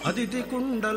ಅದಿತಿ ಕುಂಡಲ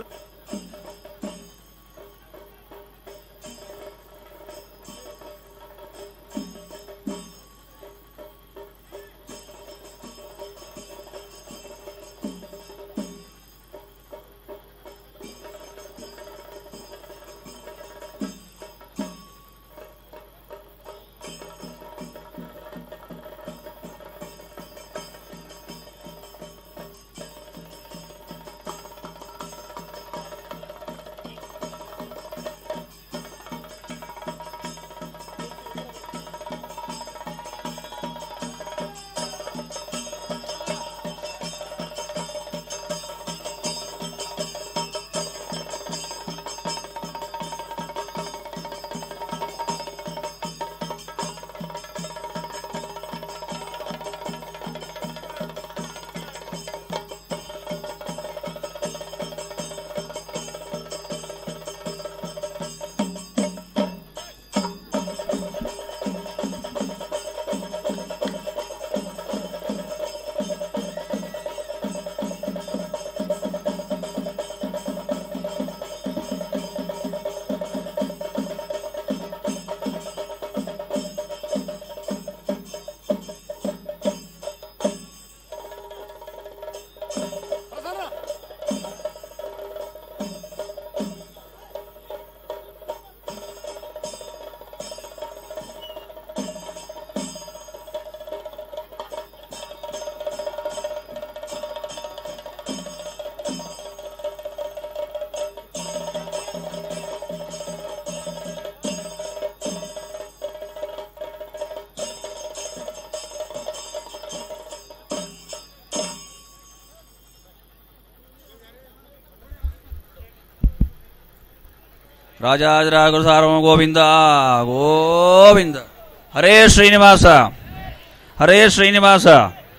ರಾಜಾಜರಾಗುರು ಸಾರ್ವಮ ಗೋವಿಂದ ಗೋವಿಂದ ಹರೇ ಶ್ರೀನಿವಾಸ ಹರೇ ಶ್ರೀನಿವಾಸ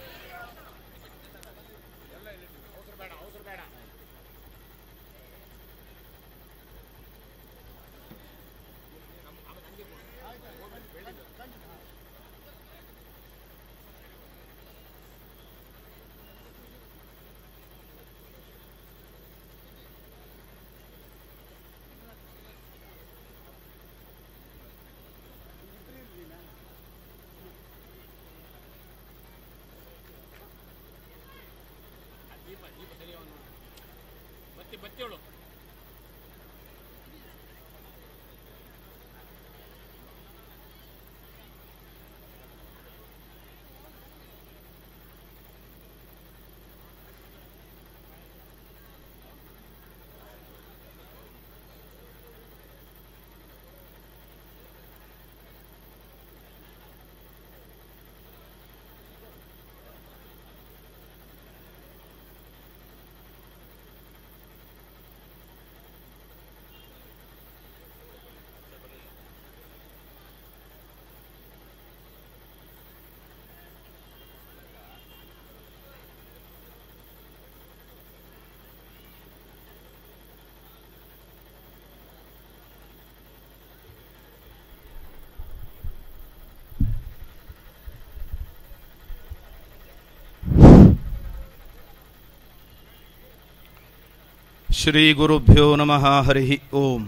ಶ್ರೀ ಗುರುಭ್ಯೋ ನಮಃ ಹರಿ ಓಂ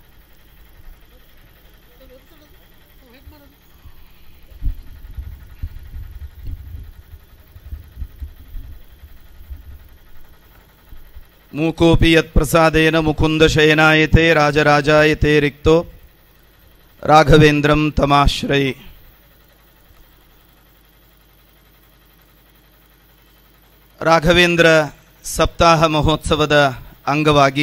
ಮೂಕೋಪಿ ಯತ್ಪ್ರಸಾದೇನ ಮುಕುಂದ ಶಯನಾಯತೆ ರಾಜರಾಜಾಯತೆ ರಿಕ್ತೋ ರಾಘವೇಂದ್ರಂ ತಮಾಶ್ರಯೇ ರಾಘವೇಂದ್ರ ಸಪ್ತಾಹ ಮಹೋತ್ಸವದ ಅಂಗವಾಗಿ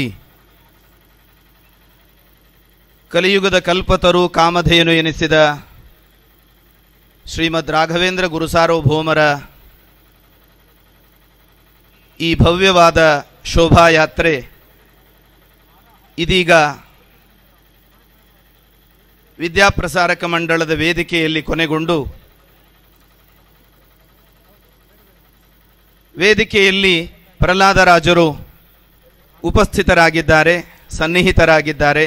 ಕಲಿಯುಗದ ಕಲ್ಪತರು ಕಾಮಧೇನು ಎನಿಸಿದ ಶ್ರೀಮದ್ ರಾಘವೇಂದ್ರ ಗುರುಸಾರ್ವಭೌಮರ ಈ ಭವ್ಯವಾದ ಶೋಭಾಯಾತ್ರೆ ಇದೀಗ ವಿದ್ಯಾಪ್ರಸಾರಕ ಮಂಡಳದ ವೇದಿಕೆಯಲ್ಲಿ ಕೊನೆಗೊಂಡು ವೇದಿಕೆಯಲ್ಲಿ ಪ್ರಹ್ಲಾದರಾಜರು ಉಪಸ್ಥಿತರಾಗಿದ್ದಾರೆ ಸನ್ನಿಹಿತರಾಗಿದ್ದಾರೆ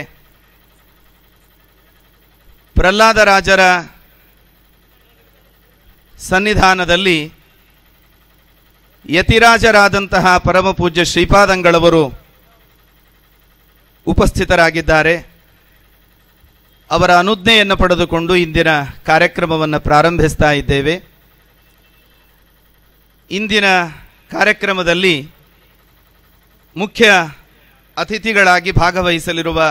ಪ್ರಹ್ಲಾದರಾಜರ ಸನ್ನಿಧಾನದಲ್ಲಿ ಯತಿರಾಜರಾದಂತಹ ಪರಮಪೂಜ್ಯ ಶ್ರೀಪಾದಂಗಳವರು ಉಪಸ್ಥಿತರಾಗಿದ್ದಾರೆ ಅವರ ಅನುಜ್ಞೆಯನ್ನು ಪಡೆದುಕೊಂಡು ಇಂದಿನ ಕಾರ್ಯಕ್ರಮವನ್ನು ಪ್ರಾರಂಭಿಸ್ತಾ ಇದ್ದೇವೆ ಇಂದಿನ ಕಾರ್ಯಕ್ರಮದಲ್ಲಿ ಮುಖ್ಯ ಅತಿಥಿಗಳಾಗಿ ಭಾಗವಹಿಸಲಿರುವ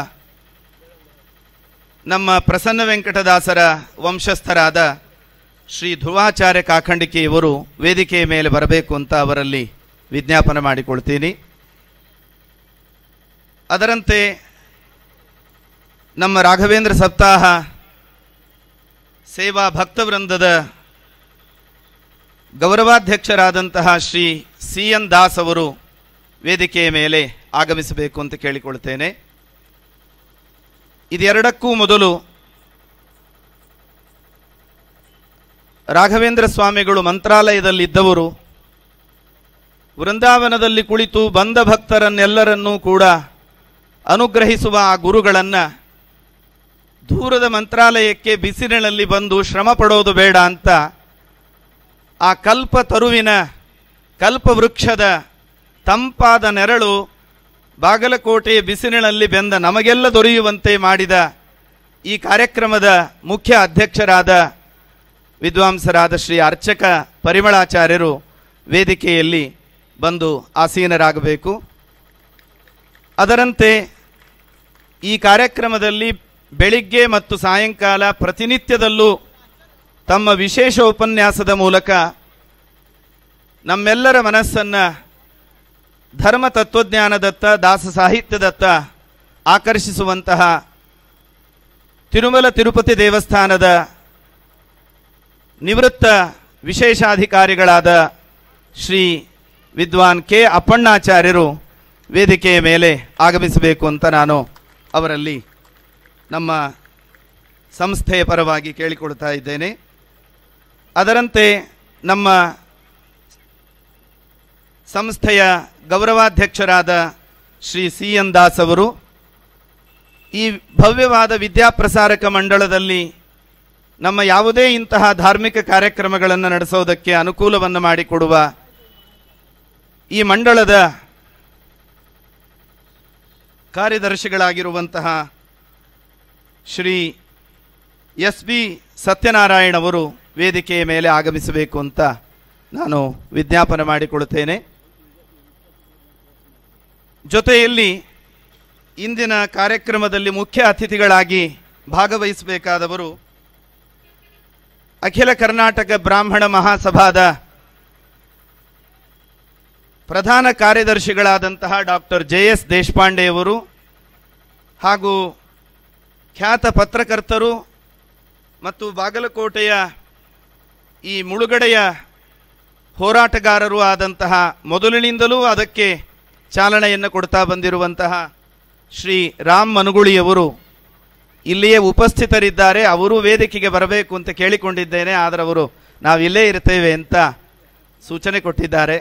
ನಮ್ಮ ಪ್ರಸನ್ನ ವೆಂಕಟದಾಸರ ವಂಶಸ್ಥರಾದ ಶ್ರೀ ಧ್ರುವಾಚಾರ್ಯ ಕಾಖಂಡಿಕೆಯವರು ವೇದಿಕೆಯ ಮೇಲೆ ಬರಬೇಕು ಅಂತ ಅವರಲ್ಲಿ ವಿಜ್ಞಾಪನೆ ಮಾಡಿಕೊಳ್ತೀನಿ ಅದರಂತೆ ನಮ್ಮ ರಾಘವೇಂದ್ರ ಸಪ್ತಾಹ ಸೇವಾ ಭಕ್ತವೃಂದದ ಗೌರವಾಧ್ಯಕ್ಷರಾದಂತಹ ಶ್ರೀ ಸಿ ಎನ್ ದಾಸ್ ಅವರು ವೇದಿಕೆಯ ಮೇಲೆ ಆಗಮಿಸಬೇಕು ಅಂತ ಕೇಳಿಕೊಳ್ತೇನೆ ಇದೆರಡಕ್ಕೂ ಮೊದಲು ರಾಘವೇಂದ್ರ ಸ್ವಾಮಿಗಳು ಮಂತ್ರಾಲಯದಲ್ಲಿದ್ದವರು ವೃಂದಾವನದಲ್ಲಿ ಕುಳಿತು ಬಂದ ಭಕ್ತರನ್ನೆಲ್ಲರನ್ನೂ ಕೂಡ ಅನುಗ್ರಹಿಸುವ ಆ ಗುರುಗಳನ್ನು ದೂರದ ಮಂತ್ರಾಲಯಕ್ಕೆ ಬಿಸಿಲಿನಲ್ಲಿ ಬಂದು ಶ್ರಮ ಪಡೋದು ಬೇಡ ಅಂತ ಆ ಕಲ್ಪ ತರುವಿನ ಕಲ್ಪವೃಕ್ಷದ ತಂಪಾದ ನೆರಳು ಬಾಗಲಕೋಟೆಯ ಬಿಸಿಲಿನಲ್ಲಿ ಬೆಂದ ನಮಗೆಲ್ಲ ದೊರೆಯುವಂತೆ ಮಾಡಿದ ಈ ಕಾರ್ಯಕ್ರಮದ ಮುಖ್ಯ ಅಧ್ಯಕ್ಷರಾದ ವಿದ್ವಾಂಸರಾದ ಶ್ರೀ ಅರ್ಚಕ ಪರಿಮಳಾಚಾರ್ಯರು ವೇದಿಕೆಯಲ್ಲಿ ಬಂದು ಆಸೀನರಾಗಬೇಕು ಅದರಂತೆ ಈ ಕಾರ್ಯಕ್ರಮದಲ್ಲಿ ಬೆಳಿಗ್ಗೆ ಮತ್ತು ಸಾಯಂಕಾಲ ಪ್ರತಿನಿತ್ಯದಲ್ಲೂ ತಮ್ಮ ವಿಶೇಷ ಉಪನ್ಯಾಸದ ಮೂಲಕ ನಮ್ಮೆಲ್ಲರ ಮನಸ್ಸನ್ನು ಧರ್ಮ ತತ್ವಜ್ಞಾನದತ್ತ ದಾಸ ಸಾಹಿತ್ಯದತ್ತ ಆಕರ್ಷಿಸುವಂತಹ ತಿರುಮಲ ತಿರುಪತಿ ದೇವಸ್ಥಾನದ ನಿವೃತ್ತ ವಿಶೇಷಾಧಿಕಾರಿಗಳಾದ ಶ್ರೀ ವಿದ್ವಾನ್ ಕೆ ಅಪ್ಪಣ್ಣಾಚಾರ್ಯರು ವೇದಿಕೆಯ ಮೇಲೆ ಆಗಮಿಸಬೇಕು ಅಂತ ನಾನು ಅವರಲ್ಲಿ ನಮ್ಮ ಸಂಸ್ಥೆಯ ಪರವಾಗಿ ಕೇಳಿಕೊಳ್ತಾ ಇದ್ದೇನೆ ಅದರಂತೆ ನಮ್ಮ ಸಂಸ್ಥೆಯ ಗೌರವಾಧ್ಯಕ್ಷರಾದ ಶ್ರೀ ಸಿ ಎನ್ ದಾಸ್ ಅವರು ಈ ಭವ್ಯವಾದ ವಿದ್ಯಾಪ್ರಸಾರಕ ಮಂಡಳದಲ್ಲಿ ನಮ್ಮ ಯಾವುದೇ ಇಂತಹ ಧಾರ್ಮಿಕ ಕಾರ್ಯಕ್ರಮಗಳನ್ನು ನಡೆಸೋದಕ್ಕೆ ಅನುಕೂಲವನ್ನು ಮಾಡಿಕೊಡುವ ಈ ಮಂಡಳದ ಕಾರ್ಯದರ್ಶಿಗಳಾಗಿರುವಂತಹ ಶ್ರೀ ಎಸ್ ಬಿ ಸತ್ಯನಾರಾಯಣ್ ಅವರು ವೇದಿಕೆಯ ಮೇಲೆ ಆಗಮಿಸಬೇಕು ಅಂತ ನಾನು ವಿಜ್ಞಾಪನೆ ಮಾಡಿಕೊಡುತ್ತೇನೆ ಜೊತೆಯಲ್ಲಿ ಇಂದಿನ ಕಾರ್ಯಕ್ರಮದಲ್ಲಿ ಮುಖ್ಯ ಅತಿಥಿಗಳಾಗಿ ಭಾಗವಹಿಸಬೇಕಾದವರು ಅಖಿಲ ಕರ್ನಾಟಕ ಬ್ರಾಹ್ಮಣ ಮಹಾಸಭಾದ ಪ್ರಧಾನ ಕಾರ್ಯದರ್ಶಿಗಳಾದಂತಹ ಡಾಕ್ಟರ್ ಜೆ ಎಸ್ ದೇಶಪಾಂಡೆಯವರು ಹಾಗೂ ಖ್ಯಾತ ಪತ್ರಕರ್ತರು ಮತ್ತು ಬಾಗಲಕೋಟೆಯ ಈ ಮುಳುಗಡೆಯ ಹೋರಾಟಗಾರರು ಆದಂತಹ ಮೊದಲಿನಿಂದಲೂ ಅದಕ್ಕೆ ಚಾಲನೆಯನ್ನು ಕೊಡ್ತಾ ಬಂದಿರುವಂತಹ ಶ್ರೀ ರಾಮ್ ಮನುಗುಳಿಯವರು ಇಲ್ಲಿಯೇ ಉಪಸ್ಥಿತರಿದ್ದಾರೆ ಅವರು ವೇದಿಕೆಗೆ ಬರಬೇಕು ಅಂತ ಕೇಳಿಕೊಂಡಿದ್ದೇನೆ ಆದರೆ ಅವರು ನಾವಿಲ್ಲೇ ಇರ್ತೇವೆ ಅಂತ ಸೂಚನೆ ಕೊಟ್ಟಿದ್ದಾರೆ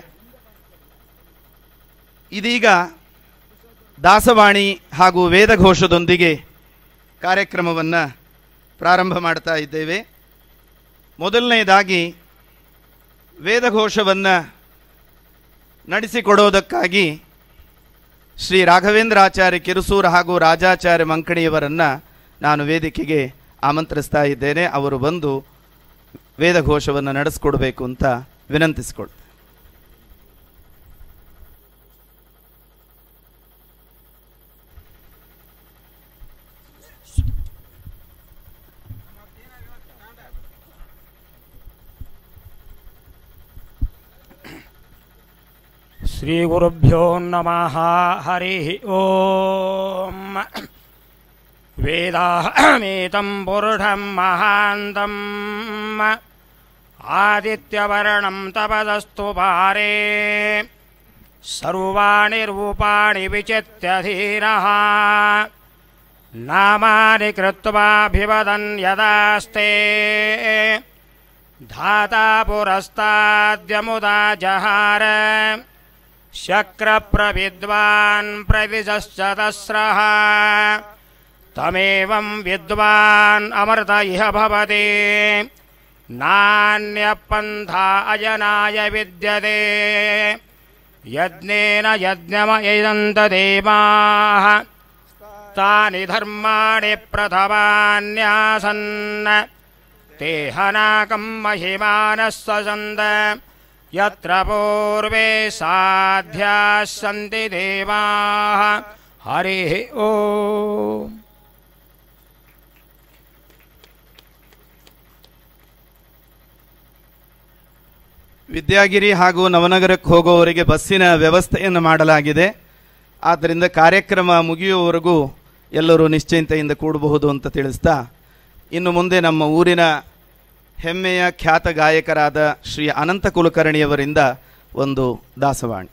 ಇದೀಗ ದಾಸವಾಣಿ ಹಾಗೂ ವೇದಘೋಷದೊಂದಿಗೆ ಕಾರ್ಯಕ್ರಮವನ್ನು ಪ್ರಾರಂಭ ಮಾಡ್ತಾ ಇದ್ದೇವೆ ಮೊದಲನೆಯದಾಗಿ ವೇದಘೋಷವನ್ನು ನಡೆಸಿಕೊಡೋದಕ್ಕಾಗಿ ಶ್ರೀ ರಾಘವೇಂದ್ರ ಆಚಾರ್ಯ ಕಿರುಸೂರು ಹಾಗೂ ರಾಜಾಚಾರ್ಯ ಮಂಕಣಿಯವರನ್ನು ನಾನು ವೇದಿಕೆಗೆ ಆಮಂತ್ರಿಸ್ತಾ ಇದ್ದೇನೆ ಅವರು ಬಂದು ವೇದಘೋಷವನ್ನು ನಡೆಸ್ಕೊಡ್ಬೇಕು ಅಂತ ವಿನಂತಿಸಿಕೊಳ್ತೇನೆ श्रीगुरुभ्यो नमः हरिः ॐ वेदाहमेतं पुरुषं महान्तम् आदित्यवर्णं तपदस्तु पारे सर्वाणि रूपाणि विचित्य धीरः नामानि कृत्वाभिवदन् यदास्ते धाता पुरस्ताद्यमुदा जहार शक्रप्रविद्वान् प्रविशश्चतस्रः तमेवं विद्वान् अमृत इह भवति नान्यपन्था अजनाय विद्यते यज्ञेन यज्ञमयजन्तदेवाः तानि धर्माणि प्रथमान्यासन् ते हनाकम् महिमानः ससन्द यत्र पूर्वे साध्याः सन्ति देवाः हरिः ओ ವಿದ್ಯಾಗಿರಿ ಹಾಗೂ ನವನಗರಕ್ಕೆ ಹೋಗುವವರಿಗೆ ಬಸ್ಸಿನ ವ್ಯವಸ್ಥೆಯನ್ನು ಮಾಡಲಾಗಿದೆ ಆದ್ದರಿಂದ ಕಾರ್ಯಕ್ರಮ ಮುಗಿಯುವವರೆಗೂ ಎಲ್ಲರೂ ನಿಶ್ಚಿಂತೆಯಿಂದ ಕೂಡಬಹುದು ಅಂತ ತಿಳಿಸ್ತಾ ಇನ್ನು ಮುಂದೆ ನಮ್ಮ ಊರಿನ ಹೆಮ್ಮೆಯ ಖ್ಯಾತ ಗಾಯಕರಾದ ಶ್ರೀ ಅನಂತ ಕುಲಕರ್ಣಿಯವರಿಂದ ಒಂದು ದಾಸವಾಣಿ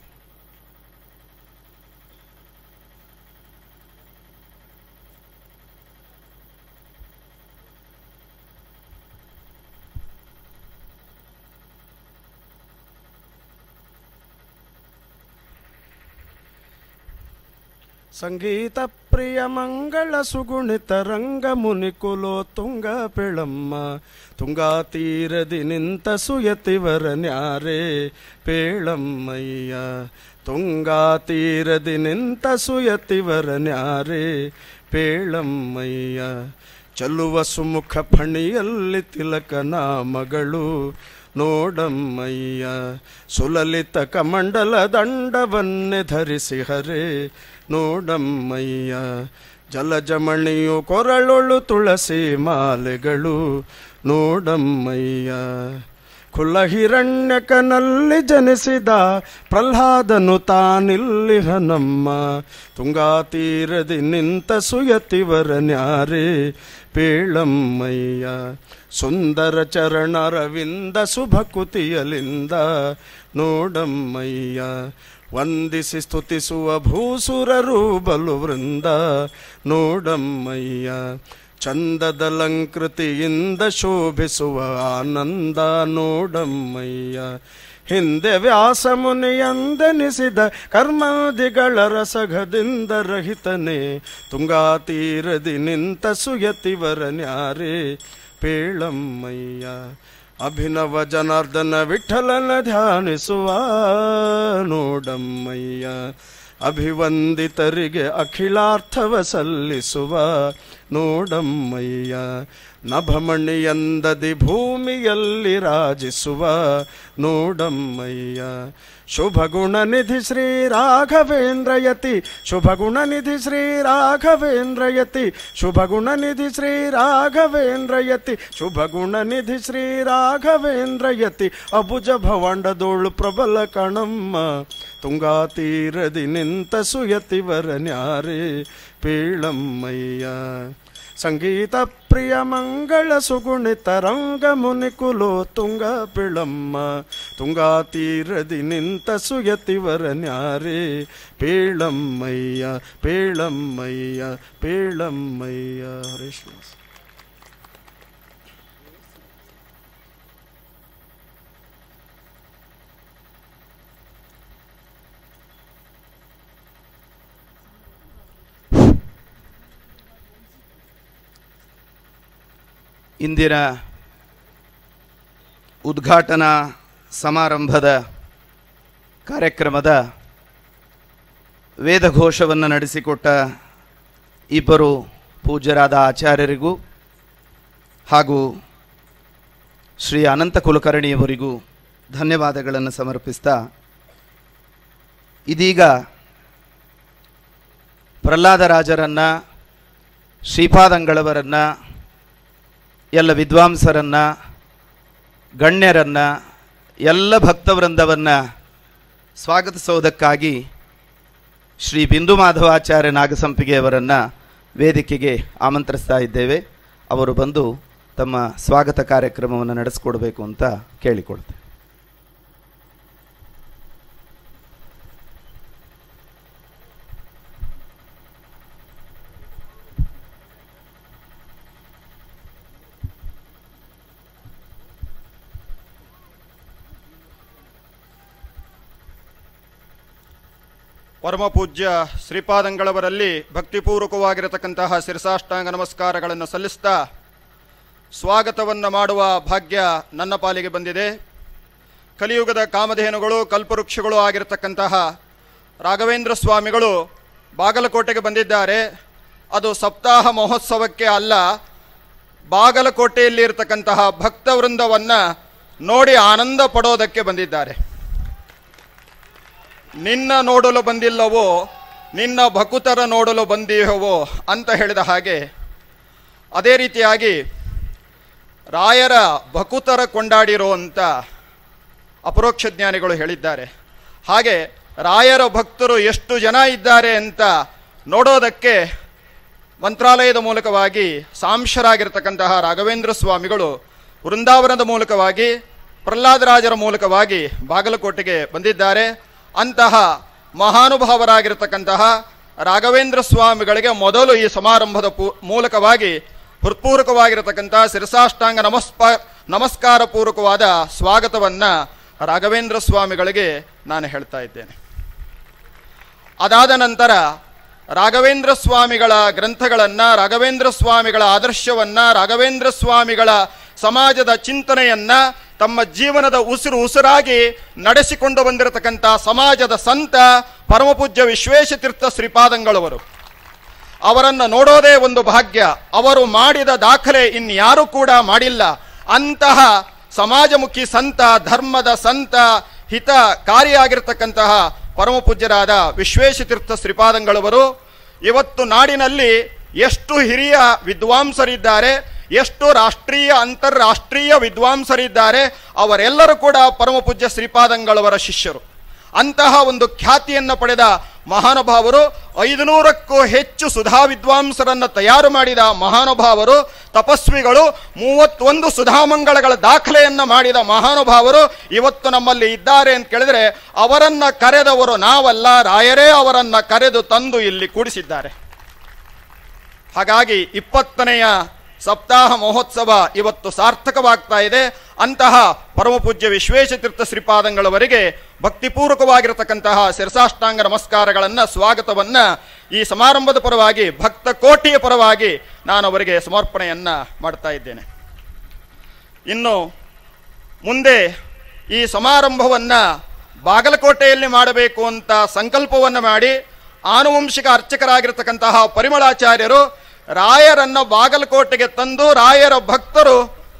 ಸಂಗೀತ ಪ್ರಿಯ ಮಂಗಳ ಸುಗುಣಿತ ರಂಗ ಮುನಿಕುಲೋ ತುಂಗ ಪೆಳಮ್ಮ ತುಂಗಾ ತೀರದಿ ನಿಂತ ಸುಯತಿವರ ನ್ಯಾರೆ ಪೇಳಮ್ಮಯ್ಯ ತುಂಗಾ ತೀರದಿ ನಿಂತ ಸುಯತಿವರ ನ್ಯಾರೆ ಪೇಳಮ್ಮಯ್ಯ ಚಲುವ ಸುಮುಖ ಫಣಿಯಲ್ಲಿ ತಿಲಕನ ಮಗಳು ನೋಡಮ್ಮಯ್ಯ ಸುಲಲಿತ ಕಮಂಡಲ ದಂಡವನ್ನೇ ಧರಿಸಿ ಹರೆ ನೋಡಮ್ಮಯ್ಯ ಜಲಜಮಣಿಯು ಕೊರಳೊಳು ತುಳಸಿ ಮಾಲೆಗಳು ನೋಡಮ್ಮಯ್ಯ ಕುಲಹಿರಣ್ಯಕನಲ್ಲಿ ಜನಿಸಿದ ಪ್ರಹ್ಲಾದನು ತಾನಿಲ್ಲಿಹನಮ್ಮ ತುಂಗಾ ತೀರದಿ ನಿಂತ ಸುಯತಿವರ ನ್ಯಾರೆ ಪೇಳಮ್ಮಯ್ಯ ಸುಂದರ ಚರಣರವಿಂದ ಶುಭಕುತಿಯಲಿಂದ ನೋಡಮ್ಮಯ್ಯ ವಂದಿಸಿ ಸ್ತುತಿಸುವ ಭೂಸುರರು ಬಲು ವೃಂದ ನೋಡಮ್ಮಯ್ಯ ಚಂದದಲಂಕೃತಿಯಿಂದ ಶೋಭಿಸುವ ಆನಂದ ನೋಡಮ್ಮಯ್ಯ ಹಿಂದೆ ವ್ಯಾಸ ಮುನಿಯಂದೆನಿಸಿದ ಕರ್ಮಾದಿಗಳ ರಸಘದಿಂದ ರಹಿತನೇ ತುಂಗಾ ತೀರದಿ ನಿಂತ ಸುಯತಿವರ ನ್ಯಾರೆ ಪೇಳಮ್ಮಯ್ಯ ಅಭಿನವ ಜನಾರ್ದನ ವಿಠಲನ ಧ್ಯಾನಿಸುವ ನೋಡಮ್ಮಯ್ಯ ಅಭಿವಂದಿತರಿಗೆ ಅಖಿಲಾರ್ಥವ ಸಲ್ಲಿಸುವ ನೋಡಮ್ಮಯ್ಯ ನಭಮಣಿಯಂದದಿ ಭೂಮಿಯಲ್ಲಿ ರಾಜಿಸುವ ನೋಡಮ್ಮಯ್ಯ ಶುಭ ಗುಣನಿಧಿ ಶ್ರೀ ರಾಘವೇಂದ್ರಯತಿ ಶುಭ ಗುಣನಿಧಿ ಶ್ರೀ ರಾಘವೇಂದ್ರಯತಿ ಶುಭ ಗುಣನಿಧಿ ಶ್ರೀ ರಾಘವೇಂದ್ರಯತಿ ಶುಭ ಗುಣನಿಧಿ ಶ್ರೀ ರಾಘವೇಂದ್ರಯತಿ ಅಬುಜ ಭವಾಂಡದೋಳು ಪ್ರಬಲ ಕಣಮ್ಮ ತುಂಗಾ ತೀರದಿ ನಿಂತ ಸುಯತಿವರ ನ್ಯಾರೆ ಪೀಳಮ್ಮಯ್ಯ ಸಂಗೀತ ಪ್ರಿಯ ಮಂಗಳ ಸುಗುಣಿತ ರಂಗ ಮುನಿಕುಲೋ ತುಂಗ ಪಿಳಮ್ಮ ತುಂಗಾ ತೀರದಿ ನಿಂತ ಸುಯತಿವರ ನ್ಯಾರೆ ಪೇಳಮ್ಮಯ್ಯ ಪೇಳಮ್ಮಯ್ಯ ಪೇಳಮ್ಮಯ್ಯ ಹರೇ ಶ್ರೀನಿವಾಸ. ಇಂದಿನ ಉದ್ಘಾಟನಾ ಸಮಾರಂಭದ ಕಾರ್ಯಕ್ರಮದ ವೇದಘೋಷವನ್ನು ನಡೆಸಿಕೊಟ್ಟ ಇಬ್ಬರು ಪೂಜ್ಯರಾದ ಆಚಾರ್ಯರಿಗೂ ಹಾಗೂ ಶ್ರೀ ಅನಂತ ಕುಲಕರ್ಣಿಯವರಿಗೂ ಧನ್ಯವಾದಗಳನ್ನು ಸಮರ್ಪಿಸ್ತಾ ಇದೀಗ ಪ್ರಹ್ಲಾದರಾಜರನ್ನು ಶ್ರೀಪಾದಂಗಳವರನ್ನು ಎಲ್ಲ ವಿದ್ವಾಂಸರನ್ನು ಗಣ್ಯರನ್ನು ಎಲ್ಲ ಭಕ್ತವೃಂದವನ್ನು ಸ್ವಾಗತಿಸೋದಕ್ಕಾಗಿ ಶ್ರೀ ಬಿಂದು ಮಾಧವಾಚಾರ್ಯ ನಾಗಸಂಪಿಗೆಯವರನ್ನು ವೇದಿಕೆಗೆ ಆಮಂತ್ರಿಸ್ತಾ ಇದ್ದೇವೆ ಅವರು ಬಂದು ತಮ್ಮ ಸ್ವಾಗತ ಕಾರ್ಯಕ್ರಮವನ್ನು ನಡೆಸಿಕೊಡ್ಬೇಕು ಅಂತ ಕೇಳಿಕೊಳ್ತೇವೆ ಪರಮಪೂಜ್ಯ ಶ್ರೀಪಾದಂಗಳವರಲ್ಲಿ ಭಕ್ತಿಪೂರ್ವಕವಾಗಿರತಕ್ಕಂತಹ ಶಿರಸಾಷ್ಟಾಂಗ ನಮಸ್ಕಾರಗಳನ್ನು ಸಲ್ಲಿಸ್ತಾ ಸ್ವಾಗತವನ್ನು ಮಾಡುವ ಭಾಗ್ಯ ನನ್ನ ಪಾಲಿಗೆ ಬಂದಿದೆ ಕಲಿಯುಗದ ಕಾಮಧೇನುಗಳು ಕಲ್ಪವೃಕ್ಷಗಳು ಆಗಿರತಕ್ಕಂತಹ ರಾಘವೇಂದ್ರ ಸ್ವಾಮಿಗಳು ಬಾಗಲಕೋಟೆಗೆ ಬಂದಿದ್ದಾರೆ ಅದು ಸಪ್ತಾಹ ಮಹೋತ್ಸವಕ್ಕೆ ಅಲ್ಲ ಬಾಗಲಕೋಟೆಯಲ್ಲಿ ಇರತಕ್ಕಂತಹ ಭಕ್ತ ವೃಂದವನ್ನು ನೋಡಿ ಆನಂದ ಪಡೋದಕ್ಕೆ ಬಂದಿದ್ದಾರೆ ನಿನ್ನ ನೋಡಲು ಬಂದಿಲ್ಲವೋ ನಿನ್ನ ಭಕುತರ ನೋಡಲು ಬಂದಿಹವೋ ಅಂತ ಹೇಳಿದ ಹಾಗೆ ಅದೇ ರೀತಿಯಾಗಿ ರಾಯರ ಭಕುತರ ಕೊಂಡಾಡಿರುವಂಥ ಅಪರೋಕ್ಷ ಜ್ಞಾನಿಗಳು ಹೇಳಿದ್ದಾರೆ ಹಾಗೆ ರಾಯರ ಭಕ್ತರು ಎಷ್ಟು ಜನ ಇದ್ದಾರೆ ಅಂತ ನೋಡೋದಕ್ಕೆ ಮಂತ್ರಾಲಯದ ಮೂಲಕವಾಗಿ ಸಾಂಶರಾಗಿರ್ತಕ್ಕಂತಹ ರಾಘವೇಂದ್ರ ಸ್ವಾಮಿಗಳು ವೃಂದಾವನದ ಮೂಲಕವಾಗಿ ಪ್ರಹ್ಲಾದರಾಜರ ಮೂಲಕವಾಗಿ ಬಾಗಲಕೋಟೆಗೆ ಬಂದಿದ್ದಾರೆ ಅಂತಹ ಮಹಾನುಭಾವರಾಗಿರ್ತಕ್ಕಂತಹ ರಾಘವೇಂದ್ರ ಸ್ವಾಮಿಗಳಿಗೆ ಮೊದಲು ಈ ಸಮಾರಂಭದ ಪೂ ಮೂಲಕವಾಗಿ ಹೃತ್ಪೂರ್ವಕವಾಗಿರತಕ್ಕಂಥ ಶಿರಸಾಷ್ಟಾಂಗ ನಮಸ್ಪ ನಮಸ್ಕಾರ ಪೂರ್ವಕವಾದ ಸ್ವಾಗತವನ್ನು ರಾಘವೇಂದ್ರ ಸ್ವಾಮಿಗಳಿಗೆ ನಾನು ಹೇಳ್ತಾ ಇದ್ದೇನೆ ಅದಾದ ನಂತರ ರಾಘವೇಂದ್ರ ಸ್ವಾಮಿಗಳ ಗ್ರಂಥಗಳನ್ನು ರಾಘವೇಂದ್ರ ಸ್ವಾಮಿಗಳ ಆದರ್ಶವನ್ನು ರಾಘವೇಂದ್ರ ಸ್ವಾಮಿಗಳ ಸಮಾಜದ ಚಿಂತನೆಯನ್ನು ತಮ್ಮ ಜೀವನದ ಉಸಿರು ಉಸಿರಾಗಿ ನಡೆಸಿಕೊಂಡು ಬಂದಿರತಕ್ಕಂಥ ಸಮಾಜದ ಸಂತ ಪರಮಪೂಜ್ಯ ವಿಶ್ವೇಶತೀರ್ಥ ಶ್ರೀಪಾದಂಗಳವರು ಅವರನ್ನು ನೋಡೋದೇ ಒಂದು ಭಾಗ್ಯ ಅವರು ಮಾಡಿದ ದಾಖಲೆ ಇನ್ಯಾರೂ ಕೂಡ ಮಾಡಿಲ್ಲ ಅಂತಹ ಸಮಾಜಮುಖಿ ಸಂತ ಧರ್ಮದ ಸಂತ ಹಿತಕಾರಿಯಾಗಿರ್ತಕ್ಕಂತಹ ಪರಮಪೂಜ್ಯರಾದ ವಿಶ್ವೇಶತೀರ್ಥ ಶ್ರೀಪಾದಂಗಳವರು ಇವತ್ತು ನಾಡಿನಲ್ಲಿ ಎಷ್ಟು ಹಿರಿಯ ವಿದ್ವಾಂಸರಿದ್ದಾರೆ ಎಷ್ಟು ರಾಷ್ಟ್ರೀಯ ಅಂತಾರಾಷ್ಟ್ರೀಯ ವಿದ್ವಾಂಸರಿದ್ದಾರೆ ಅವರೆಲ್ಲರೂ ಕೂಡ ಪರಮಪೂಜ್ಯ ಶ್ರೀಪಾದಂಗಳವರ ಶಿಷ್ಯರು ಅಂತಹ ಒಂದು ಖ್ಯಾತಿಯನ್ನು ಪಡೆದ ಮಹಾನುಭಾವರು ಐದುನೂರಕ್ಕೂ ಹೆಚ್ಚು ಸುಧಾ ವಿದ್ವಾಂಸರನ್ನು ತಯಾರು ಮಾಡಿದ ಮಹಾನುಭಾವರು ತಪಸ್ವಿಗಳು ಮೂವತ್ತೊಂದು ಸುಧಾಮಂಗಳಗಳ ದಾಖಲೆಯನ್ನು ಮಾಡಿದ ಮಹಾನುಭಾವರು ಇವತ್ತು ನಮ್ಮಲ್ಲಿ ಇದ್ದಾರೆ ಅಂತ ಕೇಳಿದ್ರೆ ಅವರನ್ನ ಕರೆದವರು ನಾವಲ್ಲ ರಾಯರೇ ಅವರನ್ನ ಕರೆದು ತಂದು ಇಲ್ಲಿ ಕೂಡಿಸಿದ್ದಾರೆ ಹಾಗಾಗಿ ಇಪ್ಪತ್ತನೆಯ ಸಪ್ತಾಹ ಮಹೋತ್ಸವ ಇವತ್ತು ಸಾರ್ಥಕವಾಗ್ತಾ ಇದೆ ಅಂತಹ ಪರಮಪೂಜ್ಯ ವಿಶ್ವೇಶತೀರ್ಥ ಶ್ರೀಪಾದಂಗಳವರಿಗೆ ಭಕ್ತಿಪೂರ್ವಕವಾಗಿರತಕ್ಕಂತಹ ಶಿರಸಾಷ್ಟಾಂಗ ನಮಸ್ಕಾರಗಳನ್ನು ಸ್ವಾಗತವನ್ನು ಈ ಸಮಾರಂಭದ ಪರವಾಗಿ ಭಕ್ತ ಕೋಟಿಯ ಪರವಾಗಿ ನಾನು ಅವರಿಗೆ ಸಮರ್ಪಣೆಯನ್ನು ಮಾಡ್ತಾ ಇದ್ದೇನೆ ಇನ್ನು ಮುಂದೆ ಈ ಸಮಾರಂಭವನ್ನು ಬಾಗಲಕೋಟೆಯಲ್ಲಿ ಮಾಡಬೇಕು ಅಂತ ಸಂಕಲ್ಪವನ್ನು ಮಾಡಿ ಆನುವಂಶಿಕ ಅರ್ಚಕರಾಗಿರ್ತಕ್ಕಂತಹ ಪರಿಮಳಾಚಾರ್ಯರು ರಾಯರನ್ನ ಬಾಗಲಕೋಟೆಗೆ ತಂದು ರಾಯರ ಭಕ್ತರು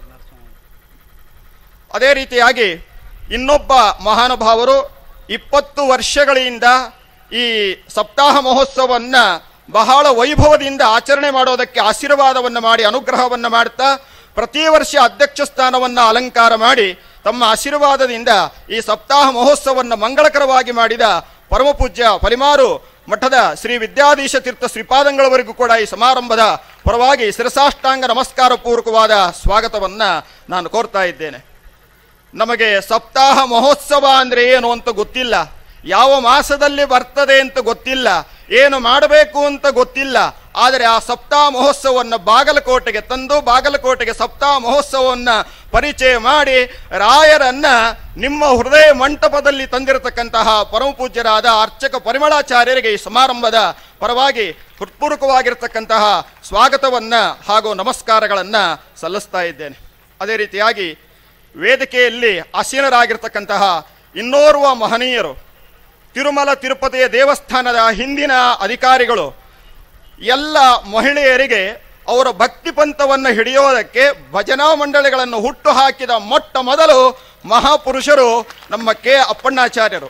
ಅದೇ ರೀತಿಯಾಗಿ ಇನ್ನೊಬ್ಬ ಮಹಾನುಭಾವರು ಇಪ್ಪತ್ತು ವರ್ಷಗಳಿಂದ ಈ ಸಪ್ತಾಹ ಮಹೋತ್ಸವವನ್ನು ಬಹಳ ವೈಭವದಿಂದ ಆಚರಣೆ ಮಾಡೋದಕ್ಕೆ ಆಶೀರ್ವಾದವನ್ನು ಮಾಡಿ ಅನುಗ್ರಹವನ್ನು ಮಾಡ್ತಾ ಪ್ರತಿ ವರ್ಷ ಅಧ್ಯಕ್ಷ ಸ್ಥಾನವನ್ನು ಅಲಂಕಾರ ಮಾಡಿ ತಮ್ಮ ಆಶೀರ್ವಾದದಿಂದ ಈ ಸಪ್ತಾಹ ಮಹೋತ್ಸವವನ್ನು ಮಂಗಳಕರವಾಗಿ ಮಾಡಿದ ಪರಮಪೂಜ್ಯ ಫಲಿಮಾರು ಮಠದ ಶ್ರೀ ವಿದ್ಯಾಧೀಶ ತೀರ್ಥ ಶ್ರೀಪಾದಂಗಳವರೆಗೂ ಕೂಡ ಈ ಸಮಾರಂಭದ ಪರವಾಗಿ ಶಿರಸಾಷ್ಟಾಂಗ ನಮಸ್ಕಾರ ಪೂರ್ವಕವಾದ ಸ್ವಾಗತವನ್ನು ನಾನು ಕೋರ್ತಾ ಇದ್ದೇನೆ ನಮಗೆ ಸಪ್ತಾಹ ಮಹೋತ್ಸವ ಅಂದರೆ ಏನು ಅಂತ ಗೊತ್ತಿಲ್ಲ ಯಾವ ಮಾಸದಲ್ಲಿ ಬರ್ತದೆ ಅಂತ ಗೊತ್ತಿಲ್ಲ ಏನು ಮಾಡಬೇಕು ಅಂತ ಗೊತ್ತಿಲ್ಲ ಆದರೆ ಆ ಸಪ್ತಾಹ ಮಹೋತ್ಸವವನ್ನು ಬಾಗಲಕೋಟೆಗೆ ತಂದು ಬಾಗಲಕೋಟೆಗೆ ಸಪ್ತಾಹ ಮಹೋತ್ಸವವನ್ನು ಪರಿಚಯ ಮಾಡಿ ರಾಯರನ್ನ ನಿಮ್ಮ ಹೃದಯ ಮಂಟಪದಲ್ಲಿ ತಂದಿರತಕ್ಕಂತಹ ಪರಮಪೂಜ್ಯರಾದ ಅರ್ಚಕ ಪರಿಮಳಾಚಾರ್ಯರಿಗೆ ಈ ಸಮಾರಂಭದ ಪರವಾಗಿ ಹೃತ್ಪೂರ್ವಕವಾಗಿರ್ತಕ್ಕಂತಹ ಸ್ವಾಗತವನ್ನು ಹಾಗೂ ನಮಸ್ಕಾರಗಳನ್ನು ಸಲ್ಲಿಸ್ತಾ ಇದ್ದೇನೆ ಅದೇ ರೀತಿಯಾಗಿ ವೇದಿಕೆಯಲ್ಲಿ ಆಸೀನರಾಗಿರ್ತಕ್ಕಂತಹ ಇನ್ನೋರ್ವ ಮಹನೀಯರು ತಿರುಮಲ ತಿರುಪತಿಯ ದೇವಸ್ಥಾನದ ಹಿಂದಿನ ಅಧಿಕಾರಿಗಳು ಎಲ್ಲ ಮಹಿಳೆಯರಿಗೆ ಅವರ ಭಕ್ತಿ ಪಂಥವನ್ನು ಹಿಡಿಯೋದಕ್ಕೆ ಭಜನಾ ಮಂಡಳಿಗಳನ್ನು ಹುಟ್ಟು ಹಾಕಿದ ಮೊಟ್ಟ ಮೊದಲು ಮಹಾಪುರುಷರು ನಮ್ಮ ಕೆ ಅಪ್ಪಣ್ಣಾಚಾರ್ಯರು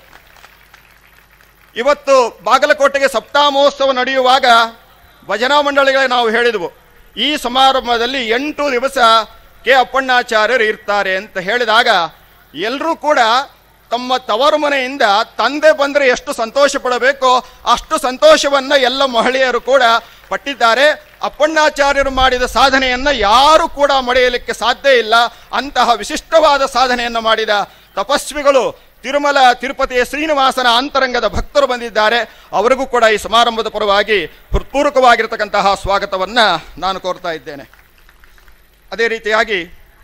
ಇವತ್ತು ಬಾಗಲಕೋಟೆಗೆ ಸಪ್ತಾಹ ಮಹೋತ್ಸವ ನಡೆಯುವಾಗ ಭಜನಾ ಮಂಡಳಿಗಳೇ ನಾವು ಹೇಳಿದವು ಈ ಸಮಾರಂಭದಲ್ಲಿ ಎಂಟು ದಿವಸ ಕೆ ಅಪ್ಪಣ್ಣಾಚಾರ್ಯರು ಇರ್ತಾರೆ ಅಂತ ಹೇಳಿದಾಗ ಎಲ್ಲರೂ ಕೂಡ ತಮ್ಮ ತವರು ಮನೆಯಿಂದ ತಂದೆ ಬಂದರೆ ಎಷ್ಟು ಸಂತೋಷ ಪಡಬೇಕೋ ಅಷ್ಟು ಸಂತೋಷವನ್ನು ಎಲ್ಲ ಮಹಿಳೆಯರು ಕೂಡ ಪಟ್ಟಿದ್ದಾರೆ ಅಪ್ಪಣ್ಣಾಚಾರ್ಯರು ಮಾಡಿದ ಸಾಧನೆಯನ್ನು ಯಾರು ಕೂಡ ಮರೆಯಲಿಕ್ಕೆ ಸಾಧ್ಯ ಇಲ್ಲ ಅಂತಹ ವಿಶಿಷ್ಟವಾದ ಸಾಧನೆಯನ್ನು ಮಾಡಿದ ತಪಸ್ವಿಗಳು ತಿರುಮಲ ತಿರುಪತಿಯ ಶ್ರೀನಿವಾಸನ ಅಂತರಂಗದ ಭಕ್ತರು ಬಂದಿದ್ದಾರೆ ಅವರಿಗೂ ಕೂಡ ಈ ಸಮಾರಂಭದ ಪರವಾಗಿ ಹೃತ್ಪೂರ್ವಕವಾಗಿರತಕ್ಕಂತಹ ಸ್ವಾಗತವನ್ನು ನಾನು ಕೋರ್ತಾ ಇದ್ದೇನೆ ಅದೇ ರೀತಿಯಾಗಿ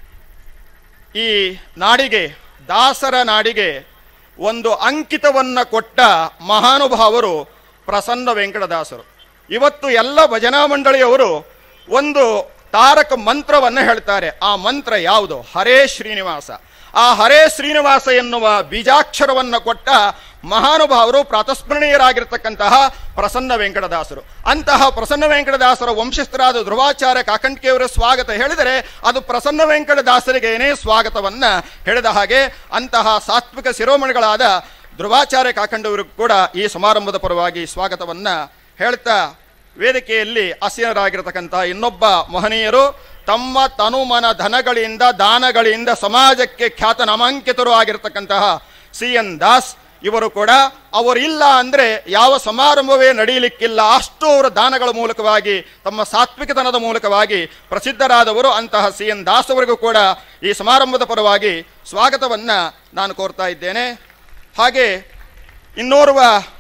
ಈ ನಾಡಿಗೆ ದಾಸರ ನಾಡಿಗೆ ಒಂದು ಅಂಕಿತವನ್ನು ಕೊಟ್ಟ ಮಹಾನುಭಾವರು ಪ್ರಸನ್ನ ವೆಂಕಟದಾಸರು ಇವತ್ತು ಎಲ್ಲ ಭಜನಾ ಮಂಡಳಿಯವರು ಒಂದು ತಾರಕ ಮಂತ್ರವನ್ನು ಹೇಳ್ತಾರೆ ಆ ಮಂತ್ರ ಯಾವುದು ಹರೇ ಶ್ರೀನಿವಾಸ ಆ ಹರೇ ಶ್ರೀನಿವಾಸ ಎನ್ನುವ ಬೀಜಾಕ್ಷರವನ್ನು ಕೊಟ್ಟ ಮಹಾನುಭಾವರು ಪ್ರಾತಸ್ಮರಣೀಯರಾಗಿರ್ತಕ್ಕಂತಹ ಪ್ರಸನ್ನ ವೆಂಕಟದಾಸರು ಅಂತಹ ಪ್ರಸನ್ನ ವೆಂಕಟದಾಸರ ವಂಶಸ್ಥರಾದ ಧ್ರುವಾಚಾರ್ಯ ಕಾಕಂಟಿಯವರ ಸ್ವಾಗತ ಹೇಳಿದರೆ ಅದು ಪ್ರಸನ್ನ ವೆಂಕಟದಾಸರಿಗೇನೆ ಸ್ವಾಗತವನ್ನ ಹೇಳಿದ ಹಾಗೆ ಅಂತಹ ಸಾತ್ವಿಕ ಶಿರೋಮಣಿಗಳಾದ ಧ್ರುವಾಚಾರ್ಯ ಕಾಕಂಡವರಿಗೂ ಕೂಡ ಈ ಸಮಾರಂಭದ ಪರವಾಗಿ ಸ್ವಾಗತವನ್ನ ಹೇಳ್ತಾ ವೇದಿಕೆಯಲ್ಲಿ ಆಸೀನರಾಗಿರತಕ್ಕಂಥ ಇನ್ನೊಬ್ಬ ಮಹನೀಯರು ತಮ್ಮ ತನುಮನ ಧನಗಳಿಂದ ದಾನಗಳಿಂದ ಸಮಾಜಕ್ಕೆ ಖ್ಯಾತ ನಾಮಾಂಕಿತರು ಆಗಿರತಕ್ಕಂತಹ ಸಿ ಎನ್ ದಾಸ್ ಇವರು ಕೂಡ ಅವರಿಲ್ಲ ಅಂದ್ರೆ ಯಾವ ಸಮಾರಂಭವೇ ನಡೆಯಲಿಕ್ಕಿಲ್ಲ ಅಷ್ಟು ಅವರ ದಾನಗಳ ಮೂಲಕವಾಗಿ ತಮ್ಮ ಸಾತ್ವಿಕತನದ ಮೂಲಕವಾಗಿ ಪ್ರಸಿದ್ಧರಾದವರು ಅಂತಹ ಸಿ ಎನ್ ದಾಸ್ ಅವರಿಗೂ ಕೂಡ ಈ ಸಮಾರಂಭದ ಪರವಾಗಿ ಸ್ವಾಗತವನ್ನ ನಾನು ಕೋರ್ತಾ ಇದ್ದೇನೆ ಹಾಗೆ ಇನ್ನೋರ್ವ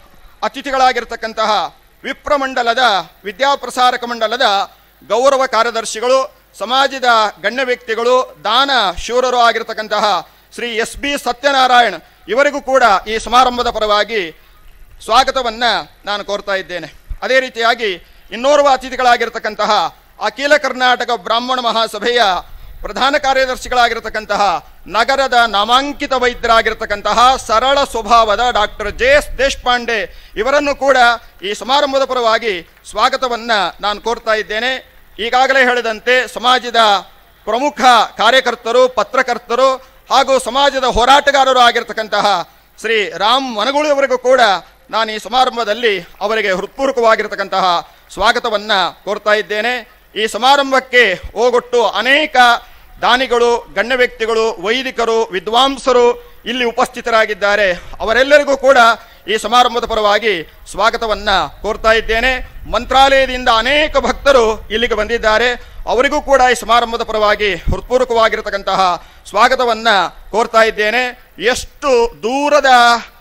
ಅತಿಥಿಗಳಾಗಿರ್ತಕ್ಕಂತಹ ವಿಪ್ರಮಂಡಲದ ವಿದ್ಯಾಪ್ರಸಾರಕ ಮಂಡಲದ ಗೌರವ ಕಾರ್ಯದರ್ಶಿಗಳು ಸಮಾಜದ ಗಣ್ಯ ವ್ಯಕ್ತಿಗಳು ದಾನ ಶೂರರು ಆಗಿರತಕ್ಕಂತಹ ಶ್ರೀ ಎಸ್ ಬಿ ಸತ್ಯನಾರಾಯಣ್ ಇವರಿಗೂ ಕೂಡ ಈ ಸಮಾರಂಭದ ಪರವಾಗಿ ಸ್ವಾಗತವನ್ನ ನಾನು ಕೋರ್ತಾ ಇದ್ದೇನೆ ಅದೇ ರೀತಿಯಾಗಿ ಇನ್ನೋರ್ವ ಅತಿಥಿಗಳಾಗಿರ್ತಕ್ಕಂತಹ ಅಖಿಲ ಕರ್ನಾಟಕ ಬ್ರಾಹ್ಮಣ ಮಹಾಸಭೆಯ ಪ್ರಧಾನ ಕಾರ್ಯದರ್ಶಿಗಳಾಗಿರತಕ್ಕಂತಹ ನಗರದ ನಾಮಾಂಕಿತ ವೈದ್ಯರಾಗಿರ್ತಕ್ಕಂತಹ ಸರಳ ಸ್ವಭಾವದ ಡಾಕ್ಟರ್ ಜೆ ಎಸ್ ದೇಶಪಾಂಡೆ ಇವರನ್ನು ಕೂಡ ಈ ಸಮಾರಂಭದ ಪರವಾಗಿ ಸ್ವಾಗತವನ್ನ ನಾನು ಕೋರ್ತಾ ಇದ್ದೇನೆ ಈಗಾಗಲೇ ಹೇಳಿದಂತೆ ಸಮಾಜದ ಪ್ರಮುಖ ಕಾರ್ಯಕರ್ತರು ಪತ್ರಕರ್ತರು ಹಾಗೂ ಸಮಾಜದ ಹೋರಾಟಗಾರರು ಆಗಿರತಕ್ಕಂತಹ ಶ್ರೀ ರಾಮ್ ಮನಗುಳಿಯವರಿಗೂ ಕೂಡ ನಾನು ಈ ಸಮಾರಂಭದಲ್ಲಿ ಅವರಿಗೆ ಹೃತ್ಪೂರ್ವಕವಾಗಿರತಕ್ಕಂತಹ ಸ್ವಾಗತವನ್ನ ಕೋರ್ತಾ ಇದ್ದೇನೆ ಈ ಸಮಾರಂಭಕ್ಕೆ ಹೋಗೊಟ್ಟು ಅನೇಕ ದಾನಿಗಳು ಗಣ್ಯ ವ್ಯಕ್ತಿಗಳು ವೈದಿಕರು ವಿದ್ವಾಂಸರು ಇಲ್ಲಿ ಉಪಸ್ಥಿತರಾಗಿದ್ದಾರೆ ಅವರೆಲ್ಲರಿಗೂ ಕೂಡ ಈ ಸಮಾರಂಭದ ಪರವಾಗಿ ಸ್ವಾಗತವನ್ನ ಕೋರ್ತಾ ಇದ್ದೇನೆ ಮಂತ್ರಾಲಯದಿಂದ ಅನೇಕ ಭಕ್ತರು ಇಲ್ಲಿಗೆ ಬಂದಿದ್ದಾರೆ ಅವರಿಗೂ ಕೂಡ ಈ ಸಮಾರಂಭದ ಪರವಾಗಿ ಹೃತ್ಪೂರ್ವಕವಾಗಿರತಕ್ಕಂತಹ ಸ್ವಾಗತವನ್ನ ಕೋರ್ತಾ ಇದ್ದೇನೆ ಎಷ್ಟು ದೂರದ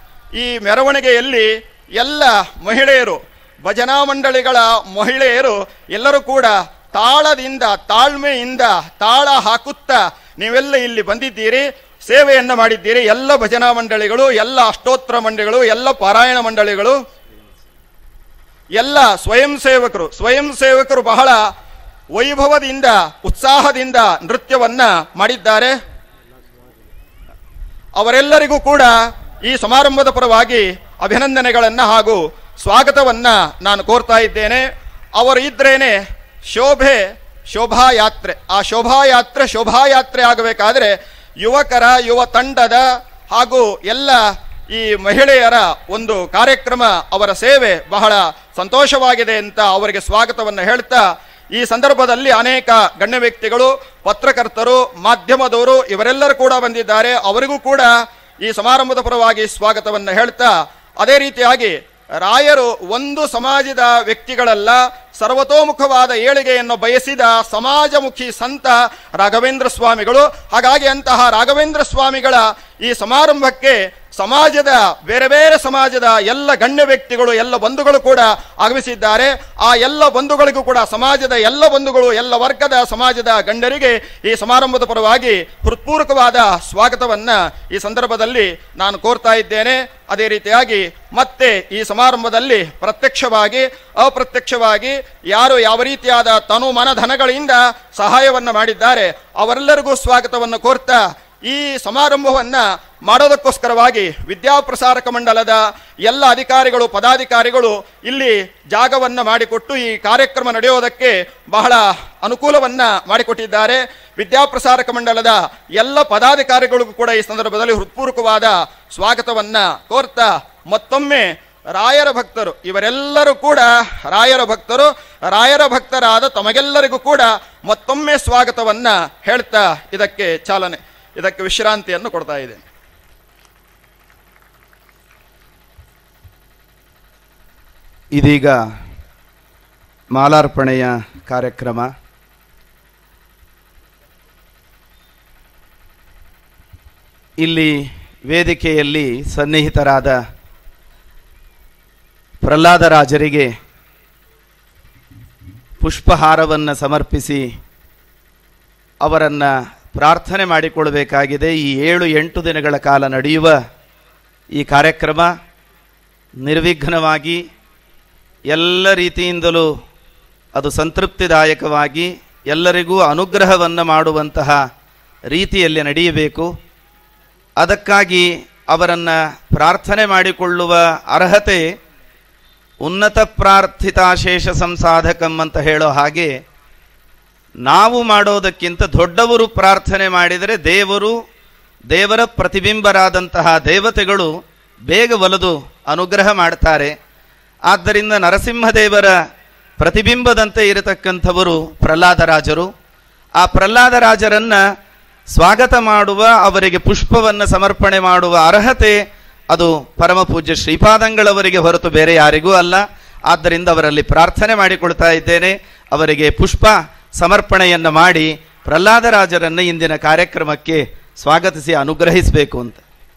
ಈ ಮೆರವಣಿಗೆಯಲ್ಲಿ ಎಲ್ಲ ಮಹಿಳೆಯರು ಭಜನಾ ಮಂಡಳಿಗಳ ಮಹಿಳೆಯರು ಎಲ್ಲರೂ ಕೂಡ ತಾಳದಿಂದ ತಾಳ್ಮೆಯಿಂದ ತಾಳ ಹಾಕುತ್ತಾ ನೀವೆಲ್ಲ ಇಲ್ಲಿ ಬಂದಿದ್ದೀರಿ ಸೇವೆಯನ್ನ ಮಾಡಿದ್ದೀರಿ ಎಲ್ಲ ಭಜನಾ ಮಂಡಳಿಗಳು ಎಲ್ಲ ಅಷ್ಟೋತ್ತರ ಮಂಡಳಿಗಳು ಎಲ್ಲ ಪಾರಾಯಣ ಮಂಡಳಿಗಳು ಎಲ್ಲ ಸ್ವಯಂ ಸೇವಕರು ಸ್ವಯಂ ಸೇವಕರು ಬಹಳ ವೈಭವದಿಂದ ಉತ್ಸಾಹದಿಂದ ನೃತ್ಯವನ್ನ ಮಾಡಿದ್ದಾರೆ ಅವರೆಲ್ಲರಿಗೂ ಕೂಡ ಈ ಸಮಾರಂಭದ ಪರವಾಗಿ ಅಭಿನಂದನೆಗಳನ್ನ ಹಾಗೂ ಸ್ವಾಗತವನ್ನ ನಾನು ಕೋರ್ತಾ ಇದ್ದೇನೆ ಅವರು ಇದ್ರೇನೆ ಶೋಭೆ ಶೋಭಾಯಾತ್ರೆ ಆ ಶೋಭಾಯಾತ್ರೆ ಶೋಭಾಯಾತ್ರೆ ಆಗಬೇಕಾದ್ರೆ ಯುವಕರ ಯುವ ತಂಡದ ಹಾಗೂ ಎಲ್ಲ ಈ ಮಹಿಳೆಯರ ಒಂದು ಕಾರ್ಯಕ್ರಮ ಅವರ ಸೇವೆ ಬಹಳ ಸಂತೋಷವಾಗಿದೆ ಅಂತ ಅವರಿಗೆ ಸ್ವಾಗತವನ್ನು ಹೇಳ್ತಾ ಈ ಸಂದರ್ಭದಲ್ಲಿ ಅನೇಕ ಗಣ್ಯ ವ್ಯಕ್ತಿಗಳು ಪತ್ರಕರ್ತರು ಮಾಧ್ಯಮದವರು ಇವರೆಲ್ಲರೂ ಕೂಡ ಬಂದಿದ್ದಾರೆ ಅವರಿಗೂ ಕೂಡ ಈ ಸಮಾರಂಭದ ಪರವಾಗಿ ಸ್ವಾಗತವನ್ನು ಹೇಳ್ತಾ ಅದೇ ರೀತಿಯಾಗಿ ರಾಯರು ಒಂದು ಸಮಾಜದ ವ್ಯಕ್ತಿಗಳಲ್ಲ ಸರ್ವತೋಮುಖವಾದ ಏಳಿಗೆಯನ್ನು ಬಯಸಿದ ಸಮಾಜಮುಖಿ ಸಂತ ರಾಘವೇಂದ್ರ ಸ್ವಾಮಿಗಳು ಹಾಗಾಗಿ ಅಂತಹ ರಾಘವೇಂದ್ರ ಸ್ವಾಮಿಗಳ ಈ ಸಮಾರಂಭಕ್ಕೆ ಸಮಾಜದ ಬೇರೆ ಬೇರೆ ಸಮಾಜದ ಎಲ್ಲ ಗಣ್ಯ ವ್ಯಕ್ತಿಗಳು ಎಲ್ಲ ಬಂಧುಗಳು ಕೂಡ ಆಗಮಿಸಿದ್ದಾರೆ ಆ ಎಲ್ಲ ಬಂಧುಗಳಿಗೂ ಕೂಡ ಸಮಾಜದ ಎಲ್ಲ ಬಂಧುಗಳು ಎಲ್ಲ ವರ್ಗದ ಸಮಾಜದ ಗಣ್ಯರಿಗೆ ಈ ಸಮಾರಂಭದ ಪರವಾಗಿ ಹೃತ್ಪೂರ್ವಕವಾದ ಸ್ವಾಗತವನ್ನ ಈ ಸಂದರ್ಭದಲ್ಲಿ ನಾನು ಕೋರ್ತಾ ಇದ್ದೇನೆ ಅದೇ ರೀತಿಯಾಗಿ ಮತ್ತೆ ಈ ಸಮಾರಂಭದಲ್ಲಿ ಪ್ರತ್ಯಕ್ಷವಾಗಿ ಅಪ್ರತ್ಯಕ್ಷವಾಗಿ ಯಾರು ಯಾವ ರೀತಿಯಾದ ತನು ಮನಧನಗಳಿಂದ ಸಹಾಯವನ್ನು ಮಾಡಿದ್ದಾರೆ ಅವರೆಲ್ಲರಿಗೂ ಸ್ವಾಗತವನ್ನು ಕೋರ್ತಾ ಈ ಸಮಾರಂಭವನ್ನ ಮಾಡೋದಕ್ಕೋಸ್ಕರವಾಗಿ ವಿದ್ಯಾಪ್ರಸಾರಕ ಮಂಡಲದ ಎಲ್ಲ ಅಧಿಕಾರಿಗಳು ಪದಾಧಿಕಾರಿಗಳು ಇಲ್ಲಿ ಜಾಗವನ್ನ ಮಾಡಿಕೊಟ್ಟು ಈ ಕಾರ್ಯಕ್ರಮ ನಡೆಯೋದಕ್ಕೆ ಬಹಳ ಅನುಕೂಲವನ್ನ ಮಾಡಿಕೊಟ್ಟಿದ್ದಾರೆ ವಿದ್ಯಾಪ್ರಸಾರಕ ಮಂಡಲದ ಎಲ್ಲ ಪದಾಧಿಕಾರಿಗಳಿಗೂ ಕೂಡ ಈ ಸಂದರ್ಭದಲ್ಲಿ ಹೃತ್ಪೂರ್ವಕವಾದ ಸ್ವಾಗತವನ್ನ ಕೋರ್ತಾ ಮತ್ತೊಮ್ಮೆ ರಾಯರ ಭಕ್ತರು ಇವರೆಲ್ಲರೂ ಕೂಡ ರಾಯರ ಭಕ್ತರು ರಾಯರ ಭಕ್ತರಾದ ತಮಗೆಲ್ಲರಿಗೂ ಕೂಡ ಮತ್ತೊಮ್ಮೆ ಸ್ವಾಗತವನ್ನ ಹೇಳ್ತಾ ಇದಕ್ಕೆ ಚಾಲನೆ ಇದಕ್ಕೆ ವಿಶ್ರಾಂತಿಯನ್ನು ಕೊಡ್ತಾ ಇದ್ದೇನೆ ಇದೀಗ ಮಾಲಾರ್ಪಣೆಯ ಕಾರ್ಯಕ್ರಮ ಇಲ್ಲಿ ವೇದಿಕೆಯಲ್ಲಿ ಸನ್ನಿಹಿತರಾದ ಪ್ರಹ್ಲಾದರಾಜರಿಗೆ ಪುಷ್ಪಹಾರವನ್ನು ಸಮರ್ಪಿಸಿ ಅವರನ್ನು ಪ್ರಾರ್ಥನೆ ಮಾಡಿಕೊಳ್ಳಬೇಕಾಗಿದೆ ಈ ಏಳು ಎಂಟು ದಿನಗಳ ಕಾಲ ನಡೆಯುವ ಈ ಕಾರ್ಯಕ್ರಮ ನಿರ್ವಿಘ್ನವಾಗಿ ಎಲ್ಲ ರೀತಿಯಿಂದಲೂ ಅದು ಸಂತೃಪ್ತಿದಾಯಕವಾಗಿ ಎಲ್ಲರಿಗೂ ಅನುಗ್ರಹವನ್ನು ಮಾಡುವಂತಹ ರೀತಿಯಲ್ಲಿ ನಡೆಯಬೇಕು ಅದಕ್ಕಾಗಿ ಅವರನ್ನು ಪ್ರಾರ್ಥನೆ ಮಾಡಿಕೊಳ್ಳುವ ಅರ್ಹತೆ ಉನ್ನತ ಪ್ರಾರ್ಥಿತಾಶೇಷ ಸಂಸಾಧಕಂ ಅಂತ ಹೇಳೋ ಹಾಗೆ ನಾವು ಮಾಡೋದಕ್ಕಿಂತ ದೊಡ್ಡವರು ಪ್ರಾರ್ಥನೆ ಮಾಡಿದರೆ ದೇವರು ದೇವರ ಪ್ರತಿಬಿಂಬರಾದಂತಹ ದೇವತೆಗಳು ಬೇಗ ಒಲಿದು ಅನುಗ್ರಹ ಮಾಡ್ತಾರೆ ಆದ್ದರಿಂದ ನರಸಿಂಹದೇವರ ಪ್ರತಿಬಿಂಬದಂತೆ ಇರತಕ್ಕಂಥವರು ಪ್ರಹ್ಲಾದರಾಜರು ಆ ಪ್ರಹ್ಲಾದರಾಜರನ್ನು ಸ್ವಾಗತ ಮಾಡುವ ಅವರಿಗೆ ಪುಷ್ಪವನ್ನು ಸಮರ್ಪಣೆ ಮಾಡುವ ಅರ್ಹತೆ ಅದು ಪರಮಪೂಜ್ಯ ಶ್ರೀಪಾದಂಗಳವರಿಗೆ ಹೊರತು ಬೇರೆ ಯಾರಿಗೂ ಅಲ್ಲ ಆದ್ದರಿಂದ ಅವರಲ್ಲಿ ಪ್ರಾರ್ಥನೆ ಮಾಡಿಕೊಳ್ತಾ ಇದ್ದೇನೆ ಅವರಿಗೆ ಪುಷ್ಪ ಸಮರ್ಪಣೆಯನ್ನು ಮಾಡಿ ಪ್ರಹ್ಲಾದರಾಜರನ್ನು ಇಂದಿನ ಕಾರ್ಯಕ್ರಮಕ್ಕೆ ಸ್ವಾಗತಿಸಿ ಅನುಗ್ರಹಿಸಬೇಕು ಅಂತ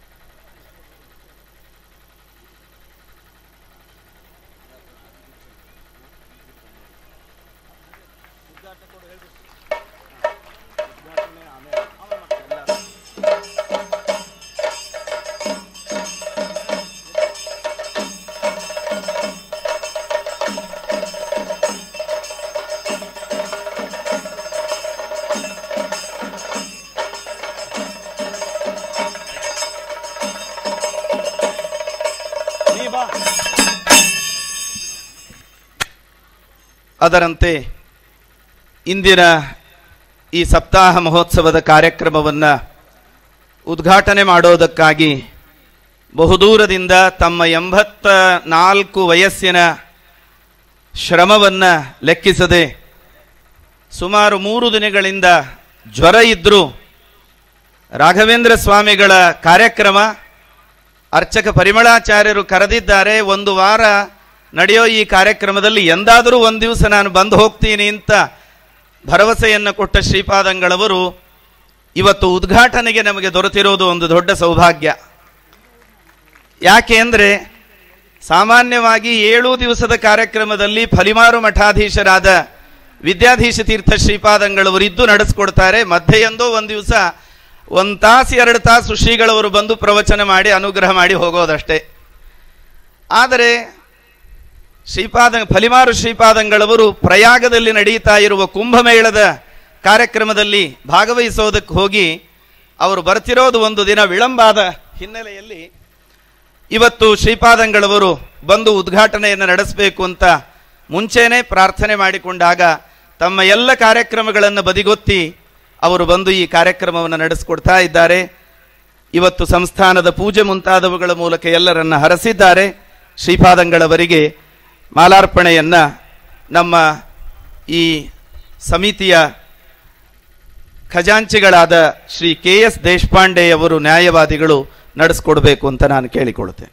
ಅದರಂತೆ ಇಂದಿನ ಈ ಸಪ್ತಾಹ ಮಹೋತ್ಸವದ ಕಾರ್ಯಕ್ರಮವನ್ನು ಉದ್ಘಾಟನೆ ಮಾಡೋದಕ್ಕಾಗಿ ಬಹುದೂರದಿಂದ ತಮ್ಮ ಎಂಬತ್ತ ನಾಲ್ಕು ವಯಸ್ಸಿನ ಶ್ರಮವನ್ನು ಲೆಕ್ಕಿಸದೆ ಸುಮಾರು ಮೂರು ದಿನಗಳಿಂದ ಜ್ವರ ಇದ್ದರೂ ರಾಘವೇಂದ್ರ ಸ್ವಾಮಿಗಳ ಕಾರ್ಯಕ್ರಮ ಅರ್ಚಕ ಪರಿಮಳಾಚಾರ್ಯರು ಕರೆದಿದ್ದಾರೆ ಒಂದು ವಾರ ನಡೆಯೋ ಈ ಕಾರ್ಯಕ್ರಮದಲ್ಲಿ ಎಂದಾದರೂ ಒಂದು ದಿವಸ ನಾನು ಬಂದು ಹೋಗ್ತೀನಿ ಅಂತ ಭರವಸೆಯನ್ನು ಕೊಟ್ಟ ಶ್ರೀಪಾದಂಗಳವರು ಇವತ್ತು ಉದ್ಘಾಟನೆಗೆ ನಮಗೆ ದೊರೆತಿರೋದು ಒಂದು ದೊಡ್ಡ ಸೌಭಾಗ್ಯ ಯಾಕೆ ಅಂದರೆ ಸಾಮಾನ್ಯವಾಗಿ ಏಳು ದಿವಸದ ಕಾರ್ಯಕ್ರಮದಲ್ಲಿ ಫಲಿಮಾರು ಮಠಾಧೀಶರಾದ ವಿದ್ಯಾಧೀಶ ತೀರ್ಥ ಶ್ರೀಪಾದಂಗಳವರು ಇದ್ದು ನಡೆಸ್ಕೊಡ್ತಾರೆ ಮಧ್ಯೆಯಂದೋ ಒಂದು ದಿವಸ ಒಂದು ತಾಸು ಎರಡು ತಾಸು ಶ್ರೀಗಳವರು ಬಂದು ಪ್ರವಚನ ಮಾಡಿ ಅನುಗ್ರಹ ಮಾಡಿ ಹೋಗೋದಷ್ಟೇ ಆದರೆ ಶ್ರೀಪಾದ ಫಲಿಮಾರು ಶ್ರೀಪಾದಂಗಳವರು ಪ್ರಯಾಗದಲ್ಲಿ ನಡೆಯುತ್ತಾ ಇರುವ ಕುಂಭಮೇಳದ ಕಾರ್ಯಕ್ರಮದಲ್ಲಿ ಭಾಗವಹಿಸೋದಕ್ಕೆ ಹೋಗಿ ಅವರು ಬರ್ತಿರೋದು ಒಂದು ದಿನ ವಿಳಂಬಾದ ಹಿನ್ನೆಲೆಯಲ್ಲಿ ಇವತ್ತು ಶ್ರೀಪಾದಂಗಳವರು ಬಂದು ಉದ್ಘಾಟನೆಯನ್ನು ನಡೆಸಬೇಕು ಅಂತ ಮುಂಚೆನೇ ಪ್ರಾರ್ಥನೆ ಮಾಡಿಕೊಂಡಾಗ ತಮ್ಮ ಎಲ್ಲ ಕಾರ್ಯಕ್ರಮಗಳನ್ನು ಬದಿಗೊತ್ತಿ ಅವರು ಬಂದು ಈ ಕಾರ್ಯಕ್ರಮವನ್ನು ನಡೆಸಿಕೊಡ್ತಾ ಇದ್ದಾರೆ ಇವತ್ತು ಸಂಸ್ಥಾನದ ಪೂಜೆ ಮುಂತಾದವುಗಳ ಮೂಲಕ ಎಲ್ಲರನ್ನ ಹರಸಿದ್ದಾರೆ ಶ್ರೀಪಾದಂಗಳವರಿಗೆ ಮಾಲಾರ್ಪಣೆಯನ್ನು ನಮ್ಮ ಈ ಸಮಿತಿಯ ಖಜಾಂಚಿಗಳಾದ ಶ್ರೀ ಕೆ ಎಸ್ ದೇಶಪಾಂಡೆಯವರು ನ್ಯಾಯವಾದಿಗಳು ನಡೆಸ್ಕೊಡ್ಬೇಕು ಅಂತ ನಾನು ಕೇಳಿಕೊಳ್ತೇನೆ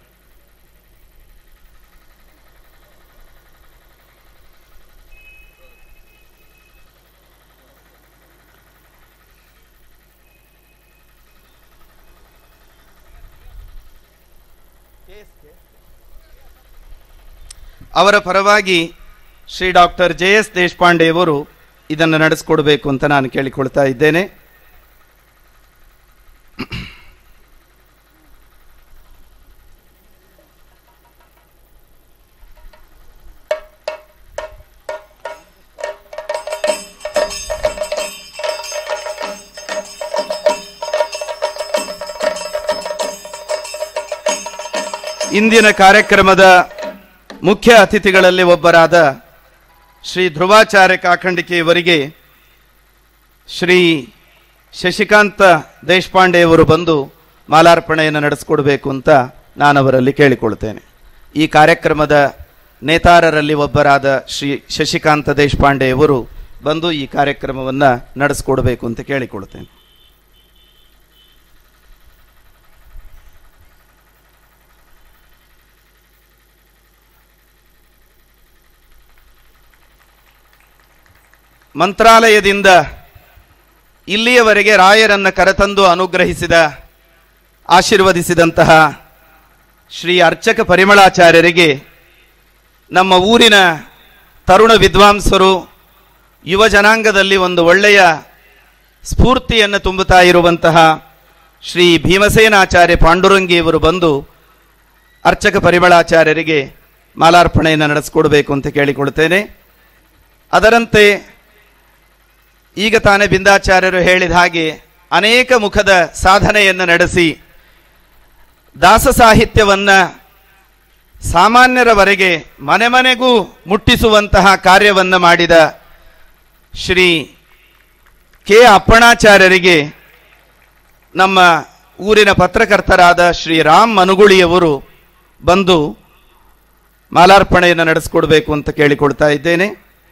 ಅವರ ಪರವಾಗಿ ಶ್ರೀ ಡಾಕ್ಟರ್ ಜೆ ಎಸ್ ದೇಶಪಾಂಡೆಯವರು ಇದನ್ನು ನಡೆಸ್ಕೊಡ್ಬೇಕು ಅಂತ ನಾನು ಕೇಳಿಕೊಳ್ತಾ ಇದ್ದೇನೆ ಇಂದಿನ ಕಾರ್ಯಕ್ರಮದ ಮುಖ್ಯ ಅತಿಥಿಗಳಲ್ಲಿ ಒಬ್ಬರಾದ ಶ್ರೀ ಧ್ರುವಾಚಾರ್ಯ ಕಾಖಂಡಿಕೆಯವರಿಗೆ ಶ್ರೀ ಶಶಿಕಾಂತ ದೇಶಪಾಂಡೆಯವರು ಬಂದು ಮಾಲಾರ್ಪಣೆಯನ್ನು ನಡೆಸಿಕೊಡ್ಬೇಕು ಅಂತ ನಾನು ಅವರಲ್ಲಿ ಕೇಳಿಕೊಳ್ತೇನೆ ಈ ಕಾರ್ಯಕ್ರಮದ ನೇತಾರರಲ್ಲಿ ಒಬ್ಬರಾದ ಶ್ರೀ ಶಶಿಕಾಂತ ದೇಶಪಾಂಡೆಯವರು ಬಂದು ಈ ಕಾರ್ಯಕ್ರಮವನ್ನು ನಡೆಸಿಕೊಡ್ಬೇಕು ಅಂತ ಕೇಳಿಕೊಳ್ತೇನೆ ಮಂತ್ರಾಲಯದಿಂದ ಇಲ್ಲಿಯವರೆಗೆ ರಾಯರನ್ನು ಕರೆತಂದು ಅನುಗ್ರಹಿಸಿದ ಆಶೀರ್ವದಿಸಿದಂತಹ ಶ್ರೀ ಅರ್ಚಕ ಪರಿಮಳಾಚಾರ್ಯರಿಗೆ ನಮ್ಮ ಊರಿನ ತರುಣ ವಿದ್ವಾಂಸರು ಯುವ ಜನಾಂಗದಲ್ಲಿ ಒಂದು ಒಳ್ಳೆಯ ಸ್ಫೂರ್ತಿಯನ್ನು ತುಂಬುತ್ತಾ ಇರುವಂತಹ ಶ್ರೀ ಭೀಮಸೇನಾಚಾರ್ಯ ಪಾಂಡುರಂಗಿಯವರು ಬಂದು ಅರ್ಚಕ ಪರಿಮಳಾಚಾರ್ಯರಿಗೆ ಮಾಲಾರ್ಪಣೆಯನ್ನು ನಡೆಸಿಕೊಡಬೇಕು ಅಂತ ಕೇಳಿಕೊಳ್ತೇನೆ ಅದರಂತೆ ಈಗ ತಾನೇ ಬಿಂದಾಚಾರ್ಯರು ಹೇಳಿದ ಹಾಗೆ ಅನೇಕ ಮುಖದ ಸಾಧನೆಯನ್ನು ನಡೆಸಿ ದಾಸ ಸಾಹಿತ್ಯವನ್ನ ಸಾಮಾನ್ಯರವರೆಗೆ ಮನೆ ಮನೆಗೂ ಮುಟ್ಟಿಸುವಂತಹ ಕಾರ್ಯವನ್ನು ಮಾಡಿದ ಶ್ರೀ ಕೆ ಅಪ್ಪಣಾಚಾರ್ಯರಿಗೆ ನಮ್ಮ ಊರಿನ ಪತ್ರಕರ್ತರಾದ ಶ್ರೀ ರಾಮ್ ಮನುಗುಳಿಯವರು ಬಂದು ಮಾಲಾರ್ಪಣೆಯನ್ನು ನಡೆಸಿಕೊಡ್ಬೇಕು ಅಂತ ಕೇಳಿಕೊಳ್ತಾ ಇದ್ದೇನೆ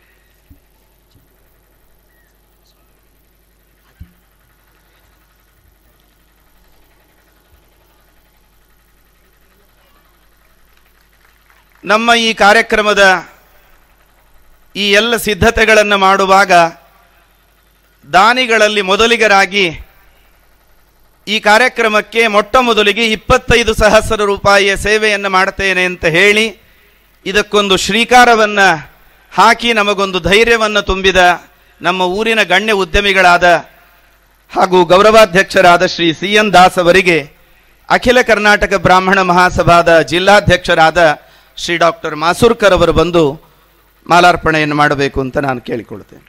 ನಮ್ಮ ಈ ಕಾರ್ಯಕ್ರಮದ ಈ ಎಲ್ಲ ಸಿದ್ಧತೆಗಳನ್ನು ಮಾಡುವಾಗ ದಾನಿಗಳಲ್ಲಿ ಮೊದಲಿಗರಾಗಿ ಈ ಕಾರ್ಯಕ್ರಮಕ್ಕೆ ಮೊಟ್ಟ ಮೊದಲಿಗೆ ಇಪ್ಪತ್ತೈದು ಸಹಸ್ರ ರೂಪಾಯಿಯ ಸೇವೆಯನ್ನು ಮಾಡ್ತೇನೆ ಅಂತ ಹೇಳಿ ಇದಕ್ಕೊಂದು ಶ್ರೀಕಾರವನ್ನು ಹಾಕಿ ನಮಗೊಂದು ಧೈರ್ಯವನ್ನು ತುಂಬಿದ ನಮ್ಮ ಊರಿನ ಗಣ್ಯ ಉದ್ಯಮಿಗಳಾದ ಹಾಗೂ ಗೌರವಾಧ್ಯಕ್ಷರಾದ ಶ್ರೀ ಸಿ ಎನ್ ದಾಸ್ ಅವರಿಗೆ ಅಖಿಲ ಕರ್ನಾಟಕ ಬ್ರಾಹ್ಮಣ ಮಹಾಸಭಾದ ಜಿಲ್ಲಾಧ್ಯಕ್ಷರಾದ ಶ್ರೀ ಡಾಕ್ಟರ್ ಮಾಸೂರ್ಕರ್ ಅವರು ಬಂದು ಮಾಲಾರ್ಪಣೆಯನ್ನು ಮಾಡಬೇಕು ಅಂತ ನಾನು ಕೇಳಿಕೊಳ್ತೇನೆ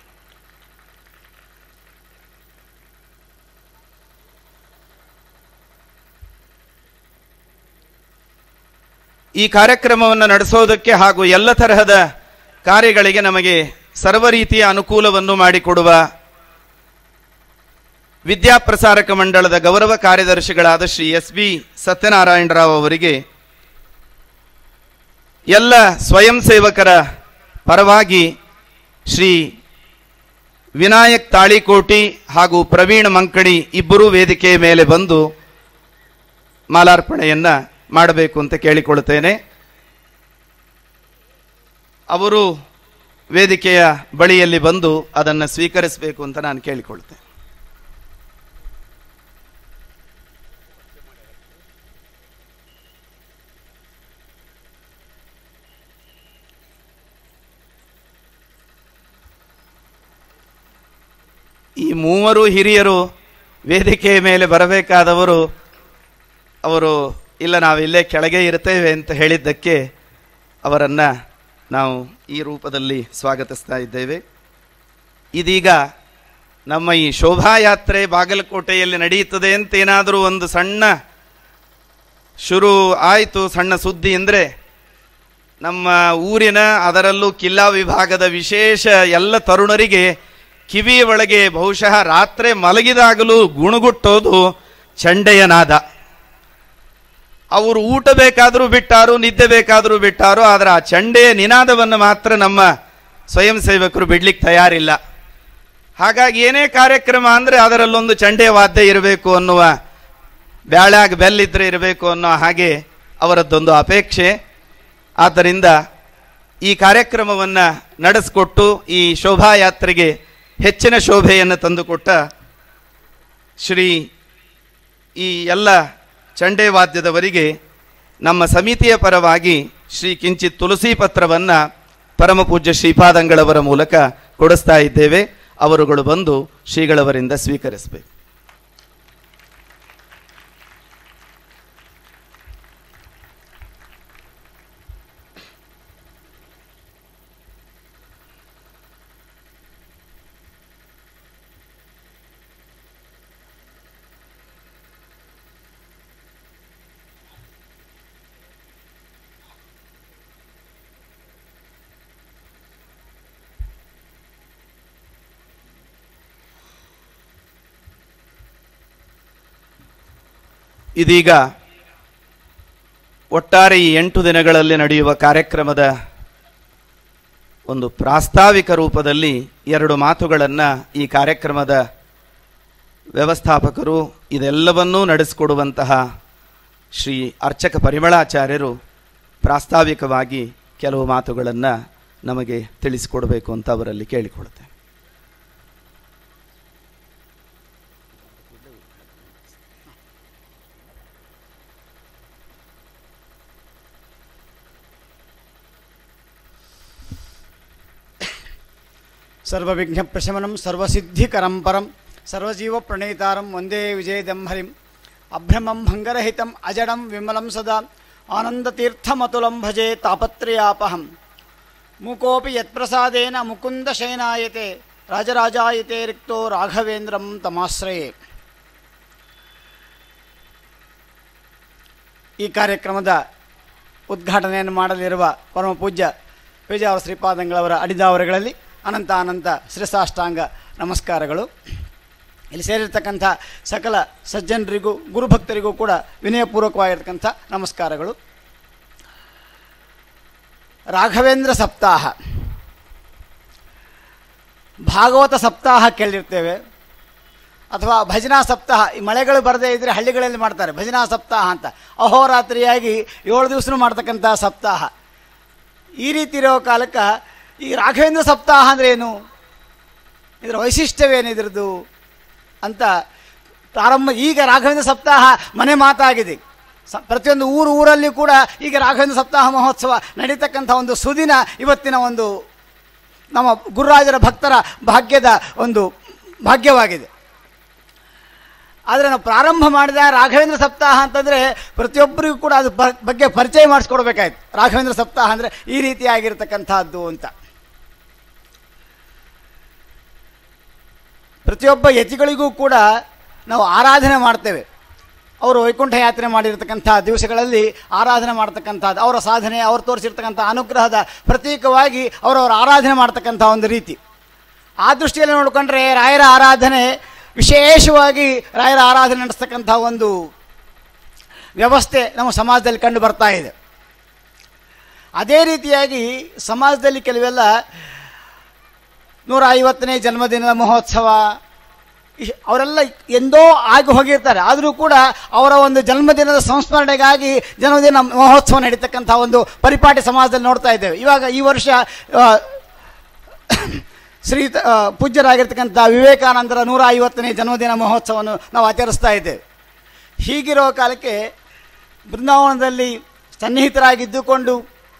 ಈ ಕಾರ್ಯಕ್ರಮವನ್ನು ನಡೆಸೋದಕ್ಕೆ ಹಾಗೂ ಎಲ್ಲ ತರಹದ ಕಾರ್ಯಗಳಿಗೆ ನಮಗೆ ಸರ್ವ ರೀತಿಯ ಅನುಕೂಲವನ್ನು ಮಾಡಿಕೊಡುವ ವಿದ್ಯಾಪ್ರಸಾರಕ ಮಂಡಳದ ಗೌರವ ಕಾರ್ಯದರ್ಶಿಗಳಾದ ಶ್ರೀ ಎಸ್ ಬಿ ಸತ್ಯನಾರಾಯಣರಾವ್ ಅವರಿಗೆ ಎಲ್ಲ ಸ್ವಯಂ ಸೇವಕರ ಪರವಾಗಿ ಶ್ರೀ ವಿನಾಯಕ್ ತಾಳಿಕೋಟಿ ಹಾಗೂ ಪ್ರವೀಣ್ ಮಂಕಣಿ ಇಬ್ಬರೂ ವೇದಿಕೆಯ ಮೇಲೆ ಬಂದು ಮಾಲಾರ್ಪಣೆಯನ್ನ ಮಾಡಬೇಕು ಅಂತ ಕೇಳಿಕೊಳ್ಳುತ್ತೇನೆ ಅವರು ವೇದಿಕೆಯ ಬಳಿಯಲ್ಲಿ ಬಂದು ಅದನ್ನು ಸ್ವೀಕರಿಸಬೇಕು ಅಂತ ನಾನು ಕೇಳಿಕೊಳ್ತೇನೆ ಈ ಮೂವರು ಹಿರಿಯರು ವೇದಿಕೆಯ ಮೇಲೆ ಬರಬೇಕಾದವರು ಅವರು ಇಲ್ಲ ನಾವು ಇಲ್ಲೇ ಕೆಳಗೆ ಇರ್ತೇವೆ ಅಂತ ಹೇಳಿದ್ದಕ್ಕೆ ಅವರನ್ನು ನಾವು ಈ ರೂಪದಲ್ಲಿ ಸ್ವಾಗತಿಸ್ತಾ ಇದ್ದೇವೆ ಇದೀಗ ನಮ್ಮ ಈ ಶೋಭಾಯಾತ್ರೆ ಬಾಗಲಕೋಟೆಯಲ್ಲಿ ನಡೆಯುತ್ತದೆ ಅಂತ ಏನಾದರೂ ಒಂದು ಸಣ್ಣ ಶುರು ಆಯಿತು ಸಣ್ಣ ಸುದ್ದಿ ಅಂದರೆ ನಮ್ಮ ಊರಿನ ಅದರಲ್ಲೂ ಕಿಲ್ಲಾ ವಿಭಾಗದ ವಿಶೇಷ ಎಲ್ಲ ತರುಣರಿಗೆ ಕಿವಿಯ ಒಳಗೆ ಬಹುಶಃ ರಾತ್ರಿ ಮಲಗಿದಾಗಲೂ ಗುಣಗುಟ್ಟೋದು ಚಂಡೆಯ ನಾದ ಅವರು ಊಟ ಬೇಕಾದರೂ ಬಿಟ್ಟಾರು ನಿದ್ದೆ ಬೇಕಾದರೂ ಬಿಟ್ಟಾರು ಆದರೆ ಆ ಚಂಡೆಯ ನಿನಾದವನ್ನು ಮಾತ್ರ ನಮ್ಮ ಸ್ವಯಂ ಸೇವಕರು ಬಿಡ್ಲಿಕ್ಕೆ ತಯಾರಿಲ್ಲ ಹಾಗಾಗಿ ಏನೇ ಕಾರ್ಯಕ್ರಮ ಅಂದರೆ ಅದರಲ್ಲೊಂದು ಚಂಡೆಯ ವಾದ್ಯ ಇರಬೇಕು ಅನ್ನುವ ಬ್ಯಾಳ್ಯಾಗ ಬೆಲ್ಲಿದ್ರೆ ಇರಬೇಕು ಅನ್ನೋ ಹಾಗೆ ಅವರದ್ದೊಂದು ಅಪೇಕ್ಷೆ ಆದ್ದರಿಂದ ಈ ಕಾರ್ಯಕ್ರಮವನ್ನು ನಡೆಸಿಕೊಟ್ಟು ಈ ಶೋಭಾಯಾತ್ರೆಗೆ ಹೆಚ್ಚಿನ ಶೋಭೆಯನ್ನು ತಂದುಕೊಟ್ಟ ಶ್ರೀ ಈ ಎಲ್ಲ ಚಂಡೆ ವಾದ್ಯದವರಿಗೆ ನಮ್ಮ ಸಮಿತಿಯ ಪರವಾಗಿ ಶ್ರೀ ಕಿಂಚಿತ್ ತುಳಸಿ ಪತ್ರವನ್ನು ಪರಮಪೂಜ್ಯ ಶ್ರೀಪಾದಂಗಳವರ ಮೂಲಕ ಕೊಡಿಸ್ತಾ ಇದ್ದೇವೆ ಅವರುಗಳು ಬಂದು ಶ್ರೀಗಳವರಿಂದ ಸ್ವೀಕರಿಸಬೇಕು ಇದೀಗ ಒಟ್ಟಾರೆ ಈ ಎಂಟು ದಿನಗಳಲ್ಲಿ ನಡೆಯುವ ಕಾರ್ಯಕ್ರಮದ ಒಂದು ಪ್ರಾಸ್ತಾವಿಕ ರೂಪದಲ್ಲಿ ಎರಡು ಮಾತುಗಳನ್ನು ಈ ಕಾರ್ಯಕ್ರಮದ ವ್ಯವಸ್ಥಾಪಕರು ಇದೆಲ್ಲವನ್ನೂ ನಡೆಸಿಕೊಡುವಂತಹ ಶ್ರೀ ಅರ್ಚಕ ಪರಿಮಳಾಚಾರ್ಯರು ಪ್ರಾಸ್ತಾವಿಕವಾಗಿ ಕೆಲವು ಮಾತುಗಳನ್ನು ನಮಗೆ ತಿಳಿಸಿಕೊಡಬೇಕು ಅಂತ ಅವರಲ್ಲಿ ಕೇಳಿಕೊಡುತ್ತೇನೆ ಸರ್ವವಿಘ್ನಪ್ರಶಮನಂ ಸರ್ವಸಿದ್ಧಿಕರಂ ಪರಂ ಸರ್ವಜೀವಪ್ರಣೇತಾರಂ ವಂದೇ ವಿಜಯದಂ ಹರಿಂ ಅಭ್ರಮಂ ಭಂಗರಹಿತಂ ಅಜಡಂ ವಿಮಲಂ ಸದಾ ಆನಂದತೀರ್ಥಮತುಲಂ ಭಜೆ ತಾಪತ್ರಯಾಪಹಂ ಮೂಕೋಪಿ ಯತ್ಪ್ರಸಾದೇನ ಮುಕುಂದಶಯನಾಯತೆ ರಾಜರಾಜಾಯಿತೇ ರಿಕ್ತೋ ರಾಘವೇಂದ್ರಂ ತಮಾಶ್ರಯೇ ಈ ಕಾರ್ಯಕ್ರಮದ ಉದ್ಘಾಟನೆಯನ್ನು ಮಾಡಲಿರುವ ಪರಮ ಪೂಜ್ಯ ಪೇಜಾವರ ಶ್ರೀಪಾದಂಗಳವರ ಅಡಿದಾವರಗಳಲ್ಲಿ ಅನಂತ ಅನಂತ ಶ್ರೀಸಾಷ್ಟಾಂಗ ನಮಸ್ಕಾರಗಳು ಇಲ್ಲಿ ಸೇರಿರ್ತಕ್ಕಂಥ ಸಕಲ ಸಜ್ಜನರಿಗೂ ಗುರುಭಕ್ತರಿಗೂ ಕೂಡ ವಿನಯಪೂರ್ವಕವಾಗಿರ್ತಕ್ಕಂಥ ನಮಸ್ಕಾರಗಳು ರಾಘವೇಂದ್ರ ಸಪ್ತಾಹ ಭಾಗವತ ಸಪ್ತಾಹ ಕೇಳಿರ್ತೇವೆ ಅಥವಾ ಭಜನಾ ಸಪ್ತಾಹ ಈ ಮಳೆಗಳು ಬರದೇ ಇದ್ದರೆ ಹಳ್ಳಿಗಳಲ್ಲಿ ಮಾಡ್ತಾರೆ ಭಜನಾ ಸಪ್ತಾಹ ಅಂತ ಅಹೋರಾತ್ರಿಯಾಗಿ ಏಳು ದಿವಸನೂ ಮಾಡ್ತಕ್ಕಂಥ ಸಪ್ತಾಹ ಈ ರೀತಿ ಇರೋ ಕಾಲಕ್ಕೆ ಈ ರಾಘವೇಂದ್ರ ಸಪ್ತಾಹ ಅಂದರೆ ಏನು ಇದರ ವೈಶಿಷ್ಟ್ಯವೇನು ಇದ್ರದ್ದು ಅಂತ ಪ್ರಾರಂಭ ಈಗ ರಾಘವೇಂದ್ರ ಸಪ್ತಾಹ ಮನೆ ಮಾತಾಗಿದೆ ಸ ಪ್ರತಿಯೊಂದು ಊರು ಊರಲ್ಲಿ ಕೂಡ ಈಗ ರಾಘವೇಂದ್ರ ಸಪ್ತಾಹ ಮಹೋತ್ಸವ ನಡೀತಕ್ಕಂಥ ಒಂದು ಸುದಿನ ಇವತ್ತಿನ ಒಂದು ನಮ್ಮ ಗುರುರಾಜರ ಭಕ್ತರ ಭಾಗ್ಯದ ಒಂದು ಭಾಗ್ಯವಾಗಿದೆ ಆದರೆ ನಾವು ಪ್ರಾರಂಭ ಮಾಡಿದ ರಾಘವೇಂದ್ರ ಸಪ್ತಾಹ ಅಂತಂದರೆ ಪ್ರತಿಯೊಬ್ಬರಿಗೂ ಕೂಡ ಅದು ಬ- ಬಗ್ಗೆ ಪರಿಚಯ ಮಾಡಿಸ್ಕೊಡ್ಬೇಕಾಯ್ತು ರಾಘವೇಂದ್ರ ಸಪ್ತಾಹ ಅಂದರೆ ಈ ರೀತಿಯಾಗಿರ್ತಕ್ಕಂಥದ್ದು ಅಂತ ಪ್ರತಿಯೊಬ್ಬ ಯತಿಗಳಿಗೂ ಕೂಡ ನಾವು ಆರಾಧನೆ ಮಾಡ್ತೇವೆ ಅವರು ವೈಕುಂಠ ಯಾತ್ರೆ ಮಾಡಿರ್ತಕ್ಕಂಥ ದಿವಸಗಳಲ್ಲಿ ಆರಾಧನೆ ಮಾಡ್ತಕ್ಕಂಥದ್ದು ಅವರ ಸಾಧನೆ ಅವರು ತೋರಿಸಿರ್ತಕ್ಕಂಥ ಅನುಗ್ರಹದ ಪ್ರತೀಕವಾಗಿ ಅವರವರ ಆರಾಧನೆ ಮಾಡ್ತಕ್ಕಂಥ ಒಂದು ರೀತಿ ಆ ದೃಷ್ಟಿಯಲ್ಲಿ ನೋಡಿಕೊಂಡ್ರೆ ರಾಯರ ಆರಾಧನೆ ವಿಶೇಷವಾಗಿ ರಾಯರ ಆರಾಧನೆ ನಡೆಸ್ತಕ್ಕಂಥ ಒಂದು ವ್ಯವಸ್ಥೆ ನಮ್ಮ ಸಮಾಜದಲ್ಲಿ ಕಂಡು ಬರ್ತಾ ಇದೆ ಅದೇ ರೀತಿಯಾಗಿ ಸಮಾಜದಲ್ಲಿ ಕೆಲವೆಲ್ಲ ನೂರ ಐವತ್ತನೇ ಜನ್ಮದಿನದ ಮಹೋತ್ಸವ ಇಶ್- ಅವರೆಲ್ಲ ಎಂದೋ ಆಗಿ ಹೋಗಿರ್ತಾರೆ ಆದರೂ ಕೂಡ ಅವರ ಒಂದು ಜನ್ಮದಿನದ ಸಂಸ್ಮರಣೆಗಾಗಿ ಜನ್ಮದಿನ ಮಹೋತ್ಸವ ನಡೀತಕ್ಕಂಥ ಒಂದು ಪರಿಪಾಟಿ ಸಮಾಜದಲ್ಲಿ ನೋಡ್ತಾ ಇದ್ದೇವೆ ಇವಾಗ ಈ ವರ್ಷ ಆ, ಶ್ರೀ ಆ, ಪೂಜ್ಯರಾಗಿರ್ತಕ್ಕಂಥ ವಿವೇಕಾನಂದರ ನೂರ ಐವತ್ತನೇ ಜನ್ಮದಿನ ಮಹೋತ್ಸವವನ್ನು ನಾವು ಆಚರಿಸ್ತಾ ಇದ್ದೇವೆ ಹೀಗಿರೋ ಕಾಲಕ್ಕೆ ಬೃಂದಾವನದಲ್ಲಿ ಸನ್ನಿಹಿತರಾಗಿದ್ದುಕೊಂಡು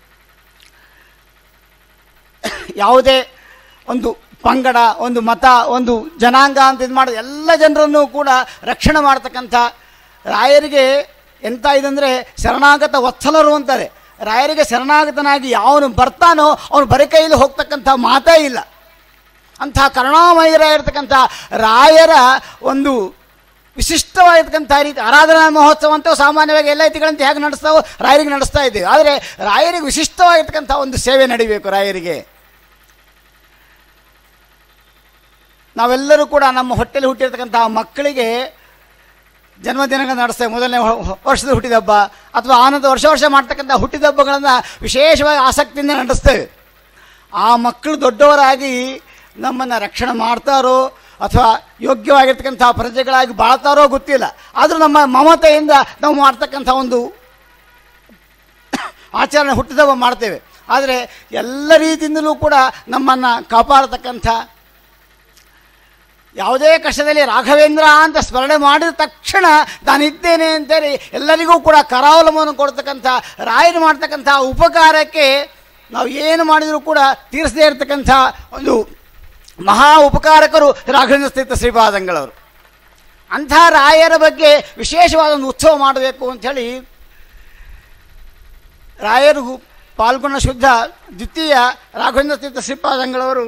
ಯಾವುದೇ ಒಂದು ಪಂಗಡ ಒಂದು ಮತ ಒಂದು ಜನಾಂಗ ಅಂತ ಇದು ಮಾಡೋದು ಎಲ್ಲ ಜನರನ್ನು ಕೂಡ ರಕ್ಷಣೆ ಮಾಡ್ತಕ್ಕಂಥ ರಾಯರಿಗೆ ಎಂಥ ಇದಂದರೆ ಶರಣಾಗತ ವತ್ಸಲರು ಅಂತಾರೆ ರಾಯರಿಗೆ ಶರಣಾಗತನಾಗಿ ಯಾವನು ಬರ್ತಾನೋ ಅವನು ಬರಿಕೈಯಲ್ಲಿ ಹೋಗ್ತಕ್ಕಂಥ ಮಾತೇ ಇಲ್ಲ ಅಂಥ ಕರುಣಾಮಯರಾಗಿರ್ತಕ್ಕಂಥ ರಾಯರ ಒಂದು ವಿಶಿಷ್ಟವಾಗಿರ್ತಕ್ಕಂಥ ರೀತಿ ಆರಾಧನಾ ಮಹೋತ್ಸವ ಅಂತೂ ಸಾಮಾನ್ಯವಾಗಿ ಎಲ್ಲ ಇತಿಗಳಂತೆ ಹೇಗೆ ನಡೆಸ್ತಾವೋ ರಾಯರಿಗೆ ನಡೆಸ್ತಾ ಇದ್ದೇವೆ ಆದರೆ ರಾಯರಿಗೆ ವಿಶಿಷ್ಟವಾಗಿರ್ತಕ್ಕಂಥ ಒಂದು ಸೇವೆ ನಡಿಬೇಕು ರಾಯರಿಗೆ ನಾವೆಲ್ಲರೂ ಕೂಡ ನಮ್ಮ ಹೊಟ್ಟೆಲಿ ಹುಟ್ಟಿರ್ತಕ್ಕಂಥ ಮಕ್ಕಳಿಗೆ ಜನ್ಮದಿನ ನಡೆಸ್ತೇವೆ ಮೊದಲನೇ ಹೊ- ಹೊ- ವರ್ಷದ ಹುಟ್ಟಿದಬ್ಬ ಅಥವಾ ಆನಂದ ವರ್ಷ ವರ್ಷ ಮಾಡ್ತಕ್ಕಂಥ ಹುಟ್ಟಿದಬ್ಬಗಳನ್ನು ವಿಶೇಷವಾಗಿ ಆಸಕ್ತಿಯಿಂದ ನಡೆಸ್ತೇವೆ ಆ ಮಕ್ಕಳು ದೊಡ್ಡವರಾಗಿ ನಮ್ಮನ್ನು ರಕ್ಷಣೆ ಮಾಡ್ತಾರೋ ಅಥವಾ ಯೋಗ್ಯವಾಗಿರ್ತಕ್ಕಂಥ ಪ್ರಜೆಗಳಾಗಿ ಬಾಳ್ತಾರೋ ಗೊತ್ತಿಲ್ಲ ಆದರೂ ನಮ್ಮ ಮಮತೆಯಿಂದ ನಾವು ಮಾಡ್ತಕ್ಕಂಥ ಒಂದು ಆಚರಣೆ ಹುಟ್ಟಿದಬ್ಬ ಮಾಡ್ತೇವೆ ಆದರೆ ಎಲ್ಲ ರೀತಿಯಿಂದಲೂ ಕೂಡ ನಮ್ಮನ್ನು ಕಾಪಾಡತಕ್ಕಂಥ ಯಾವುದೇ ಕಷ್ಟದಲ್ಲಿ ರಾಘವೇಂದ್ರ ಅಂತ ಸ್ಮರಣೆ ಮಾಡಿದ ತಕ್ಷಣ ನಾನಿದ್ದೇನೆ ಅಂತೇಳಿ ಎಲ್ಲರಿಗೂ ಕೂಡ ಕರಾವಲಂಬವನ್ನು ಕೊಡ್ತಕ್ಕಂಥ ರಾಯರು ಮಾಡ್ತಕ್ಕಂಥ ಉಪಕಾರಕ್ಕೆ ನಾವು ಏನು ಮಾಡಿದರೂ ಕೂಡ ತೀರಿಸದೇ ಇರತಕ್ಕಂಥ ಒಂದು ಮಹಾ ಉಪಕಾರಕರು ರಾಘವೇಂದ್ರ ಸ್ಥಿತ ಶ್ರೀಪಾದಂಗಳವರು ಅಂಥ ರಾಯರ ಬಗ್ಗೆ ವಿಶೇಷವಾದ ಒಂದು ಉತ್ಸವ ಮಾಡಬೇಕು ಅಂಥೇಳಿ ರಾಯರು ಪಾಲ್ಗೊಂಡ ಶುದ್ಧ ದ್ವಿತೀಯ ರಾಘವೇಂದ್ರ ತೀರ್ಥ ಶ್ರೀಪಾದಂಗಳವರು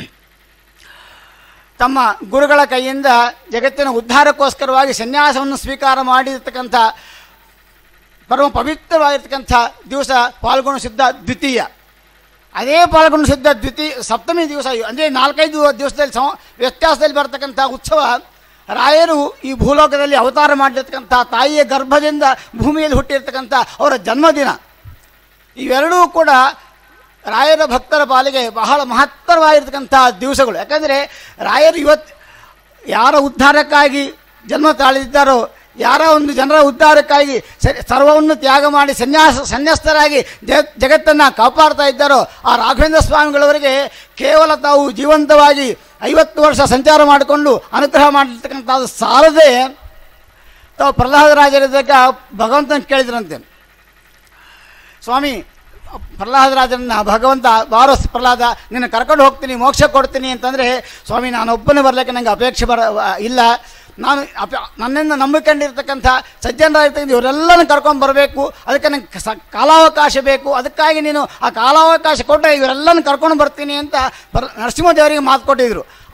ತಮ್ಮ ಗುರುಗಳ ಕೈಯಿಂದ ಜಗತ್ತಿನ ಉದ್ಧಾರಕ್ಕೋಸ್ಕರವಾಗಿ ಸನ್ಯಾಸವನ್ನು ಸ್ವೀಕಾರ ಮಾಡಿರ್ತಕ್ಕಂಥ ಪರಮ ಪವಿತ್ರವಾಗಿರ್ತಕ್ಕಂಥ ದಿವಸ ಪಾಲ್ಗೊಂಡ ಶುದ್ಧ ದ್ವಿತೀಯ ಅದೇ ಪಾಲ್ಗೊಂಡ ಶುದ್ಧ ದ್ವಿತೀಯ ಸಪ್ತಮಿ ದಿವಸ ಅಂದರೆ ನಾಲ್ಕೈದು ದಿವಸದಲ್ಲಿ ಸಮ ವ್ಯತ್ಯಾಸದಲ್ಲಿ ಬರ್ತಕ್ಕಂಥ ಉತ್ಸವ ರಾಯರು ಈ ಭೂಲೋಕದಲ್ಲಿ ಅವತಾರ ಮಾಡಿರ್ತಕ್ಕಂಥ ತಾಯಿಯ ಗರ್ಭದಿಂದ ಭೂಮಿಯಲ್ಲಿ ಹುಟ್ಟಿರ್ತಕ್ಕಂಥ ಅವರ ಜನ್ಮದಿನ ಇವೆರಡೂ ಕೂಡ ರಾಯರ ಭಕ್ತರ ಪಾಲಿಗೆ ಬಹಳ ಮಹತ್ತರವಾಗಿರ್ತಕ್ಕಂಥ ದಿವಸಗಳು ಯಾಕಂದರೆ ರಾಯರು ಇವತ್ತು ಯಾರ ಉದ್ಧಾರಕ್ಕಾಗಿ ಜನ್ಮ ತಾಳಿದ್ದಾರೋ ಯಾರ ಒಂದು ಜನರ ಉದ್ಧಾರಕ್ಕಾಗಿ ಸ- ಸರ್ವವನ್ನು ತ್ಯಾಗ ಮಾಡಿ ಸನ್ಯಾಸ ಸನ್ಯಸ್ತರಾಗಿ ಜಗ ಜಗತ್ತನ್ನು ಕಾಪಾಡ್ತಾ ಇದ್ದಾರೋ ಆ ರಾಘವೇಂದ್ರ ಸ್ವಾಮಿಗಳವರಿಗೆ ಕೇವಲ ತಾವು ಜೀವಂತವಾಗಿ ಐವತ್ತು ವರ್ಷ ಸಂಚಾರ ಮಾಡಿಕೊಂಡು ಅನುಗ್ರಹ ಮಾಡಿರ್ತಕ್ಕಂಥದ್ದು ಸಾಲದೆ ತಾವು ಪ್ರಹ್ಲಾದರಾಜರಿದ್ದಾಗ ಭಗವಂತನ ಕೇಳಿದ್ರಂತೆ ಸ್ವಾಮಿ ಪ್ರಹ್ಲಾದರಾಜರನ್ನ ಭಗವಂತ ಬಾರೋ ಪ್ರಹ್ಲಾದ ನಿನ್ನ ಕರ್ಕೊಂಡು ಹೋಗ್ತೀನಿ ಮೋಕ್ಷ ಕೊಡ್ತೀನಿ ಅಂತಂದರೆ ಸ್ವಾಮಿ ನಾನೊಬ್ಬನೇ ಬರಲಿಕ್ಕೆ ನನಗೆ ಅಪೇಕ್ಷೆ ಬರ ಇಲ್ಲ ನಾನು ಅಪ ನನ್ನಿಂದ ನಂಬಿಕೊಂಡಿರ್ತಕ್ಕಂಥ ಸಜ್ಜನರಾಗಿರ್ತಕ್ಕಂಥ ಇವರೆಲ್ಲನೂ ಕರ್ಕೊಂಡು ಬರಬೇಕು ಅದಕ್ಕೆ ನಂಗೆ ಸ ಕಾಲಾವಕಾಶ ಬೇಕು ಅದಕ್ಕಾಗಿ ನೀನು ಆ ಕಾಲಾವಕಾಶ ಕೊಟ್ಟರೆ ಇವರೆಲ್ಲನೂ ಕರ್ಕೊಂಡು ಬರ್ತೀನಿ ಅಂತ ಪರ ನರಸಿಂಹದೇವರಿಗೆ ಮಾತು ಕೊಟ್ಟಿದ್ರು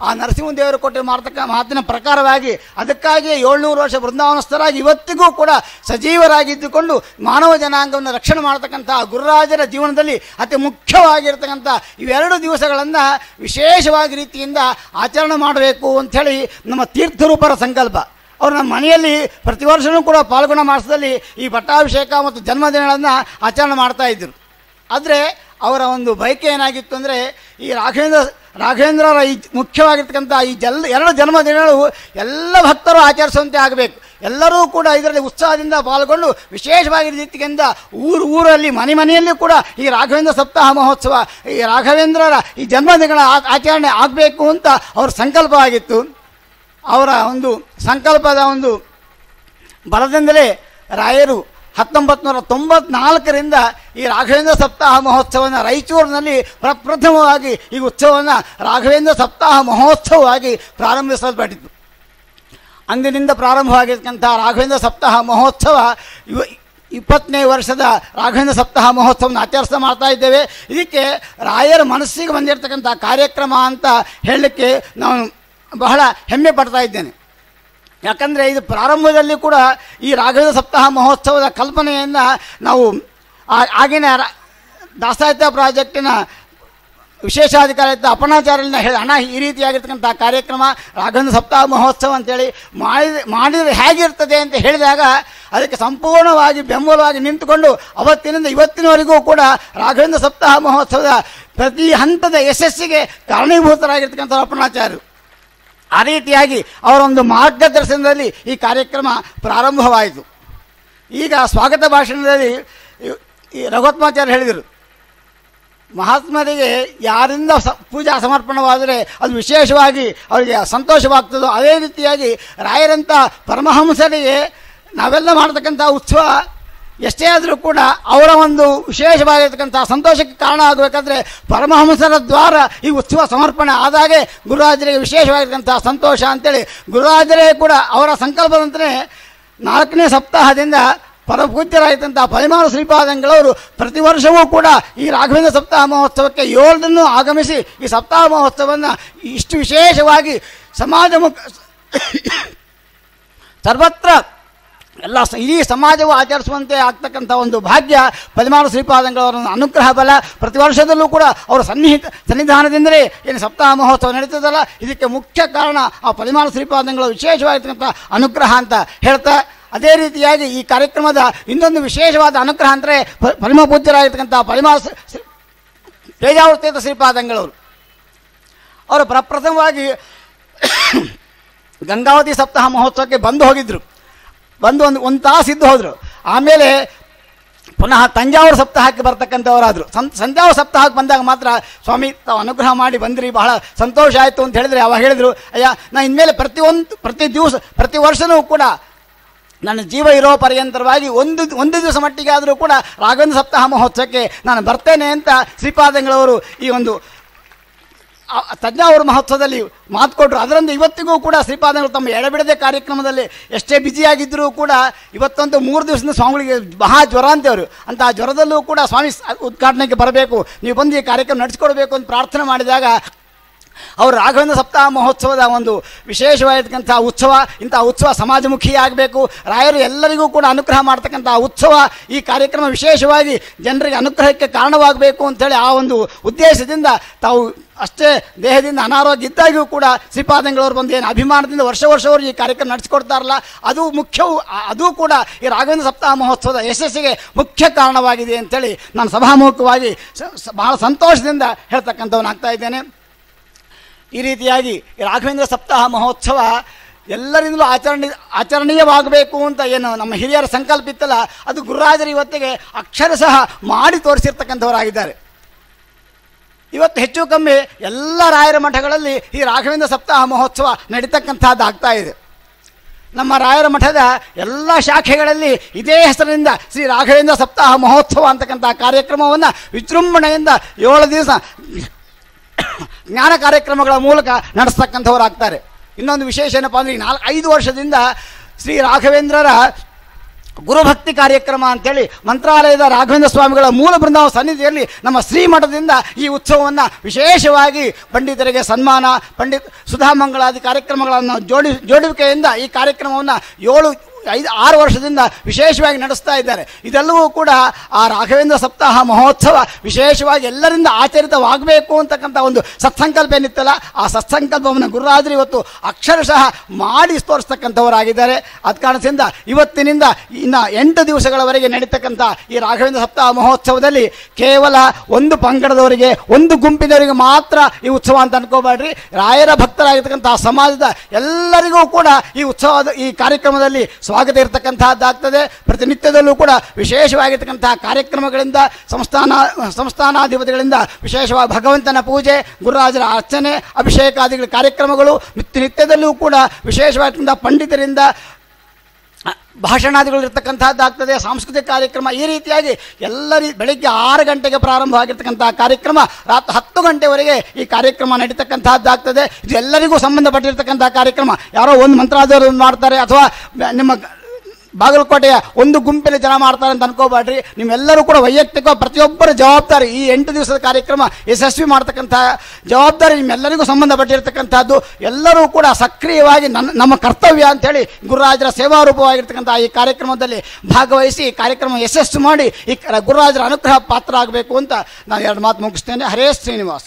ಆ ನರಸಿಂಹದೇವರು ಕೊಟ್ಟು ಮಾಡ್ತಕ್ಕ ಮಾತಿನ ಪ್ರಕಾರವಾಗಿ ಅದಕ್ಕಾಗಿಯೇ ಏಳ್ನೂರು ವರ್ಷ ಬೃಂದಾವನಸ್ಥರಾಗಿ ಇವತ್ತಿಗೂ ಕೂಡ ಸಜೀವರಾಗಿದ್ದುಕೊಂಡು ಮಾನವ ಜನಾಂಗವನ್ನು ರಕ್ಷಣೆ ಮಾಡತಕ್ಕಂಥ ಗುರುರಾಜರ ಜೀವನದಲ್ಲಿ ಅತಿ ಮುಖ್ಯವಾಗಿರ್ತಕ್ಕಂಥ ಇವೆರಡು ದಿವಸಗಳನ್ನು ವಿಶೇಷವಾಗಿ ರೀತಿಯಿಂದ ಆಚರಣೆ ಮಾಡಬೇಕು ಅಂಥೇಳಿ ನಮ್ಮ ತೀರ್ಥರೂಪರ ಸಂಕಲ್ಪ ಅವರು ನಮ್ಮ ಮನೆಯಲ್ಲಿ ಪ್ರತಿ ವರ್ಷವೂ ಕೂಡ ಪಾಲ್ಗೊಣ ಮಾಸದಲ್ಲಿ ಈ ಪಟ್ಟಾಭಿಷೇಕ ಮತ್ತು ಜನ್ಮದಿನಗಳನ್ನು ಆಚರಣೆ ಮಾಡ್ತಾ ಇದ್ದರು ಆದರೆ ಅವರ ಒಂದು ಬಯಕೆ ಏನಾಗಿತ್ತು ಅಂದರೆ ಈ ರಾಘವೇಂದ್ರ ರಾಘವೇಂದ್ರರ ಈ ಮುಖ್ಯವಾಗಿರ್ತಕ್ಕಂಥ ಈ ಜಲ್ ಎರಡು ಜನ್ಮದಿನಗಳು ಎಲ್ಲ ಭಕ್ತರು ಆಚರಿಸುವಂತೆ ಆಗಬೇಕು ಎಲ್ಲರೂ ಕೂಡ ಇದರಲ್ಲಿ ಉತ್ಸಾಹದಿಂದ ಪಾಲ್ಗೊಂಡು ವಿಶೇಷವಾಗಿ ರೀತಿಯಿಂದ ಊರು ಊರಲ್ಲಿ ಮನೆ ಮನೆಯಲ್ಲಿ ಕೂಡ ಈ ರಾಘವೇಂದ್ರ ಸಪ್ತಾಹ ಮಹೋತ್ಸವ ಈ ರಾಘವೇಂದ್ರರ ಈ ಜನ್ಮದಿನಗಳ ಆ- ಆಚರಣೆ ಆಗಬೇಕು ಅಂತ ಅವ್ರ ಸಂಕಲ್ಪ ಆಗಿತ್ತು ಅವರ ಒಂದು ಸಂಕಲ್ಪದ ಒಂದು ಬಲದಿಂದಲೇ ರಾಯರು ಹತ್ತೊಂಬತ್ತು ನೂರ ತೊಂಬತ್ನಾಲ್ಕರಿಂದ ಈ ರಾಘವೇಂದ್ರ ಸಪ್ತಾಹ ಮಹೋತ್ಸವವನ್ನು ರಾಯಚೂರಿನಲ್ಲಿ ಪ್ರಪ್ರಥಮವಾಗಿ ಈ ಉತ್ಸವವನ್ನು ರಾಘವೇಂದ್ರ ಸಪ್ತಾಹ ಮಹೋತ್ಸವವಾಗಿ ಪ್ರಾರಂಭಿಸಲ್ಪಟ್ಟಿತು ಅಂದಿನಿಂದ ಪ್ರಾರಂಭವಾಗಿರ್ತಕ್ಕಂಥ ರಾಘವೇಂದ್ರ ಸಪ್ತಾಹ ಮಹೋತ್ಸವ ಇವ ಇಪ್ಪತ್ತನೇ ವರ್ಷದ ರಾಘವೇಂದ್ರ ಸಪ್ತಾಹ ಮಹೋತ್ಸವವನ್ನು ಆಚರಿಸ್ತಾ ಮಾಡ್ತಾ ಇದ್ದೇವೆ ಇದಕ್ಕೆ ರಾಯರ ಮನಸ್ಸಿಗೆ ಬಂದಿರತಕ್ಕಂಥ ಕಾರ್ಯಕ್ರಮ ಅಂತ ಹೇಳಲಿಕ್ಕೆ ನಾನು ಬಹಳ ಹೆಮ್ಮೆ ಪಡ್ತಾ ಇದ್ದೇನೆ ಯಾಕಂದರೆ ಇದು ಪ್ರಾರಂಭದಲ್ಲಿ ಕೂಡ ಈ ರಾಘವೇಂದ್ರ ಸಪ್ತಾಹ ಮಹೋತ್ಸವದ ಕಲ್ಪನೆಯನ್ನು ನಾವು ಆ- ಆಗಿನ ರಾ- ದಾಸಾಹಿತ್ಯ ಪ್ರಾಜೆಕ್ಟಿನ ವಿಶೇಷಾಧಿಕಾರಿತ ಅಪಣಾಚಾರ್ಯನ ಹೇಳಿ ಹಣ ಈ ರೀತಿಯಾಗಿರ್ತಕ್ಕಂಥ ಕಾರ್ಯಕ್ರಮ ರಾಘವೇಂದ್ರ ಸಪ್ತಾಹ ಮಹೋತ್ಸವ ಅಂತೇಳಿ ಮಾಡಿದ ಮಾಡಿದರೆ ಹೇಗಿರ್ತದೆ ಅಂತ ಹೇಳಿದಾಗ ಅದಕ್ಕೆ ಸಂಪೂರ್ಣವಾಗಿ ಬೆಂಬಲವಾಗಿ ನಿಂತುಕೊಂಡು ಅವತ್ತಿನಿಂದ ಇವತ್ತಿನವರೆಗೂ ಕೂಡ ರಾಘವೇಂದ್ರ ಸಪ್ತಾಹ ಮಹೋತ್ಸವದ ಪ್ರತಿ ಹಂತದ ಯಶಸ್ಸಿಗೆ ಕಾರಣೀಭೂತರಾಗಿರ್ತಕ್ಕಂಥ ಅಪಣಾಚಾರ್ಯರು ಆ ರೀತಿಯಾಗಿ ಅವರ ಒಂದು ಮಾರ್ಗದರ್ಶನದಲ್ಲಿ ಈ ಕಾರ್ಯಕ್ರಮ ಪ್ರಾರಂಭವಾಯಿತು ಈಗ ಸ್ವಾಗತ ಭಾಷಣದಲ್ಲಿ ಈ- ಈ ರಘುತ್ಮಾಚಾರ್ಯ ಹೇಳಿದರು ಮಹಾತ್ಮರಿಗೆ ಯಾರಿಂದ ಸ ಪೂಜಾ ಸಮರ್ಪಣವಾದರೆ ಅದು ವಿಶೇಷವಾಗಿ ಅವರಿಗೆ ಸಂತೋಷವಾಗ್ತದೋ ಅದೇ ರೀತಿಯಾಗಿ ರಾಯರಂಥ ಪರಮಹಂಸರಿಗೆ ನಾವೆಲ್ಲ ಮಾಡತಕ್ಕಂಥ ಉತ್ಸವ ಎಷ್ಟೇ ಆದರೂ ಕೂಡ ಅವರ ಒಂದು ವಿಶೇಷವಾಗಿರ್ತಕ್ಕಂಥ ಸಂತೋಷಕ್ಕೆ ಕಾರಣ ಆಗಬೇಕಾದ್ರೆ ಪರಮಹಂಸರ ದ್ವಾರ ಈ ಉತ್ಸವ ಸಮರ್ಪಣೆ ಆದಾಗೆ ಗುರುರಾಜರಿಗೆ ವಿಶೇಷವಾಗಿರ್ತಕ್ಕಂಥ ಸಂತೋಷ ಅಂತೇಳಿ ಗುರುರಾಜರೇ ಕೂಡ ಅವರ ಸಂಕಲ್ಪದಂತೆ ನಾಲ್ಕನೇ ಸಪ್ತಾಹದಿಂದ ಪರಪೂಜ್ಯರಾಗಿದ್ದಂಥ ಪರಿಮಾಣ ಶ್ರೀಪಾದಂಗಳವರು ಪ್ರತಿ ವರ್ಷವೂ ಕೂಡ ಈ ರಾಘವೇಂದ್ರ ಸಪ್ತಾಹ ಮಹೋತ್ಸವಕ್ಕೆ ಏಳನ್ನು ಆಗಮಿಸಿ ಈ ಸಪ್ತಾಹ ಮಹೋತ್ಸವವನ್ನು ಇಷ್ಟು ವಿಶೇಷವಾಗಿ ಸಮಾಜ ಮುಖ ಸರ್ವತ್ರ ಎಲ್ಲ ಸ- ಇಡೀ ಸಮಾಜವು ಆಚರಿಸುವಂತೆ ಆಗ್ತಕ್ಕಂಥ ಒಂದು ಭಾಗ್ಯ ಪದಿಮಾರು ಶ್ರೀಪಾದಂಗಳವರ ಒಂದು ಅನುಗ್ರಹ ಬಲ ಪ್ರತಿ ವರ್ಷದಲ್ಲೂ ಕೂಡ ಅವರ ಸನ್ನಿಹಿತ ಸನ್ನಿಧಾನದಿಂದಲೇ ಏನು ಸಪ್ತಾಹ ಮಹೋತ್ಸವ ನಡೀತದಲ್ಲ ಇದಕ್ಕೆ ಮುಖ್ಯ ಕಾರಣ ಆ ಪದಿಮಾರು ಶ್ರೀಪಾದಂಗಳ ವಿಶೇಷವಾಗಿರ್ತಕ್ಕಂಥ ಅನುಗ್ರಹ ಅಂತ ಹೇಳ್ತಾ ಅದೇ ರೀತಿಯಾಗಿ ಈ ಕಾರ್ಯಕ್ರಮದ ಇನ್ನೊಂದು ವಿಶೇಷವಾದ ಅನುಗ್ರಹ ಅಂದರೆ ಪರಮ ಪೂಜ್ಯರಾಗಿರ್ತಕ್ಕಂಥ ಪರಿಮಾರ ತೇಜಾವೃತ್ತಿತ ಶ್ರೀಪಾದಂಗಳವರು ಅವರು ಪ್ರಪ್ರಥಮವಾಗಿ ಗಂಗಾವತಿ ಸಪ್ತಾಹ ಮಹೋತ್ಸವಕ್ಕೆ ಬಂದು ಹೋಗಿದ್ದರು ಬಂದು ಒಂದು ಒಂದು ತಾಸು ಇದ್ದು ಹೋದರು ಆಮೇಲೆ ಪುನಃ ತಂಜಾವೂರು ಸಪ್ತಾಹಕ್ಕೆ ಬರ್ತಕ್ಕಂಥವರಾದರು ಸಂ ಸಂಜಾವೂರು ಸಪ್ತಾಹಕ್ಕೆ ಬಂದಾಗ ಮಾತ್ರ ಸ್ವಾಮಿ ತಾವು ಅನುಗ್ರಹ ಮಾಡಿ ಬಂದ್ರಿ ಬಹಳ ಸಂತೋಷ ಆಯಿತು ಅಂತ ಹೇಳಿದ್ರೆ ಅವಾಗ ಹೇಳಿದರು ಅಯ್ಯ ನಾ ಇನ್ಮೇಲೆ ಪ್ರತಿಯೊಂದು ಪ್ರತಿ ದಿವಸ ಪ್ರತಿ ವರ್ಷವೂ ಕೂಡ ನನ್ನ ಜೀವ ಇರೋ ಪರ್ಯಂತರವಾಗಿ ಒಂದು ಒಂದು ದಿವಸ ಮಟ್ಟಿಗೆ ಆದರೂ ಕೂಡ ರಾಘವೇಂದ್ರ ಸಪ್ತಾಹ ಮಹೋತ್ಸವಕ್ಕೆ ನಾನು ಬರ್ತೇನೆ ಅಂತ ಶ್ರೀಪಾದಂಗಳವರು ಈ ಒಂದು ಆ- ತಜ್ಞಾವರ ಮಹೋತ್ಸವದಲ್ಲಿ ಮಾತು ಕೊಟ್ಟರು ಅದರಂತೆ ಇವತ್ತಿಗೂ ಕೂಡ ಶ್ರೀಪಾದಂಗಳು ತಮ್ಮ ಎಡಬಿಡದೆ ಕಾರ್ಯಕ್ರಮದಲ್ಲಿ ಎಷ್ಟೇ ಬ್ಯುಸಿಯಾಗಿದ್ದರೂ ಕೂಡ ಇವತ್ತಂತೂ ಮೂರು ದಿವಸದಿಂದ ಸ್ವಾಮಿಗಳಿಗೆ ಮಹಾ ಜ್ವರ ಅಂತೇವರು ಅಂತ ಆ ಜ್ವರದಲ್ಲೂ ಕೂಡ ಸ್ವಾಮಿ ಸ- ಉದ್ಘಾಟನೆಗೆ ಬರಬೇಕು ನೀವು ಬಂದು ಈ ಕಾರ್ಯಕ್ರಮ ನಡೆಸಿಕೊಡ್ಬೇಕು ಅಂತ ಪ್ರಾರ್ಥನೆ ಮಾಡಿದಾಗ ಅವರು ರಾಘವೇಂದ್ರ ಸಪ್ತಾಹ ಮಹೋತ್ಸವದ ಒಂದು ವಿಶೇಷವಾಗಿರ್ತಕ್ಕಂಥ ಉತ್ಸವ ಇಂಥ ಉತ್ಸವ ಸಮಾಜಮುಖಿ ಆಗಬೇಕು ರಾಯರು ಎಲ್ಲರಿಗೂ ಕೂಡ ಅನುಗ್ರಹ ಮಾಡ್ತಕ್ಕಂಥ ಉತ್ಸವ ಈ ಕಾರ್ಯಕ್ರಮ ವಿಶೇಷವಾಗಿ ಜನರಿಗೆ ಅನುಗ್ರಹಕ್ಕೆ ಕಾರಣವಾಗಬೇಕು ಅಂಥೇಳಿ ಆ ಒಂದು ಉದ್ದೇಶದಿಂದ ತಾವು ಅಷ್ಟೇ ದೇಹದಿಂದ ಅನಾರೋಗ್ಯ ಇದ್ದಾಗಿಯೂ ಕೂಡ ಶ್ರೀಪಾದಂಗಳವರು ಬಂದು ಏನು ಅಭಿಮಾನದಿಂದ ವರ್ಷ ವರ್ಷವರು ಈ ಕಾರ್ಯಕ್ರಮ ನಡೆಸಿಕೊಡ್ತಾರಲ್ಲ ಅದು ಮುಖ್ಯವು ಆ- ಅದು ಕೂಡ ಈ ರಾಘವೇಂದ್ರ ಸಪ್ತಾಹ ಮಹೋತ್ಸವದ ಯಶಸ್ಸಿಗೆ ಮುಖ್ಯ ಕಾರಣವಾಗಿದೆ ಅಂತೇಳಿ ನಾನು ಸಭಾಮುಖವಾಗಿ ಸ- ಸ- ಬಹಳ ಸಂತೋಷದಿಂದ ಹೇಳ್ತಕ್ಕಂಥವನಾಗ್ತಾ ಇದ್ದೇನೆ ಈ ರೀತಿಯಾಗಿ ಈ ರಾಘವೇಂದ್ರ ಸಪ್ತಾಹ ಮಹೋತ್ಸವ ಎಲ್ಲರಿಂದಲೂ ಆಚರಣೆ ಆಚರಣೀಯವಾಗಬೇಕು ಅಂತ ಏನು ನಮ್ಮ ಹಿರಿಯರ ಸಂಕಲ್ಪ ಇತ್ತಲ್ಲ ಅದು ಗುರುರಾಜರು ಇವತ್ತಿಗೆ ಅಕ್ಷರಶಃ ಮಾಡಿ ತೋರಿಸಿರ್ತಕ್ಕಂಥವರಾಗಿದ್ದಾರೆ ಇವತ್ತು ಹೆಚ್ಚು ಕಮ್ಮಿ ಎಲ್ಲ ರಾಯರ ಮಠಗಳಲ್ಲಿ ಈ ರಾಘವೇಂದ್ರ ಸಪ್ತಾಹ ಮಹೋತ್ಸವ ನಡೀತಕ್ಕಂಥದ್ದು ಆಗ್ತಾ ಇದೆ ನಮ್ಮ ರಾಯರ ಮಠದ ಎಲ್ಲ ಶಾಖೆಗಳಲ್ಲಿ ಇದೇ ಹೆಸರಿನಿಂದ ಶ್ರೀ ರಾಘವೇಂದ್ರ ಸಪ್ತಾಹ ಮಹೋತ್ಸವ ಅಂತಕ್ಕಂಥ ಕಾರ್ಯಕ್ರಮವನ್ನು ವಿಜೃಂಭಣೆಯಿಂದ ಏಳು ದಿವಸ ಜ್ಞಾನ ಕಾರ್ಯಕ್ರಮಗಳ ಮೂಲಕ ನಡೆಸ್ತಕ್ಕಂಥವ್ರು ಆಗ್ತಾರೆ ಇನ್ನೊಂದು ವಿಶೇಷ ಏನಪ್ಪ ಅಂದರೆ ಈ ನಾಲ್ಕು ಐದು ವರ್ಷದಿಂದ ಶ್ರೀ ರಾಘವೇಂದ್ರರ ಗುರುಭಕ್ತಿ ಕಾರ್ಯಕ್ರಮ ಅಂತೇಳಿ ಮಂತ್ರಾಲಯದ ರಾಘವೇಂದ್ರ ಸ್ವಾಮಿಗಳ ಮೂಲ ಬೃಂದಾವನ ಸನ್ನಿಧಿಯಲ್ಲಿ ನಮ್ಮ ಶ್ರೀಮಠದಿಂದ ಈ ಉತ್ಸವವನ್ನು ವಿಶೇಷವಾಗಿ ಪಂಡಿತರಿಗೆ ಸನ್ಮಾನ ಪಂಡಿತ್ ಸುಧಾಮಂಗಳಾದಿ ಕಾರ್ಯಕ್ರಮಗಳನ್ನು ಜೋಡಿ ಜೋಡುವಿಕೆಯಿಂದ ಈ ಕಾರ್ಯಕ್ರಮವನ್ನು ಏಳು ಐದು ಆರು ವರ್ಷದಿಂದ ವಿಶೇಷವಾಗಿ ನಡೆಸ್ತಾ ಇದ್ದಾರೆ ಇದೆಲ್ಲವೂ ಕೂಡ ಆ ರಾಘವೇಂದ್ರ ಸಪ್ತಾಹ ಮಹೋತ್ಸವ ವಿಶೇಷವಾಗಿ ಎಲ್ಲರಿಂದ ಆಚರಿತವಾಗಬೇಕು ಅಂತಕ್ಕಂಥ ಒಂದು ಸತ್ಸಂಕಲ್ಪ ಏನಿತ್ತಲ್ಲ ಆ ಸತ್ಸಂಕಲ್ಪವನ್ನು ಗುರುರಾಜರು ಇವತ್ತು ಅಕ್ಷರಶಃ ಮಾಡಿ ತೋರಿಸ್ತಕ್ಕಂಥವರಾಗಿದ್ದಾರೆ ಅದ ಕಾರಣದಿಂದ ಇವತ್ತಿನಿಂದ ಇನ್ನು ಎಂಟು ದಿವಸಗಳವರೆಗೆ ನಡೀತಕ್ಕಂಥ ಈ ರಾಘವೇಂದ್ರ ಸಪ್ತಾಹ ಮಹೋತ್ಸವದಲ್ಲಿ ಕೇವಲ ಒಂದು ಪಂಗಡದವರಿಗೆ ಒಂದು ಗುಂಪಿನವರಿಗೆ ಮಾತ್ರ ಈ ಉತ್ಸವ ಅಂತ ಅನ್ಕೋಬೇಡ್ರಿ ರಾಯರ ಭಕ್ತರಾಗಿರ್ತಕ್ಕಂಥ ಸಮಾಜದ ಎಲ್ಲರಿಗೂ ಕೂಡ ಈ ಉತ್ಸವದ ಈ ಕಾರ್ಯಕ್ರಮದಲ್ಲಿ ಸ್ವಾಗತ ಇರತಕ್ಕಂತಹದ್ದಾಗ್ತದೆ ಪ್ರತಿನಿತ್ಯದಲ್ಲೂ ಕೂಡ ವಿಶೇಷವಾಗಿರ್ತಕ್ಕಂತಹ ಕಾರ್ಯಕ್ರಮಗಳಿಂದ ಸಂಸ್ಥಾನ ಸಂಸ್ಥಾನಾಧಿಪತಿಗಳಿಂದ ವಿಶೇಷವಾಗಿ ಭಗವಂತನ ಪೂಜೆ ಗುರುರಾಜರ ಅರ್ಚನೆ ಅಭಿಷೇಕಾದಿಗಳ ಕಾರ್ಯಕ್ರಮಗಳು ನಿತ್ಯ ನಿತ್ಯದಲ್ಲೂ ಕೂಡ ವಿಶೇಷವಾಗಿರ್ತಕ್ಕಂಥ ಪಂಡಿತರಿಂದ ಭಾಷಣಾದಿಗಳು ಇರ್ತಕ್ಕಂಥದ್ದಾಗ್ತದೆ ಸಾಂಸ್ಕೃತಿಕ ಕಾರ್ಯಕ್ರಮ ಈ ರೀತಿಯಾಗಿ ಎಲ್ಲ ರೀ ಬೆಳಗ್ಗೆ ಆರು ಗಂಟೆಗೆ ಪ್ರಾರಂಭವಾಗಿರ್ತಕ್ಕಂಥ ಕಾರ್ಯಕ್ರಮ ರಾತ್ರಿ ಹತ್ತು ಗಂಟೆವರೆಗೆ ಈ ಕಾರ್ಯಕ್ರಮ ನಡೀತಕ್ಕಂಥದ್ದಾಗ್ತದೆ ಇದು ಎಲ್ಲರಿಗೂ ಸಂಬಂಧಪಟ್ಟಿರ್ತಕ್ಕಂಥ ಕಾರ್ಯಕ್ರಮ ಯಾರೋ ಒಂದು ಮಂತ್ರಾದವರು ಮಾಡ್ತಾರೆ ಅಥವಾ ನಿಮ್ಮ ಬಾಗಲಕೋಟೆಯ ಒಂದು ಗುಂಪಿನ ಜನ ಮಾಡ್ತಾರೆ ಅಂತ ಅನ್ಕೋಬೇಡ್ರಿ ನಿಮ್ಮೆಲ್ಲರೂ ಕೂಡ ವೈಯಕ್ತಿಕ ಪ್ರತಿಯೊಬ್ಬರ ಜವಾಬ್ದಾರಿ ಈ ಎಂಟು ದಿವಸದ ಕಾರ್ಯಕ್ರಮ ಯಶಸ್ವಿ ಮಾಡ್ತಕ್ಕಂಥ ಜವಾಬ್ದಾರಿ ನಿಮ್ಮೆಲ್ಲರಿಗೂ ಸಂಬಂಧಪಟ್ಟಿರ್ತಕ್ಕಂಥದ್ದು ಎಲ್ಲರೂ ಕೂಡ ಸಕ್ರಿಯವಾಗಿ ನನ್ನ ನಮ್ಮ ಕರ್ತವ್ಯ ಅಂತೇಳಿ ಗುರುರಾಜರ ಸೇವಾರೂಪವಾಗಿರ್ತಕ್ಕಂಥ ಈ ಕಾರ್ಯಕ್ರಮದಲ್ಲಿ ಭಾಗವಹಿಸಿ ಈ ಕಾರ್ಯಕ್ರಮ ಯಶಸ್ಸು ಮಾಡಿ ಈ ಕ- ಗುರುರಾಜರ ಅನುಗ್ರಹ ಪಾತ್ರ ಆಗಬೇಕು ಅಂತ ನಾನು ಎರಡು ಮಾತು ಮುಗಿಸ್ತೇನೆ ಹರೇ ಶ್ರೀನಿವಾಸ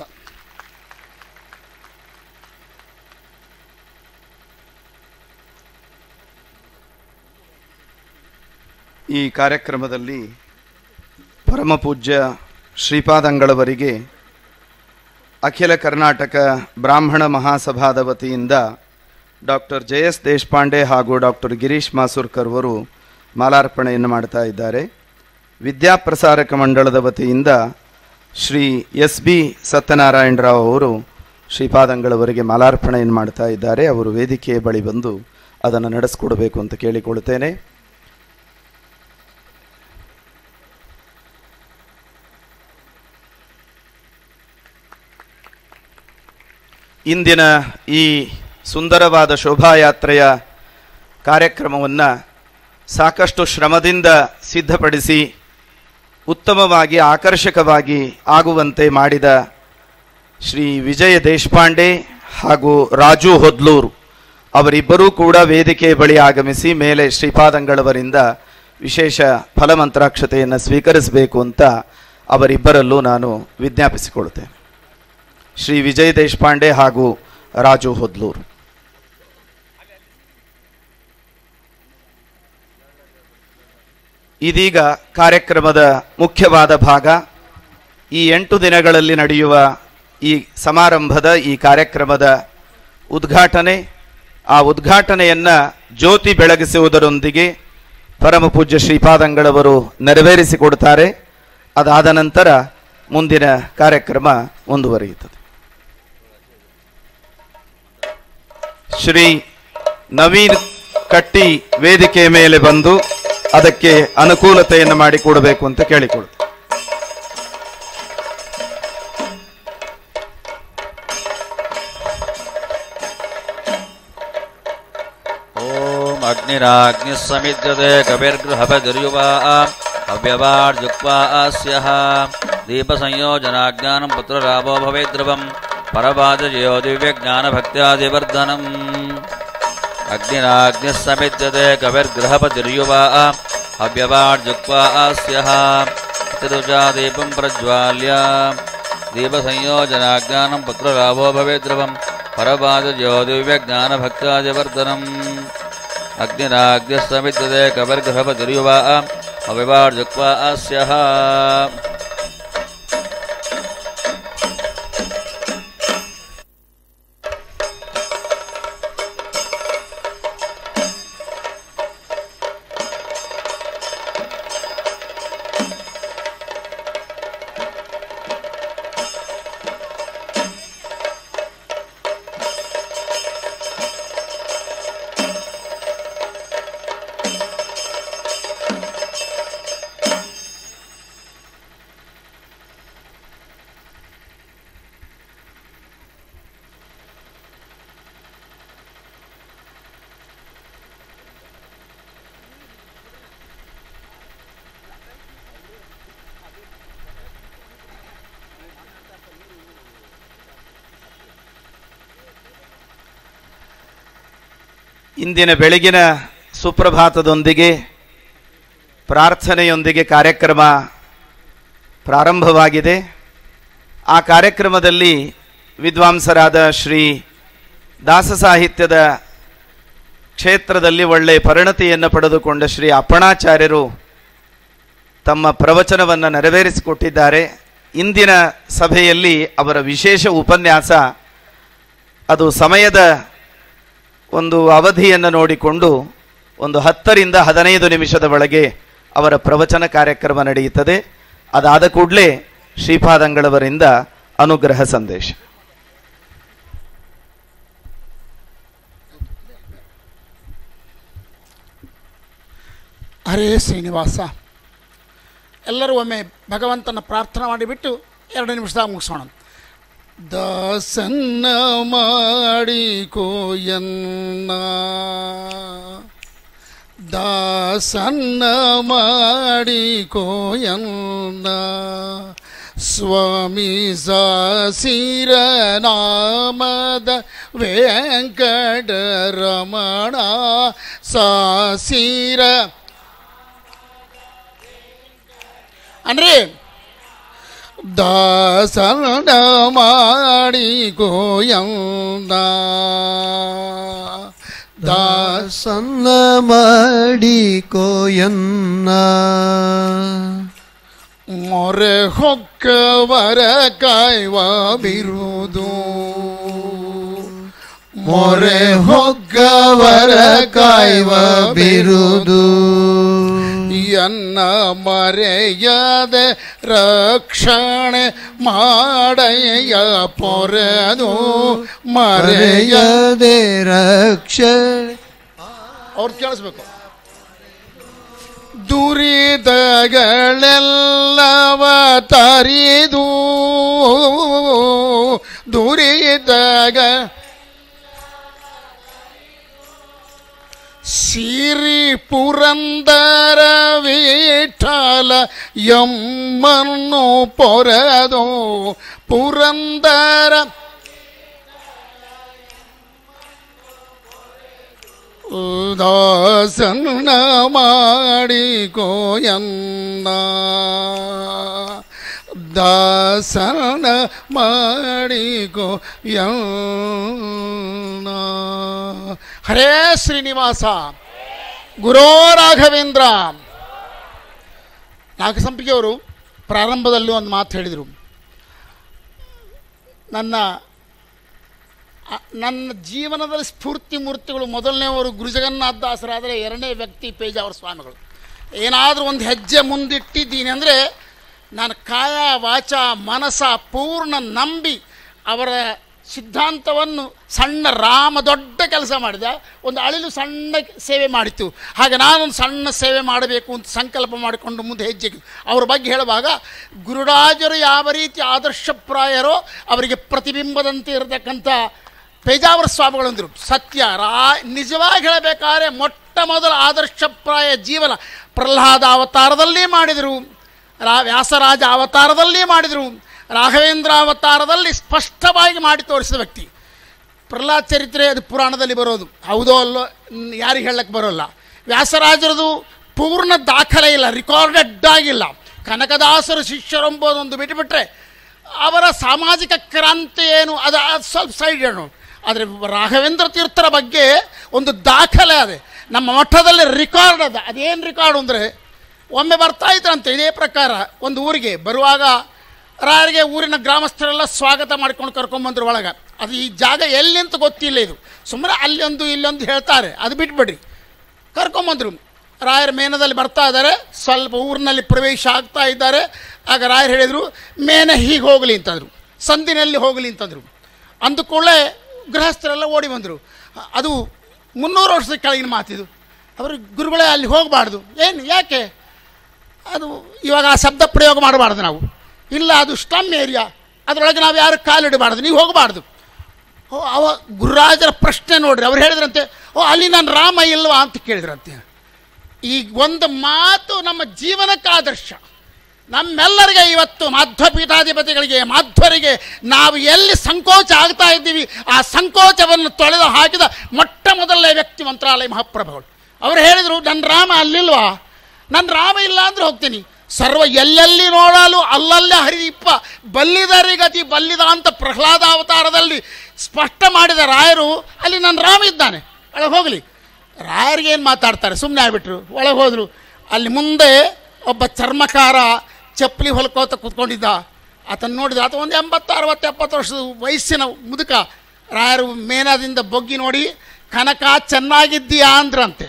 ಈ ಕಾರ್ಯಕ್ರಮದಲ್ಲಿ ಪರಮಪೂಜ್ಯ ಶ್ರೀಪಾದಂಗಳವರಿಗೆ ಅಖಿಲ ಕರ್ನಾಟಕ ಬ್ರಾಹ್ಮಣ ಮಹಾಸಭಾದ ವತಿಯಿಂದ ಡಾಕ್ಟರ್ ಜೆ ಎಸ್ ದೇಶಪಾಂಡೆ ಹಾಗೂ ಡಾಕ್ಟರ್ ಗಿರೀಶ್ ಮಾಸೂರ್ಕರ್ ಅವರು ಮಾಲಾರ್ಪಣೆಯನ್ನು ಮಾಡ್ತಾ ಇದ್ದಾರೆ ವಿದ್ಯಾಪ್ರಸಾರಕ ಮಂಡಳದ ವತಿಯಿಂದ ಶ್ರೀ ಎಸ್ ಬಿ ಸತ್ಯನಾರಾಯಣರಾವ್ ಅವರು ಶ್ರೀಪಾದಂಗಳವರಿಗೆ ಮಾಲಾರ್ಪಣೆಯನ್ನು ಮಾಡ್ತಾ ಇದ್ದಾರೆ ಅವರು ವೇದಿಕೆಯ ಬಳಿ ಬಂದು ಅದನ್ನು ನಡೆಸ್ಕೊಡ್ಬೇಕು ಅಂತ ಕೇಳಿಕೊಳ್ತೇನೆ ಇಂದಿನ ಈ ಸುಂದರವಾದ ಶೋಭಾಯಾತ್ರೆಯ ಕಾರ್ಯಕ್ರಮವನ್ನು ಸಾಕಷ್ಟು ಶ್ರಮದಿಂದ ಸಿದ್ಧಪಡಿಸಿ ಉತ್ತಮವಾಗಿ ಆಕರ್ಷಕವಾಗಿ ಆಗುವಂತೆ ಮಾಡಿದ ಶ್ರೀ ವಿಜಯ ದೇಶಪಾಂಡೆ ಹಾಗೂ ರಾಜು ಹೊದ್ಲೂರು ಅವರಿಬ್ಬರೂ ಕೂಡ ವೇದಿಕೆಯ ಬಳಿ ಆಗಮಿಸಿ ಮೇಲೆ ಶ್ರೀಪಾದಂಗಳವರಿಂದ ವಿಶೇಷ ಫಲಮಂತ್ರಾಕ್ಷತೆಯನ್ನು ಸ್ವೀಕರಿಸಬೇಕು ಅಂತ ಅವರಿಬ್ಬರಲ್ಲೂ ನಾನು ವಿಜ್ಞಾಪಿಸಿಕೊಳ್ತೇನೆ ಶ್ರೀ ವಿಜಯ್ ದೇಶಪಾಂಡೆ ಹಾಗೂ ರಾಜು ಹೊದ್ಲೂರು ಇದೀಗ ಕಾರ್ಯಕ್ರಮದ ಮುಖ್ಯವಾದ ಭಾಗ ಈ ಎಂಟು ದಿನಗಳಲ್ಲಿ ನಡೆಯುವ ಈ ಸಮಾರಂಭದ ಈ ಕಾರ್ಯಕ್ರಮದ ಉದ್ಘಾಟನೆ ಆ ಉದ್ಘಾಟನೆಯನ್ನು ಜ್ಯೋತಿ ಬೆಳಗಿಸುವುದರೊಂದಿಗೆ ಪರಮ ಪೂಜ್ಯ ಶ್ರೀಪಾದಂಗಳವರು ನೆರವೇರಿಸಿಕೊಡ್ತಾರೆ ಅದಾದ ನಂತರ ಮುಂದಿನ ಕಾರ್ಯಕ್ರಮ ಮುಂದುವರಿಯುತ್ತದೆ ಶ್ರೀ ನವೀನ್ ಕಟ್ಟಿ ವೇದಿಕೆಯ ಮೇಲೆ ಬಂದು ಅದಕ್ಕೆ ಅನುಕೂಲತೆಯನ್ನು ಮಾಡಿಕೊಡಬೇಕು ಅಂತ ಕೇಳಿಕೊಳ್ಳುತ್ತೆ ಓಂ ಅಗ್ನಿರಾಗ್ನಿಃ ಸಮಿದ್ಯತೆ ಕವಿರ್ಗೃಹಪತಿರ್ಯುವಾ ಅವ್ಯವಾರ್ಜುಕ್ವಾ ಅಸ್ಯಃ ದೀಪಸಂಯೋಜನಾಜ್ಞಾನಂ ಪುತ್ರರಾಮೋ ಭವೇದ್ರವಂ ಪರವಾದಜಯೋ ದಿವ್ಯಜ್ಞಾನಭಕ್ತ್ಯಾದಿವರ್ಧನಂ ಅಗ್ನಿರಾಗ್ನಿಃ ಸಮಿದ್ಯತೆ ಕವಿರ್ಗೃಹಪತಿರ್ಯುವಾ ಅವ್ಯವಾರ್ಜುಕ್ವಾ ಅಸ್ಯಃ ಪಿತೃಜಾ ದೀಪಂ ಪ್ರಜ್ವಾಲ್ಯ ದೀಪಸಂಯೋಜನಾಜ್ಞಾನಂ ಪುತ್ರರಾಮೋ ಭವೇದ್ರವಂ ಪರವಾದಜಯೋ ದಿವ್ಯಜ್ಞಾನಭಕ್ತ್ಯಾದಿವರ್ಧನಂ ಅಗ್ನಿರಾಗ್ನಿಸ್ತಮಿದ್ಯತೆ ಕವಿರ್ಗೃಹಪತಿರ್ಯುವಾ ಅವಿವಾರ್ಜುಕ್ವಾ ಅಸ್ಯಃ ಇಂದಿನ ಬೆಳಗಿನ ಸುಪ್ರಭಾತದೊಂದಿಗೆ ಪ್ರಾರ್ಥನೆಯೊಂದಿಗೆ ಕಾರ್ಯಕ್ರಮ ಪ್ರಾರಂಭವಾಗಿದೆ ಆ ಕಾರ್ಯಕ್ರಮದಲ್ಲಿ ವಿದ್ವಾಂಸರಾದ ಶ್ರೀ ದಾಸ ಸಾಹಿತ್ಯದ ಕ್ಷೇತ್ರದಲ್ಲಿ ಒಳ್ಳೆಯ ಪರಿಣತಿಯನ್ನು ಪಡೆದುಕೊಂಡ ಶ್ರೀ ಅಪ್ಪಣಾಚಾರ್ಯರು ತಮ್ಮ ಪ್ರವಚನವನ್ನು ನೆರವೇರಿಸಿಕೊಟ್ಟಿದ್ದಾರೆ ಇಂದಿನ ಸಭೆಯಲ್ಲಿ ಅವರ ವಿಶೇಷ ಉಪನ್ಯಾಸ ಅದು ಸಮಯದ ಒಂದು ಅವಧಿಯನ್ನು ನೋಡಿಕೊಂಡು ಒಂದು ಹತ್ತರಿಂದ ಹದಿನೈದು ನಿಮಿಷದ ಒಳಗೆ ಅವರ ಪ್ರವಚನ ಕಾರ್ಯಕ್ರಮ ನಡೆಯುತ್ತದೆ ಅದಾದ ಕೂಡಲೇ ಶ್ರೀಪಾದಂಗಳವರಿಂದ ಅನುಗ್ರಹ ಸಂದೇಶ ಹರೇ ಶ್ರೀನಿವಾಸ ಎಲ್ಲರೂ ಒಮ್ಮೆ ಭಗವಂತನ ಪ್ರಾರ್ಥನೆ ಮಾಡಿಬಿಟ್ಟು ಎರಡು ನಿಮಿಷದಾಗ ಮುಗಿಸೋಣ ದಾಸನ್ನ ಮಾಡಿಕೋಯನ್ನ ದಾಸನ್ನ ಮಾಡಿಕೋಯನ್ನ ಸ್ವಾಮಿ ಸಾಸಿರ ನಾಮದ ವೆಂಕಟರಮಣ ಸಾಸಿರ ಅನ್ರಿ ದಾಸನ ಮಾಡಿ ಗೋಯಂದ ದಾಸನ್ನ ಮಾಡಿ ಕೋಯನ್ನ ಮೊರೆ ಹೊಕ್ಕವರ ಕಾಯ್ವ ಬಿರುದು ಮೊರೆ ಹೊಕ್ಕವರ ಕಾಯ್ವ ಬಿರುದು ಎನ್ನ ಮರೆಯದೆ ರಕ್ಷಣೆ ಮಾಡಯ್ಯ ಪೊರೆದು ಮರೆಯ ಮರೆಯದೆ ರಕ್ಷಣೆ ಅವ್ರು ಕೇಳಿಸ್ಬೇಕು ದುರಿದಗಳೆಲ್ಲವ ತರಿದು ದುರಿದಾಗ ಸಿರಿ ಪುರಂದರ ವಿಠಲ ಎಮ್ಮನ್ನು ಪೊರೆದು ಪುರಂದರ ದಾಸನ ಮಾಡಿ ಗೋಯನ್ನ ದಾಸನ ಮಾಡಿ ಗೋಯನ್ನ ಹರೇ ಶ್ರೀನಿವಾಸ ಗುರೋ ರಾಘವೇಂದ್ರ ನಾಗಸಂಪಿಗೆಯವರು ಪ್ರಾರಂಭದಲ್ಲಿ ಒಂದು ಮಾತು ಹೇಳಿದರು ನನ್ನ ಆ- ನನ್ನ ಜೀವನದಲ್ಲಿ ಸ್ಫೂರ್ತಿ ಮೂರ್ತಿಗಳು ಮೊದಲನೇವರು ಗುರುಜಗನ್ನಾಥ ದಾಸರಾದರೆ ಎರಡನೇ ವ್ಯಕ್ತಿ ಪೇಜಾವರ ಸ್ವಾಮಿಗಳು ಏನಾದರೂ ಒಂದು ಹೆಜ್ಜೆ ಮುಂದಿಟ್ಟಿದ್ದೀನಿ ಅಂದರೆ ನಾನು ಕಾಯ ವಾಚ ಮನಸ ಪೂರ್ಣ ನಂಬಿ ಅವರ ಸಿದ್ಧಾಂತವನ್ನು ಸಣ್ಣ ರಾಮ ದೊಡ್ಡ ಕೆಲಸ ಮಾಡಿದ ಒಂದು ಅಳಿಲು ಸಣ್ಣ ಸೇವೆ ಮಾಡಿತು ಹಾಗೆ ನಾನೊಂದು ಸಣ್ಣ ಸೇವೆ ಮಾಡಬೇಕು ಅಂತ ಸಂಕಲ್ಪ ಮಾಡಿಕೊಂಡು ಮುಂದೆ ಹೆಜ್ಜೆ ಅವ್ರ ಬಗ್ಗೆ ಹೇಳುವಾಗ ಗುರುರಾಜರು ಯಾವ ರೀತಿ ಆದರ್ಶಪ್ರಾಯರೋ ಅವರಿಗೆ ಪ್ರತಿಬಿಂಬದಂತೆ ಇರತಕ್ಕಂಥ ಪೇಜಾವರ ಸ್ವಾಮಿಗಳಂದರು ಸತ್ಯ ರಾ ನಿಜವಾಗಿ ಹೇಳಬೇಕಾದ್ರೆ ಮೊಟ್ಟ ಮೊದಲ ಆದರ್ಶಪ್ರಾಯ ಜೀವನ ಪ್ರಹ್ಲಾದ ಅವತಾರದಲ್ಲಿ ಮಾಡಿದರು ರಾ ವ್ಯಾಸರಾಜ ಅವತಾರದಲ್ಲಿ ಮಾಡಿದರು ರಾಘವೇಂದ್ರ ಅವತಾರದಲ್ಲಿ ಸ್ಪಷ್ಟವಾಗಿ ಮಾಡಿ ತೋರಿಸಿದ ವ್ಯಕ್ತಿ ಪ್ರಹ್ಲಾದ್ ಚರಿತ್ರೆ ಅದು ಪುರಾಣದಲ್ಲಿ ಬರೋದು ಹೌದೋ ಅಲ್ಲೋ ನ್- ಯಾರಿಗೆ ಹೇಳಕ್ಕೆ ಬರೋಲ್ಲ ವ್ಯಾಸರಾಜರದು ಪೂರ್ಣ ದಾಖಲೆ ಇಲ್ಲ ರಿಕಾರ್ಡೆಡ್ ಆಗಿಲ್ಲ ಕನಕದಾಸರು ಶಿಷ್ಯರೆಂಬುದೊಂದು ಬಿಟ್ಟುಬಿಟ್ರೆ ಅವರ ಸಾಮಾಜಿಕ ಕ್ರಾಂತಿ ಏನು ಅದು ಅದು ಸ್ವಲ್ಪ ಸೈಡ್ ಹೇಳೋಣ ಆದರೆ ರಾಘವೇಂದ್ರ ತೀರ್ಥರ ಬಗ್ಗೆ ಒಂದು ದಾಖಲೆ ಅದೇ ನಮ್ಮ ಮಠದಲ್ಲಿ ರಿಕಾರ್ಡ್ ಅದ ಅದೇನು ರಿಕಾರ್ಡ್ ಅಂದರೆ ಒಮ್ಮೆ ಬರ್ತಾ ಇದ್ರಂತೆ ಇದೇ ಪ್ರಕಾರ ಒಂದು ಊರಿಗೆ ಬರುವಾಗ ರಾಯರಿಗೆ ಊರಿನ ಗ್ರಾಮಸ್ಥರೆಲ್ಲ ಸ್ವಾಗತ ಮಾಡ್ಕೊಂಡು ಕರ್ಕೊಂಬಂದ್ರು ಒಳಗೆ ಅದು ಈ ಜಾಗ ಎಲ್ಲಿ ಅಂತ ಗೊತ್ತಿಲ್ಲ ಇದು ಸುಮ್ಮನೆ ಅಲ್ಲೊಂದು ಇಲ್ಲೊಂದು ಹೇಳ್ತಾರೆ ಅದು ಬಿಟ್ಬಿಡ್ರಿ ಕರ್ಕೊಂಬಂದರು ರಾಯರ ಮೇನದಲ್ಲಿ ಬರ್ತಾ ಇದ್ದಾರೆ ಸ್ವಲ್ಪ ಊರಿನಲ್ಲಿ ಪ್ರವೇಶ ಆಗ್ತಾ ಇದ್ದಾರೆ ಆಗ ರಾಯರು ಹೇಳಿದರು ಮೇನ ಹೀಗೆ ಹೋಗಲಿ ಅಂತಂದರು ಸಂದಿನಲ್ಲಿ ಹೋಗಲಿ ಅಂತಂದರು ಅಂದ ಕೂಡಲೇ ಗೃಹಸ್ಥರೆಲ್ಲ ಓಡಿ ಬಂದರು ಅದು ಮುನ್ನೂರು ವರ್ಷದ ಕೆಳಗಿನ ಮಾತಿದು ಅವರು ಗುರುಗಳೇ ಅಲ್ಲಿ ಹೋಗಬಾರ್ದು ಏನು ಯಾಕೆ ಅದು ಇವಾಗ ಆ ಶಬ್ದ ಪ್ರಯೋಗ ಮಾಡಬಾರ್ದು ನಾವು ಇಲ್ಲ ಅದು ಸ್ಟಮ್ ಏರಿಯಾ ಅದರೊಳಗೆ ನಾವು ಯಾರು ಕಾಲಿಡಬಾರ್ದು ನೀವು ಹೋಗಬಾರ್ದು ಓ ಅವ ಗುರುರಾಜರ ಪ್ರಶ್ನೆ ನೋಡ್ರಿ ಅವ್ರು ಹೇಳಿದ್ರಂತೆ ಓ ಅಲ್ಲಿ ನಾನು ರಾಮ ಇಲ್ವಾ ಅಂತ ಕೇಳಿದ್ರಂತೆ ಈಗ ಒಂದು ಮಾತು ನಮ್ಮ ಜೀವನಕ್ಕೆ ಆದರ್ಶ ನಮ್ಮೆಲ್ಲರಿಗೆ ಇವತ್ತು ಮಾಧ್ವ ಪೀಠಾಧಿಪತಿಗಳಿಗೆ ಮಾಧ್ವರಿಗೆ ನಾವು ಎಲ್ಲಿ ಸಂಕೋಚ ಆಗ್ತಾ ಇದ್ದೀವಿ ಆ ಸಂಕೋಚವನ್ನು ತೊಳೆದು ಹಾಕಿದ ಮೊಟ್ಟ ಮೊದಲನೇ ವ್ಯಕ್ತಿ ಮಂತ್ರಾಲಯ ಮಹಾಪ್ರಭುಗಳು ಅವರು ಹೇಳಿದರು ನನ್ನ ರಾಮ ಅಲ್ಲಿಲ್ವಾ ನನ್ನ ರಾಮ ಇಲ್ಲ ಅಂದ್ರೆ ಹೋಗ್ತೀನಿ ಸರ್ವ ಎಲ್ಲೆಲ್ಲಿ ನೋಡಲು ಅಲ್ಲಲ್ಲೇ ಹರಿದಿಪ್ಪ ಬಲ್ಲಿದರಿಗತಿ ಬಲ್ಲಿದ ಅಂತ ಪ್ರಹ್ಲಾದಾವತಾರದಲ್ಲಿ ಸ್ಪಷ್ಟ ಮಾಡಿದ ರಾಯರು ಅಲ್ಲಿ ನನ್ನ ರಾಮ ಇದ್ದಾನೆ ಒಳಗೆ ಹೋಗಲಿ ರಾಯರಿಗೆ ಏನು ಮಾತಾಡ್ತಾರೆ ಸುಮ್ಮನೆ ಆಗ್ಬಿಟ್ರು ಒಳಗೆ ಹೋದರು ಅಲ್ಲಿ ಮುಂದೆ ಒಬ್ಬ ಚರ್ಮಕಾರ ಚಪ್ಪಲಿ ಹೊಲ್ಕೋತ ಕೂತ್ಕೊಂಡಿದ್ದ ಆತನ ನೋಡಿದ ಆತ ಒಂದು ಎಂಬತ್ತು ಅರವತ್ತು ಎಪ್ಪತ್ತು ವರ್ಷದ ವಯಸ್ಸಿನ ಮುದುಕ ರಾಯರು ಮೇನದಿಂದ ಬೊಗ್ಗಿ ನೋಡಿ ಕನಕ ಚೆನ್ನಾಗಿದ್ದೀಯಾ ಅಂದ್ರಂತೆ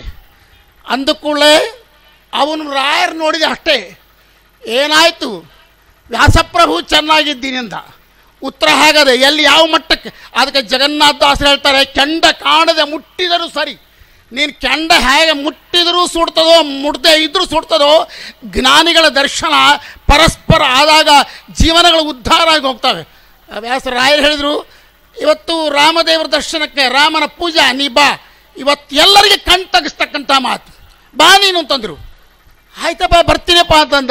ಅಂದ ಕೂಡಲೇ ಅವನು ರಾಯರು ನೋಡಿದ ಅಷ್ಟೇ ಏನಾಯಿತು ವ್ಯಾಸಪ್ರಭು ಚೆನ್ನಾಗಿದ್ದೀನಿ ಅಂದ ಉತ್ತರ ಹಾಗದೆ ಎಲ್ಲಿ ಯಾವ ಮಟ್ಟಕ್ಕೆ ಅದಕ್ಕೆ ಜಗನ್ನಾಥ ದಾಸರು ಹೇಳ್ತಾರೆ ಕೆಂಡ ಕಾಣದೆ ಮುಟ್ಟಿದರೂ ಸರಿ ನೀನು ಕೆಂಡ ಹೇಗೆ ಮುಟ್ಟಿದರೂ ಸುಡ್ತದೋ ಮುಟ್ಟದೆ ಇದ್ರೂ ಸುಡ್ತದೋ ಜ್ಞಾನಿಗಳ ದರ್ಶನ ಪರಸ್ಪರ ಆದಾಗ ಜೀವನಗಳು ಉದ್ಧಾರ ಆಗಿ ಹೋಗ್ತವೆ ವ್ಯಾಸ ರಾಯರು ಹೇಳಿದರು ಇವತ್ತು ರಾಮದೇವರ ದರ್ಶನಕ್ಕೆ ರಾಮನ ಪೂಜಾ ನೀ ಬಾ ಇವತ್ತು ಎಲ್ಲರಿಗೆ ಕಣ್ ತಗಿಸ್ತಕ್ಕಂಥ ಮಾತು ಬಾ ನೀನು ಅಂತಂದರು ಆಯ್ತಪ್ಪ ಬರ್ತೀನಪ್ಪ ಅಂತಂದ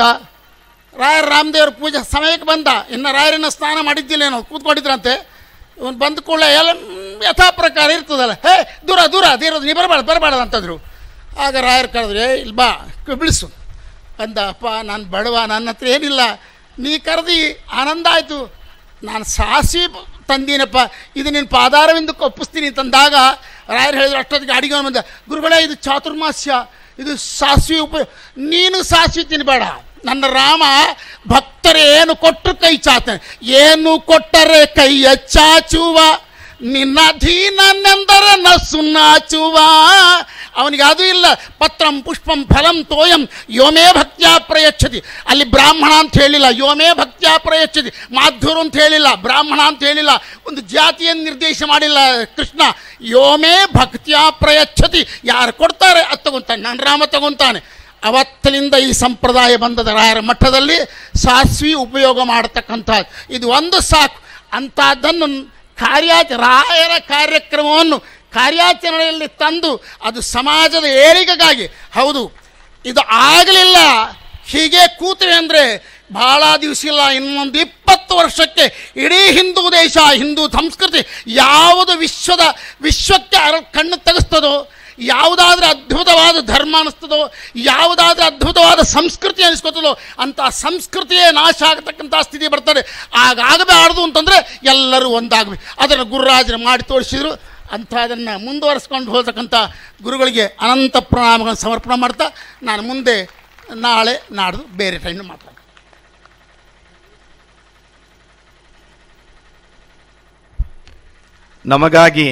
ರಾಯರ ರಾಮದೇವ್ರ ಪೂಜೆ ಸಮಯಕ್ಕೆ ಬಂದ ಇನ್ನು ರಾಯರನ್ನ ಸ್ನಾನ ಮಾಡಿದ್ದಿಲ್ಲೇನೋ ಕೂತ್ಕೊಂಡಿದ್ರಂತೆ ಇವನು ಬಂದ ಕೂಡಲೇ ಎಲ್ಲ ಮ್, ಯಥಾ ಪ್ರಕಾರ ಇರ್ತದಲ್ಲ ಹೇ ದೂರ ದೂರ ಅದಿರೋದು ನೀ ಬರಬಾರ್ದು ಬರಬಾರ್ದು ಅಂತಂದರು ಆಗ ರಾಯರು ಕರೆದ್ರು ಏ ಇಲ್ಲಿ ಬಾ ಕ- ಬಿಳಿಸು ಅಂದ ಅಪ್ಪ ನಾನು ಬಡವ ನನ್ನ ಹತ್ರ ಏನಿಲ್ಲ ನೀ ಕರೆದು ಆನಂದ ಆಯಿತು ನಾನು ಸಾಸಿವೆ ಪ- ತಂದೀನಪ್ಪ ಇದು ನಿನ್ನ ಪಾದಾರವಿಂದಕ್ಕೆ ಒಪ್ಪಿಸ್ತೀನಿ ತಂದಾಗ ರಾಯರು ಹೇಳಿದ್ರು ಅಷ್ಟೊತ್ತಿಗೆ ಅಡಿಗೆ ಬಂದ ಗುರುಗಳೇ ಇದು ಚಾತುರ್ಮಾಸ್ಯ ಇದು ಸಾಸಿವೆ ಉಪಯೋಗ ನೀನು ಸಾಸಿವೆ ತಿನ್ನಬೇಡ ನನ್ನ ರಾಮ ಭಕ್ತರು ಏನು ಕೊಟ್ಟರು ಕೈ ಚಾತ ಏನು ಕೊಟ್ಟರೆ ಕೈಯ ಚಾಚುವ ನಿನ್ನ ಅಧೀನನೆಂದರೆ ನಸ್ಸು ನಾಚುವ ಅವನಿಗೆ ಅದು ಇಲ್ಲ ಪತ್ರಂ ಪುಷ್ಪಂ ಫಲಂ ತೋಯಂ ಯೋಮೇ ಭಕ್ತ್ಯಾ ಪ್ರಯಚ್ಛತಿ ಅಲ್ಲಿ ಬ್ರಾಹ್ಮಣ ಅಂತ ಹೇಳಿಲ್ಲ ಯೋಮೇ ಭಕ್ತ್ಯಾ ಪ್ರಯಚ್ಛತಿ ಮಾಧುರು ಅಂತ ಹೇಳಿಲ್ಲ ಬ್ರಾಹ್ಮಣ ಅಂತ ಹೇಳಿಲ್ಲ ಒಂದು ಜಾತಿಯನ್ನು ನಿರ್ದೇಶ ಮಾಡಿಲ್ಲ ಕೃಷ್ಣ ಯೋಮೇ ಭಕ್ತ್ಯಾ ಪ್ರಯಚ್ಛತಿ ಯಾರು ಕೊಡ್ತಾರೆ ಅದು ತಗೊಂತಾನೆ ನನ್ನ ರಾಮ ತಗೊಂತಾನೆ ಅವತ್ತಿನಿಂದ ಈ ಸಂಪ್ರದಾಯ ಬಂದದ ರಾಯರ ಮಠದಲ್ಲಿ ಸಾಸ್ವಿ ಉಪಯೋಗ ಮಾಡತಕ್ಕಂಥದ್ದು ಇದು ಒಂದು ಸಾಕು ಅಂಥದ್ದನ್ನು ಕಾರ್ಯಾಚ ರಾಯರ ಕಾರ್ಯಕ್ರಮವನ್ನು ಕಾರ್ಯಾಚರಣೆಯಲ್ಲಿ ತಂದು ಅದು ಸಮಾಜದ ಏಳಿಗೆಗಾಗಿ ಹೌದು ಇದು ಆಗಲಿಲ್ಲ ಹೀಗೆ ಕೂತಿವೆ ಅಂದರೆ ಭಾಳ ದಿವಸ ಇಲ್ಲ ಇನ್ನೊಂದು ಇಪ್ಪತ್ತು ವರ್ಷಕ್ಕೆ ಇಡೀ ಹಿಂದೂ ದೇಶ ಹಿಂದೂ ಸಂಸ್ಕೃತಿ ಯಾವುದು ವಿಶ್ವದ ವಿಶ್ವಕ್ಕೆ ಅರ ಕಣ್ಣು ತೆಗೆಸ್ತದೋ ಯಾವುದಾದ್ರೂ ಅದ್ಭುತವಾದ ಧರ್ಮ ಅನ್ನಿಸ್ತದೋ ಯಾವುದಾದ್ರೂ ಅದ್ಭುತವಾದ ಸಂಸ್ಕೃತಿ ಅನಿಸ್ಕೊತದೋ ಅಂಥ ಸಂಸ್ಕೃತಿಯೇ ನಾಶ ಆಗತಕ್ಕಂಥ ಸ್ಥಿತಿ ಬರ್ತದೆ ಆಗ ಆಗಬಾರ್ದು ಅಂತಂದರೆ ಎಲ್ಲರೂ ಒಂದಾಗಬೇಕು ಅದನ್ನು ಗುರುರಾಜರು ಮಾಡಿ ತೋರಿಸಿದ್ರು ಅಂಥ ಅದನ್ನು ಮುಂದುವರಿಸ್ಕೊಂಡು ಹೋಗ್ತಕ್ಕಂಥ ಗುರುಗಳಿಗೆ ಅನಂತ ಪ್ರಣಾಮಗಳನ್ನು ಸಮರ್ಪಣೆ ಮಾಡ್ತಾ ನಾನು ಮುಂದೆ ನಾಳೆ ನಾಡ್ದು ಬೇರೆ ಟೈಮ್ ಮಾತಾಡ್ತೀನಿ ನಮಗಾಗಿ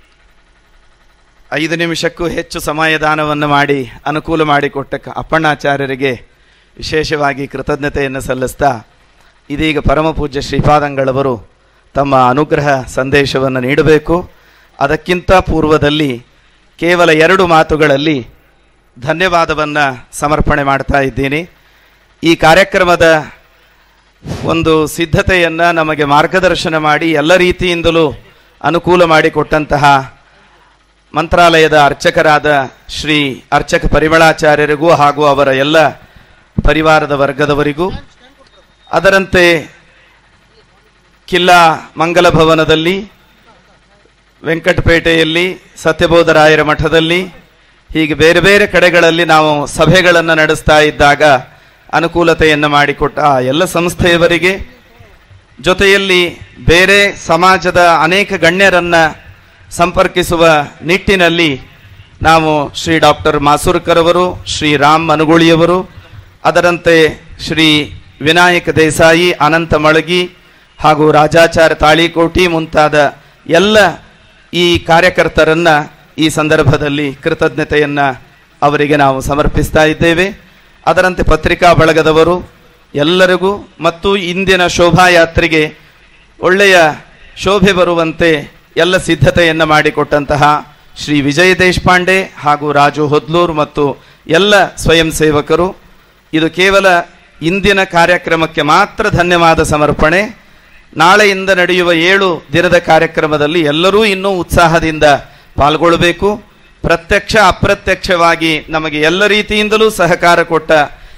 ಐದು ನಿಮಿಷಕ್ಕೂ ಹೆಚ್ಚು ಸಮಯದಾನವನ್ನು ಮಾಡಿ ಅನುಕೂಲ ಮಾಡಿಕೊಟ್ಟ ಕ- ಅಪ್ಪಣ್ಣಾಚಾರ್ಯರಿಗೆ ವಿಶೇಷವಾಗಿ ಕೃತಜ್ಞತೆಯನ್ನು ಸಲ್ಲಿಸ್ತಾ ಇದೀಗ ಪರಮಪೂಜ್ಯ ಶ್ರೀಪಾದಂಗಳವರು ತಮ್ಮ ಅನುಗ್ರಹ ಸಂದೇಶವನ್ನು ನೀಡಬೇಕು ಅದಕ್ಕಿಂತ ಪೂರ್ವದಲ್ಲಿ ಕೇವಲ ಎರಡು ಮಾತುಗಳಲ್ಲಿ ಧನ್ಯವಾದವನ್ನು ಸಮರ್ಪಣೆ ಮಾಡ್ತಾ ಇದ್ದೀನಿ ಈ ಕಾರ್ಯಕ್ರಮದ ಒಂದು ಸಿದ್ಧತೆಯನ್ನು ನಮಗೆ ಮಾರ್ಗದರ್ಶನ ಮಾಡಿ ಎಲ್ಲ ರೀತಿಯಿಂದಲೂ ಅನುಕೂಲ ಮಾಡಿಕೊಟ್ಟಂತಹ ಮಂತ್ರಾಲಯದ ಅರ್ಚಕರಾದ ಶ್ರೀ ಅರ್ಚಕ ಪರಿಮಳಾಚಾರ್ಯರಿಗೂ ಹಾಗೂ ಅವರ ಎಲ್ಲ ಪರಿವಾರದ ವರ್ಗದವರಿಗೂ ಅದರಂತೆ ಕಿಲ್ಲಾ ಮಂಗಲ ಭವನದಲ್ಲಿ ವೆಂಕಟಪೇಟೆಯಲ್ಲಿ ಸತ್ಯಬೋಧರಾಯರ ಮಠದಲ್ಲಿ ಹೀಗೆ ಬೇರೆ ಬೇರೆ ಕಡೆಗಳಲ್ಲಿ ನಾವು ಸಭೆಗಳನ್ನು ನಡೆಸ್ತಾ ಇದ್ದಾಗ ಅನುಕೂಲತೆಯನ್ನು ಮಾಡಿಕೊಟ್ಟ ಆ ಎಲ್ಲ ಸಂಸ್ಥೆಯವರಿಗೆ ಜೊತೆಯಲ್ಲಿ ಬೇರೆ ಸಮಾಜದ ಅನೇಕ ಗಣ್ಯರನ್ನ ಸಂಪರ್ಕಿಸುವ ನಿಟ್ಟಿನಲ್ಲಿ ನಾವು ಶ್ರೀ ಡಾಕ್ಟರ್ ಮಾಸೂರ್ಕರ್ ಅವರು ಶ್ರೀ ರಾಮ್ ಮನುಗುಳಿಯವರು ಅದರಂತೆ ಶ್ರೀ ವಿನಾಯಕ ದೇಸಾಯಿ ಅನಂತ ಮಳಗಿ ಹಾಗೂ ರಾಜಾಚಾರ್ಯ ತಾಳಿಕೋಟಿ ಮುಂತಾದ ಎಲ್ಲ ಈ ಕಾರ್ಯಕರ್ತರನ್ನ ಈ ಸಂದರ್ಭದಲ್ಲಿ ಕೃತಜ್ಞತೆಯನ್ನ ಅವರಿಗೆ ನಾವು ಸಮರ್ಪಿಸ್ತಾ ಇದ್ದೇವೆ ಅದರಂತೆ ಪತ್ರಿಕಾ ಬಳಗದವರು ಎಲ್ಲರಿಗೂ ಮತ್ತು ಇಂದಿನ ಶೋಭಾಯಾತ್ರೆಗೆ ಒಳ್ಳೆಯ ಶೋಭೆ ಬರುವಂತೆ ಎಲ್ಲ ಸಿದ್ಧತೆಯನ್ನು ಮಾಡಿಕೊಟ್ಟಂತಹ ಶ್ರೀ ವಿಜಯ ದೇಶಪಾಂಡೆ ಹಾಗೂ ರಾಜು ಹೊದ್ಲೂರ್ ಮತ್ತು ಎಲ್ಲ ಸ್ವಯಂ ಸೇವಕರು ಇದು ಕೇವಲ ಇಂದಿನ ಕಾರ್ಯಕ್ರಮಕ್ಕೆ ಮಾತ್ರ ಧನ್ಯವಾದ ಸಮರ್ಪಣೆ ನಾಳೆಯಿಂದ ನಡೆಯುವ ಏಳು ದಿನದ ಕಾರ್ಯಕ್ರಮದಲ್ಲಿ ಎಲ್ಲರೂ ಇನ್ನೂ ಉತ್ಸಾಹದಿಂದ ಪಾಲ್ಗೊಳ್ಳಬೇಕು ಪ್ರತ್ಯಕ್ಷ ಅಪ್ರತ್ಯಕ್ಷವಾಗಿ ನಮಗೆ ಎಲ್ಲ ರೀತಿಯಿಂದಲೂ ಸಹಕಾರ ಕೊಟ್ಟ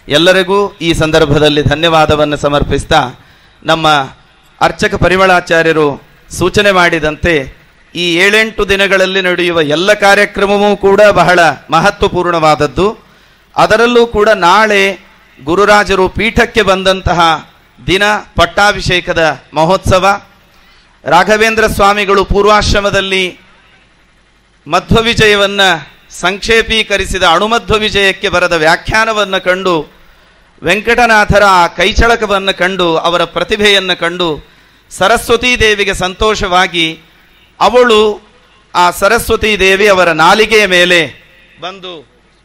ಎಲ್ಲರಿಗೂ ಈ ಸಂದರ್ಭದಲ್ಲಿ ಧನ್ಯವಾದವನ್ನು ಸಮರ್ಪಿಸ್ತಾ ನಮ್ಮ ಅರ್ಚಕ ಪರಿಮಳಾಚಾರ್ಯರು ಸೂಚನೆ ಮಾಡಿದಂತೆ ಈ ಏಳೆಂಟು ದಿನಗಳಲ್ಲಿ ನಡೆಯುವ ಎಲ್ಲ ಕಾರ್ಯಕ್ರಮವೂ ಕೂಡ ಬಹಳ ಮಹತ್ವಪೂರ್ಣವಾದದ್ದು ಅದರಲ್ಲೂ ಕೂಡ ನಾಳೆ ಗುರುರಾಜರು ಪೀಠಕ್ಕೆ ಬಂದಂತಹ ದಿನ ಪಟ್ಟಾಭಿಷೇಕದ ಮಹೋತ್ಸವ ರಾಘವೇಂದ್ರ ಸ್ವಾಮಿಗಳು ಪೂರ್ವಾಶ್ರಮದಲ್ಲಿ ಮಧ್ವ ವಿಜಯವನ್ನ ಸಂಕ್ಷೇಪೀಕರಿಸಿದ ಅಣುಮಧ್ವ ವಿಜಯಕ್ಕೆ ಬರೆದ ವ್ಯಾಖ್ಯಾನವನ್ನು ಕಂಡು ವೆಂಕಟನಾಥರ ಆ ಕೈಚಳಕವನ್ನು ಕಂಡು ಅವರ ಪ್ರತಿಭೆಯನ್ನು ಕಂಡು ಸರಸ್ವತೀ ದೇವಿಗೆ ಸಂತೋಷವಾಗಿ ಅವಳು ಆ ಸರಸ್ವತೀ ದೇವಿ ಅವರ ನಾಲಿಗೆಯ ಮೇಲೆ ಬಂದು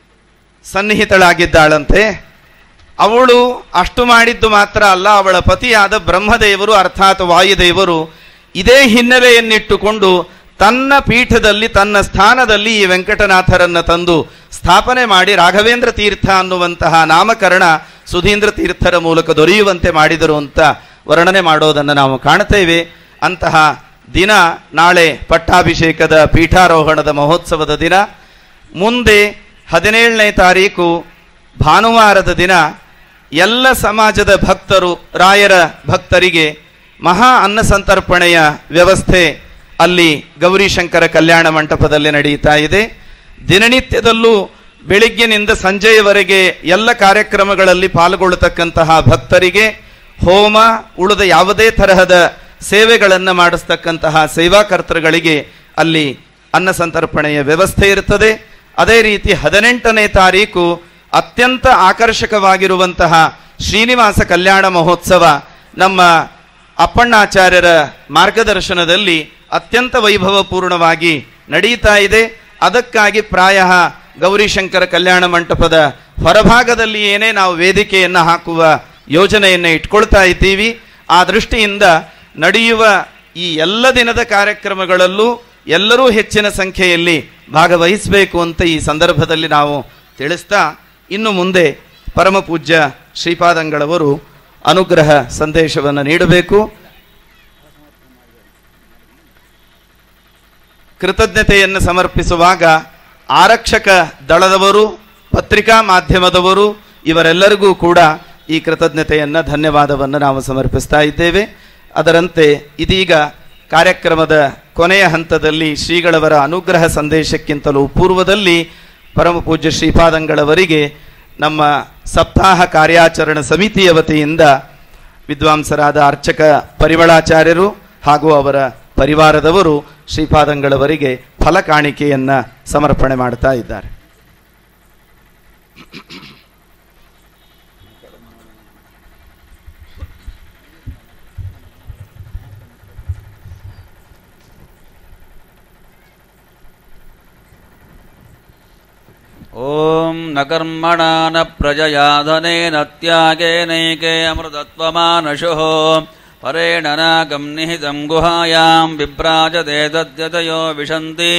ಸನ್ನಿಹಿತಳಾಗಿದ್ದಾಳಂತೆ ಅವಳು ಅಷ್ಟು ಮಾಡಿದ್ದು ಮಾತ್ರ ಅಲ್ಲ ಅವಳ ಪತಿಯಾದ ಬ್ರಹ್ಮದೇವರು ಅರ್ಥಾತ್ ವಾಯುದೇವರು ಇದೇ ಹಿನ್ನೆಲೆಯನ್ನಿಟ್ಟುಕೊಂಡು ತನ್ನ ಪೀಠದಲ್ಲಿ ತನ್ನ ಸ್ಥಾನದಲ್ಲಿ ಈ ವೆಂಕಟನಾಥರನ್ನ ತಂದು ಸ್ಥಾಪನೆ ಮಾಡಿ ರಾಘವೇಂದ್ರ ತೀರ್ಥ ಅನ್ನುವಂತಹ ನಾಮಕರಣ ಸುಧೀಂದ್ರ ತೀರ್ಥರ ಮೂಲಕ ದೊರೆಯುವಂತೆ ಮಾಡಿದರು ಅಂತ ವರ್ಣನೆ ಮಾಡೋದನ್ನು ನಾವು ಕಾಣ್ತೇವೆ ಅಂತಹ ದಿನ ನಾಳೆ ಪಟ್ಟಾಭಿಷೇಕದ ಪೀಠಾರೋಹಣದ ಮಹೋತ್ಸವದ ದಿನ ಮುಂದೆ ಹದಿನೇಳನೇ ತಾರೀಕು ಭಾನುವಾರದ ದಿನ ಎಲ್ಲ ಸಮಾಜದ ಭಕ್ತರು ರಾಯರ ಭಕ್ತರಿಗೆ ಮಹಾ ಅನ್ನ ಸಂತರ್ಪಣೆಯ ವ್ಯವಸ್ಥೆ ಅಲ್ಲಿ ಗೌರಿಶಂಕರ ಕಲ್ಯಾಣ ಮಂಟಪದಲ್ಲಿ ನಡೆಯುತ್ತಾ ಇದೆ ದಿನನಿತ್ಯದಲ್ಲೂ ಬೆಳಿಗ್ಗಿನಿಂದ ಸಂಜೆಯವರೆಗೆ ಎಲ್ಲ ಕಾರ್ಯಕ್ರಮಗಳಲ್ಲಿ ಪಾಲ್ಗೊಳ್ಳತಕ್ಕಂತಹ ಭಕ್ತರಿಗೆ ಹೋಮ ಉಳಿದ ಯಾವುದೇ ತರಹದ ಸೇವೆಗಳನ್ನು ಮಾಡಿಸ್ತಕ್ಕಂತಹ ಸೇವಾಕರ್ತರುಗಳಿಗೆ ಅಲ್ಲಿ ಅನ್ನ ಸಂತರ್ಪಣೆಯ ವ್ಯವಸ್ಥೆ ಇರುತ್ತದೆ ಅದೇ ರೀತಿ ಹದಿನೆಂಟನೇ ತಾರೀಕು ಅತ್ಯಂತ ಆಕರ್ಷಕವಾಗಿರುವಂತಹ ಶ್ರೀನಿವಾಸ ಕಲ್ಯಾಣ ಮಹೋತ್ಸವ ನಮ್ಮ ಅಪ್ಪಣ್ಣಾಚಾರ್ಯರ ಮಾರ್ಗದರ್ಶನದಲ್ಲಿ ಅತ್ಯಂತ ವೈಭವಪೂರ್ಣವಾಗಿ ನಡೆಯುತ್ತಾ ಇದೆ ಅದಕ್ಕಾಗಿ ಪ್ರಾಯ ಗೌರಿಶಂಕರ ಕಲ್ಯಾಣ ಮಂಟಪದ ಹೊರಭಾಗದಲ್ಲಿ ಏನೇ ನಾವು ವೇದಿಕೆಯನ್ನು ಹಾಕುವ ಯೋಜನೆಯನ್ನು ಇಟ್ಕೊಳ್ತಾ ಇದ್ದೀವಿ ಆ ದೃಷ್ಟಿಯಿಂದ ನಡೆಯುವ ಈ ಎಲ್ಲ ದಿನದ ಕಾರ್ಯಕ್ರಮಗಳಲ್ಲೂ ಎಲ್ಲರೂ ಹೆಚ್ಚಿನ ಸಂಖ್ಯೆಯಲ್ಲಿ ಭಾಗವಹಿಸಬೇಕು ಅಂತ ಈ ಸಂದರ್ಭದಲ್ಲಿ ನಾವು ತಿಳಿಸ್ತಾ ಇನ್ನು ಮುಂದೆ ಪರಮ ಪೂಜ್ಯ ಶ್ರೀಪಾದಂಗಳವರು ಅನುಗ್ರಹ ಸಂದೇಶವನ್ನು ನೀಡಬೇಕು ಕೃತಜ್ಞತೆಯನ್ನು ಸಮರ್ಪಿಸುವಾಗ ಆರಕ್ಷಕ ದಳದವರು ಪತ್ರಿಕಾ ಮಾಧ್ಯಮದವರು ಇವರೆಲ್ಲರಿಗೂ ಕೂಡ ಈ ಕೃತಜ್ಞತೆಯನ್ನು ಧನ್ಯವಾದವನ್ನು ನಾವು ಸಮರ್ಪಿಸ್ತಾ ಇದ್ದೇವೆ ಅದರಂತೆ ಇದೀಗ ಕಾರ್ಯಕ್ರಮದ ಕೊನೆಯ ಹಂತದಲ್ಲಿ ಶ್ರೀಗಳವರ ಅನುಗ್ರಹ ಸಂದೇಶಕ್ಕಿಂತಲೂ ಪೂರ್ವದಲ್ಲಿ ಪರಮ ಪೂಜ್ಯ ಶ್ರೀಪಾದಂಗಳವರಿಗೆ ನಮ್ಮ ಸಪ್ತಾಹ ಕಾರ್ಯಾಚರಣಾ ಸಮಿತಿಯ ವತಿಯಿಂದ ವಿದ್ವಾಂಸರಾದ ಅರ್ಚಕ ಪರಿಮಳಾಚಾರ್ಯರು ಹಾಗೂ ಅವರ ಪರಿವಾರದವರು ಶ್ರೀಪಾದಂಗಳವರಿಗೆ ಫಲ ಕಾಣಿಕೆಯನ್ನ ಸಮರ್ಪಣೆ ಮಾಡ್ತಾ ಇದ್ದಾರೆ ॐ न कर्मणा न प्रजया धनेन त्यागेनैके अमृतत्वमानशुः परेण नागं निहितं गुहायां विभ्राजते तद्यतयो विशन्ति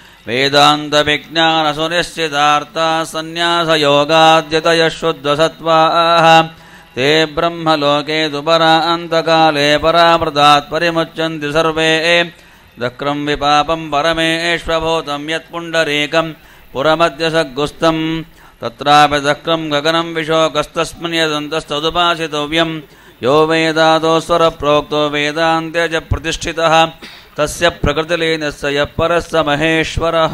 वेदान्तविज्ञानसुनिश्चितार्था सन्न्यासयोगाद्यतयः शुद्धसत्त्वाः ते ब्रह्मलोके तु परान्तकाले परामृतात् परिमुच्यन्ति सर्वे दक्रं विपापं परमेष्वभूतं यत्पुण्डरीकम् पुरमध्यसग्गुस्तम् तत्रापि दक्रं गगनं विशोकस्तस्मिन् यदन्तस्तदुपासितव्यं यो वेदादोस्वरप्रोक्तो वेदान्ते च प्रतिष्ठितः तस्य प्रकृतिलीनस्य यः परः स महेश्वरः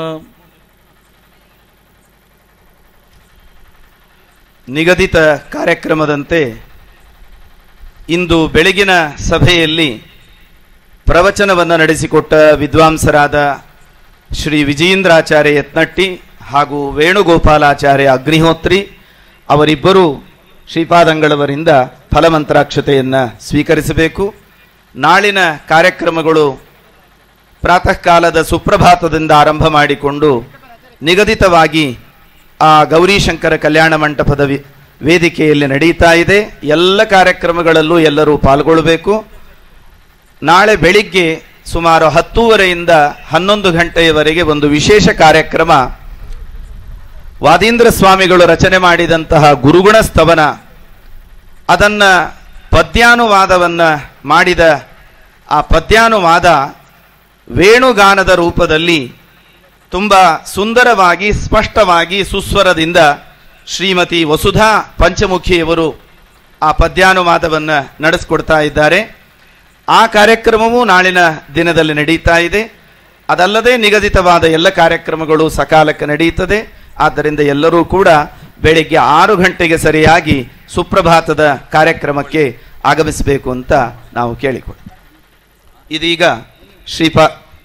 ನಿಗದಿತ ಕಾರ್ಯಕ್ರಮದಂತೆ ಇಂದು ಬೆಳಗಿನ ಸಭೆಯಲ್ಲಿ ಪ್ರವಚನವನ್ನು ನಡೆಸಿಕೊಟ್ಟ ವಿದ್ವಾಂಸರಾದ ಶ್ರೀ ವಿಜಯೇಂದ್ರಾಚಾರ್ಯ ಯತ್ನಟ್ಟಿ ಹಾಗೂ ವೇಣುಗೋಪಾಲಾಚಾರ್ಯ ಅಗ್ನಿಹೋತ್ರಿ ಅವರಿಬ್ಬರೂ ಶ್ರೀಪಾದಂಗಳವರಿಂದ ಫಲಮಂತ್ರಾಕ್ಷತೆಯನ್ನು ಸ್ವೀಕರಿಸಬೇಕು ನಾಳಿನ ಕಾರ್ಯಕ್ರಮಗಳು ಪ್ರಾತಃ ಕಾಲದ ಸುಪ್ರಭಾತದಿಂದ ಆರಂಭ ಮಾಡಿಕೊಂಡು ನಿಗದಿತವಾಗಿ ಆ ಗೌರಿಶಂಕರ ಕಲ್ಯಾಣ ಮಂಟಪದ ವಿ- ವೇದಿಕೆಯಲ್ಲಿ ನಡೀತಾ ಇದೆ ಎಲ್ಲ ಕಾರ್ಯಕ್ರಮಗಳಲ್ಲೂ ಎಲ್ಲರೂ ಪಾಲ್ಗೊಳ್ಳಬೇಕು ನಾಳೆ ಬೆಳಿಗ್ಗೆ ಸುಮಾರು ಹತ್ತೂವರೆಯಿಂದ ಹನ್ನೊಂದು ಗಂಟೆಯವರೆಗೆ ಒಂದು ವಿಶೇಷ ಕಾರ್ಯಕ್ರಮ ವಾದೀಂದ್ರ ಸ್ವಾಮಿಗಳು ರಚನೆ ಮಾಡಿದಂತಹ ಗುರುಗುಣ ಸ್ತವನ ಅದನ್ನ ಪದ್ಯಾನುವಾದವನ್ನ ಮಾಡಿದ ಆ ಪದ್ಯಾನುವಾದ ವೇಣುಗಾನದ ರೂಪದಲ್ಲಿ ತುಂಬ ಸುಂದರವಾಗಿ ಸ್ಪಷ್ಟವಾಗಿ ಸುಸ್ವರದಿಂದ ಶ್ರೀಮತಿ ವಸುಧಾ ಪಂಚಮುಖಿಯವರು ಆ ಪದ್ಯಾನುವಾದವನ್ನು ನಡೆಸ್ಕೊಡ್ತಾ ಇದ್ದಾರೆ ಆ ಕಾರ್ಯಕ್ರಮವೂ ನಾಳಿನ ದಿನದಲ್ಲಿ ನಡೀತಾ ಇದೆ ಅದಲ್ಲದೆ ನಿಗದಿತವಾದ ಎಲ್ಲ ಕಾರ್ಯಕ್ರಮಗಳು ಸಕಾಲಕ್ಕೆ ನಡೆಯುತ್ತದೆ ಆದ್ದರಿಂದ ಎಲ್ಲರೂ ಕೂಡ ಬೆಳಿಗ್ಗೆ ಆರು ಗಂಟೆಗೆ ಸರಿಯಾಗಿ ಸುಪ್ರಭಾತದ ಕಾರ್ಯಕ್ರಮಕ್ಕೆ ಆಗಮಿಸಬೇಕು ಅಂತ ನಾವು ಕೇಳಿಕೊಳ್ತೇವೆ ಇದೀಗ ಶ್ರೀಪಾ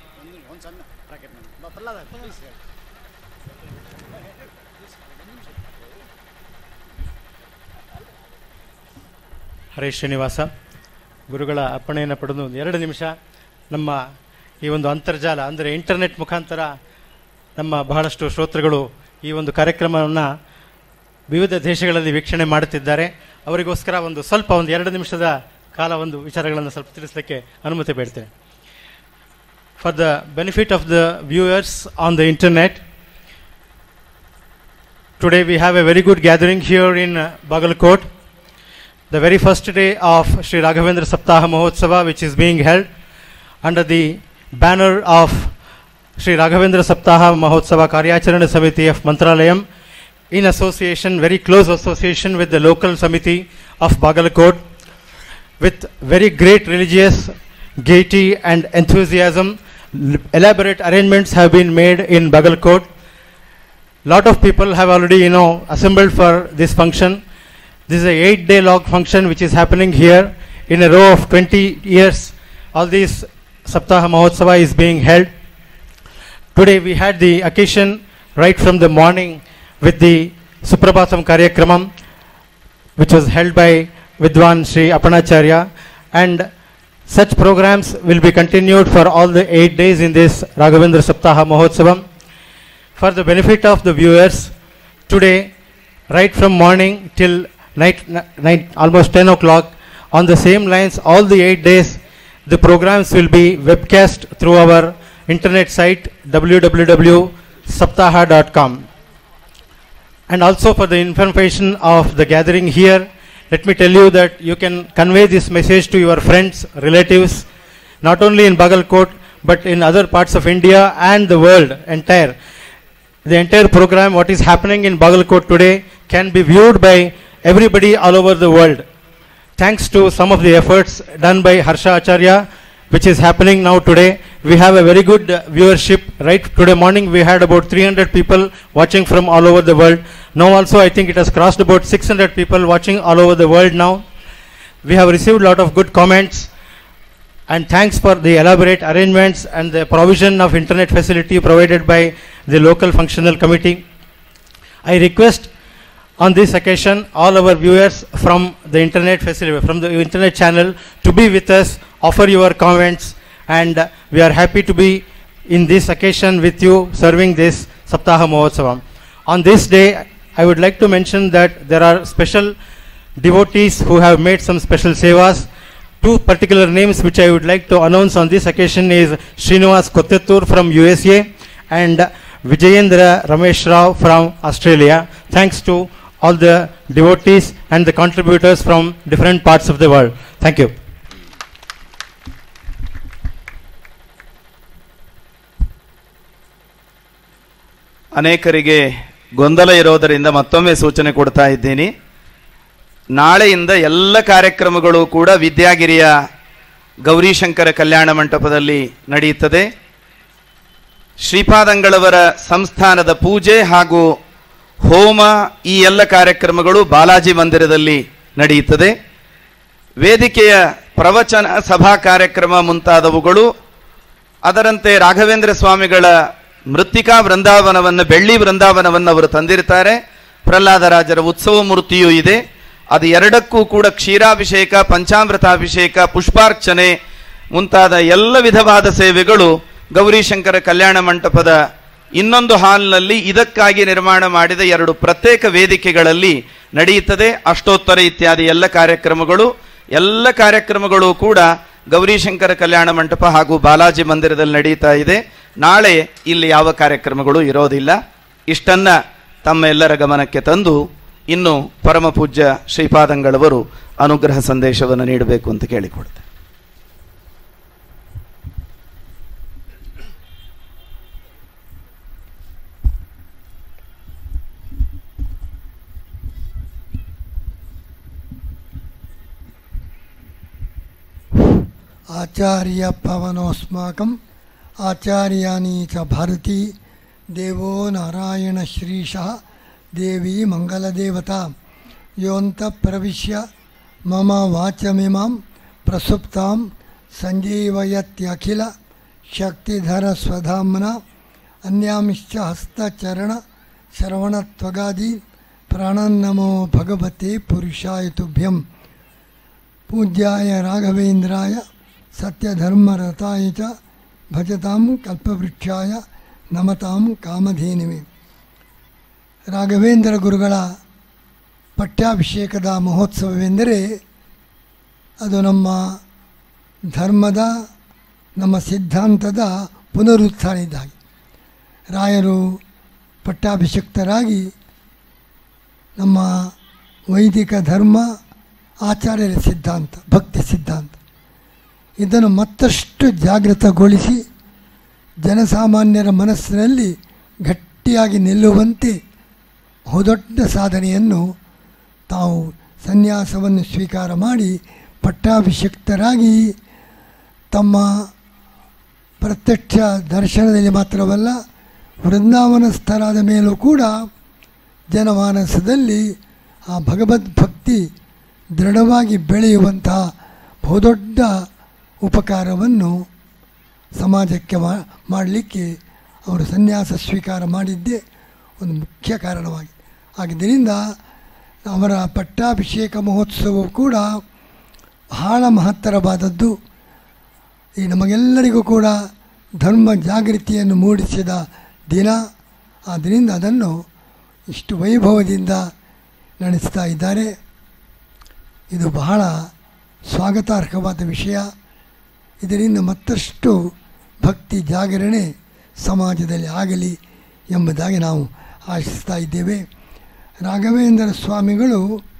ಹರೇ ಶ್ರೀನಿವಾಸ ಗುರುಗಳ ಅಪ್ಪಣೆಯನ್ನು ಪಡೆದು ಒಂದು ಎರಡು ನಿಮಿಷ ನಮ್ಮ ಈ ಒಂದು ಅಂತರ್ಜಾಲ ಅಂದರೆ ಇಂಟರ್ನೆಟ್ ಮುಖಾಂತರ ನಮ್ಮ ಬಹಳಷ್ಟು ಶ್ರೋತೃಗಳು ಈ ಒಂದು ಕಾರ್ಯಕ್ರಮವನ್ನು ವಿವಿಧ ದೇಶಗಳಲ್ಲಿ ವೀಕ್ಷಣೆ ಮಾಡುತ್ತಿದ್ದಾರೆ ಅವರಿಗೋಸ್ಕರ ಒಂದು ಸ್ವಲ್ಪ ಒಂದು ಎರಡು ನಿಮಿಷದ ಕಾಲ ಒಂದು ವಿಚಾರಗಳನ್ನು ಸ್ವಲ್ಪ ತಿಳಿಸಲಿಕ್ಕೆ ಅನುಮತಿ ಬೇಡ್ತೇನೆ for the benefit of the viewers on the internet today we have a very good gathering here in Bagalkot the very first day of Sri Raghavendra Saptaha Mahotsava, which is being held under the banner of Sri Raghavendra Saptaha Mahotsava Karyacharana Samiti of Mantralayam, in association, very close association with the local Samiti of Bagalakot, with very great religious gaiety and enthusiasm. L- Elaborate arrangements have been made in Bagalkot. Lot of people have already, you know, assembled for this function. This is a eight day long function which is happening here in a row of 20 years. All these Saptaha Mahotsava is being held. Today we had the occasion right from the morning with the Suprabhatam Karyakramam which was held by Vidwan Sri Apanacharya and such programs will be continued for all the eight days in this Raghavendra Saptaha Mahotsavam. For the benefit of the viewers, today, right from morning till night, n- night almost 10 o'clock, on the same lines, all the eight days, the programs will be webcast through our internet site www.saptaha.com. And also for the information of the gathering here, let me tell you that you can convey this message to your friends, relatives, not only in Bagalkot, but in other parts of India and the world entire. The entire program, what is happening in Bagalkot today, can be viewed by everybody all over the world. Thanks to some of the efforts done by Harsha Acharya, which is happening now today, we have a very good uh, viewership. Right today morning, we had about 300 people watching from all over the world. Now also, I think it has crossed about 600 people watching all over the world now. We have received a lot of good comments and thanks for the elaborate arrangements and the provision of internet facility provided by the local functional committee. I request on this occasion all our viewers from the internet facility, from the internet channel to be with us, offer your comments and uh, we are happy to be in this occasion with you serving this Saptaha Mahotsavam. On this day, I would like to mention that there are special devotees who have made some special sevas. Two particular names which I would like to announce on this occasion is Srinivas Kottattur from USA and Vijayendra Ramesh Rao from Australia. Thanks to all the devotees and the contributors from different parts of the world. Thank you. ಅನೇಕರಿಗೆ ಗೊಂದಲ ಇರೋದರಿಂದ ಮತ್ತೊಮ್ಮೆ ಸೂಚನೆ ಕೊಡ್ತಾ ಇದ್ದೀನಿ ನಾಳೆಯಿಂದ ಎಲ್ಲ ಕಾರ್ಯಕ್ರಮಗಳು ಕೂಡ ವಿದ್ಯಾಗಿರಿಯ ಗೌರಿಶಂಕರ ಕಲ್ಯಾಣ ಮಂಟಪದಲ್ಲಿ ನಡೆಯುತ್ತದೆ ಶ್ರೀಪಾದಂಗಳವರ ಸಂಸ್ಥಾನದ ಪೂಜೆ ಹಾಗೂ ಹೋಮ ಈ ಎಲ್ಲ ಕಾರ್ಯಕ್ರಮಗಳು ಬಾಲಾಜಿ ಮಂದಿರದಲ್ಲಿ ನಡೆಯುತ್ತದೆ ವೇದಿಕೆಯ ಪ್ರವಚನ ಸಭಾ ಕಾರ್ಯಕ್ರಮ ಮುಂತಾದವುಗಳು ಅದರಂತೆ ರಾಘವೇಂದ್ರ ಸ್ವಾಮಿಗಳ ಮೃತ್ತಿಕಾ ವೃಂದಾವನವನ್ನು ಬೆಳ್ಳಿ ವೃಂದಾವನವನ್ನು ಅವರು ತಂದಿರ್ತಾರೆ ಪ್ರಹ್ಲಾದರಾಜರ ಉತ್ಸವ ಮೂರ್ತಿಯೂ ಇದೆ ಅದು ಎರಡಕ್ಕೂ ಕೂಡ ಕ್ಷೀರಾಭಿಷೇಕ ಪಂಚಾಮೃತಾಭಿಷೇಕ ಪುಷ್ಪಾರ್ಚನೆ ಮುಂತಾದ ಎಲ್ಲ ವಿಧವಾದ ಸೇವೆಗಳು ಗೌರಿಶಂಕರ ಕಲ್ಯಾಣ ಮಂಟಪದ ಇನ್ನೊಂದು ಹಾಲ್ನಲ್ಲಿ ಇದಕ್ಕಾಗಿ ನಿರ್ಮಾಣ ಮಾಡಿದ ಎರಡು ಪ್ರತ್ಯೇಕ ವೇದಿಕೆಗಳಲ್ಲಿ ನಡೆಯುತ್ತದೆ ಅಷ್ಟೋತ್ತರ ಇತ್ಯಾದಿ ಎಲ್ಲ ಕಾರ್ಯಕ್ರಮಗಳು ಎಲ್ಲ ಕಾರ್ಯಕ್ರಮಗಳು ಕೂಡ ಗೌರಿಶಂಕರ ಕಲ್ಯಾಣ ಮಂಟಪ ಹಾಗೂ ಬಾಲಾಜಿ ಮಂದಿರದಲ್ಲಿ ನಡೀತಾ ಇದೆ ನಾಳೆ ಇಲ್ಲಿ ಯಾವ ಕಾರ್ಯಕ್ರಮಗಳು ಇರೋದಿಲ್ಲ ಇಷ್ಟನ್ನ ತಮ್ಮ ಎಲ್ಲರ ಗಮನಕ್ಕೆ ತಂದು ಇನ್ನು ಪರಮ ಪೂಜ್ಯ ಶ್ರೀಪಾದಂಗಳವರು ಅನುಗ್ರಹ ಸಂದೇಶವನ್ನು ನೀಡಬೇಕು ಅಂತ ಕೇಳಿಕೊಡ್ತೇನೆ आचार्यपवनोऽस्माकम् आचार्याणी च भारती देवो नारायणश्रीशः देवी मङ्गलदेवता योऽन्तःप्रविश्य मम वाचमिमां प्रसुप्तां सञ्जीवयत्यखिल शक्तिधरस्वधाम्ना अन्यांश्च हस्तचरणश्रवणत्वगादि प्राणन्नमो भगवते पुरुषाय तुभ्यं पूज्याय राघवेन्द्राय सत्यधर्मरताय च ಭಜತಾಂ ಕಲ್ಪವೃಕ್ಷಾಯ ನಮತಾಂ ಕಾಮಧೇನುವೆ ರಾಘವೇಂದ್ರ ಗುರುಗಳ ಪಟ್ಟಾಭಿಷೇಕದ ಮಹೋತ್ಸವವೆಂದರೆ ಅದು ನಮ್ಮ ಧರ್ಮದ ನಮ್ಮ ಸಿದ್ಧಾಂತದ ಪುನರುತ್ಥಾನ ಇದ್ದಾಗೆ ರಾಯರು ಪಟ್ಟಾಭಿಷಿಕ್ತರಾಗಿ ನಮ್ಮ ವೈದಿಕ ಧರ್ಮ ಆಚಾರ್ಯರ ಸಿದ್ಧಾಂತ ಭಕ್ತಿ ಸಿದ್ಧಾಂತ ಇದನ್ನು ಮತ್ತಷ್ಟು ಜಾಗೃತಗೊಳಿಸಿ ಜನಸಾಮಾನ್ಯರ ಮನಸ್ಸಿನಲ್ಲಿ ಗಟ್ಟಿಯಾಗಿ ನಿಲ್ಲುವಂತೆ ಬಹುದೊಡ್ಡ ಸಾಧನೆಯನ್ನು ತಾವು ಸನ್ಯಾಸವನ್ನು ಸ್ವೀಕಾರ ಮಾಡಿ ಪಟ್ಟಾಭಿಷಿಕ್ತರಾಗಿ ತಮ್ಮ ಪ್ರತ್ಯಕ್ಷ ದರ್ಶನದಲ್ಲಿ ಮಾತ್ರವಲ್ಲ ವೃಂದಾವನಸ್ಥರಾದ ಮೇಲೂ ಕೂಡ ಜನಮಾನಸದಲ್ಲಿ ಆ ಭಗವದ್ಭಕ್ತಿ ದೃಢವಾಗಿ ಬೆಳೆಯುವಂತಹ ಬಹುದೊಡ್ಡ ಉಪಕಾರವನ್ನು ಸಮಾಜಕ್ಕೆ ಮಾಡಲಿಕ್ಕೆ ಅವರು ಸನ್ಯಾಸ ಸ್ವೀಕಾರ ಮಾಡಿದ್ದೇ ಒಂದು ಮುಖ್ಯ ಕಾರಣವಾಗಿದೆ ಆಗಿದ್ದರಿಂದ ಅವರ ಪಟ್ಟಾಭಿಷೇಕ ಮಹೋತ್ಸವವು ಕೂಡ ಬಹಳ ಮಹತ್ತರವಾದದ್ದು ಈ ನಮಗೆಲ್ಲರಿಗೂ ಕೂಡ ಧರ್ಮ ಜಾಗೃತಿಯನ್ನು ಮೂಡಿಸಿದ ದಿನ ಆದ್ದರಿಂದ ಅದನ್ನು ಇಷ್ಟು ವೈಭವದಿಂದ ನಡೆಸ್ತಾ ಇದ್ದಾರೆ ಇದು ಬಹಳ ಸ್ವಾಗತಾರ್ಹವಾದ ವಿಷಯ ಇದರಿಂದ ಮತ್ತಷ್ಟು ಭಕ್ತಿ ಜಾಗರಣೆ ಸಮಾಜದಲ್ಲಿ ಆಗಲಿ ಎಂಬುದಾಗಿ ನಾವು ಆಶಿಸ್ತಾ ಇದ್ದೇವೆ ರಾಘವೇಂದ್ರ ಸ್ವಾಮಿಗಳು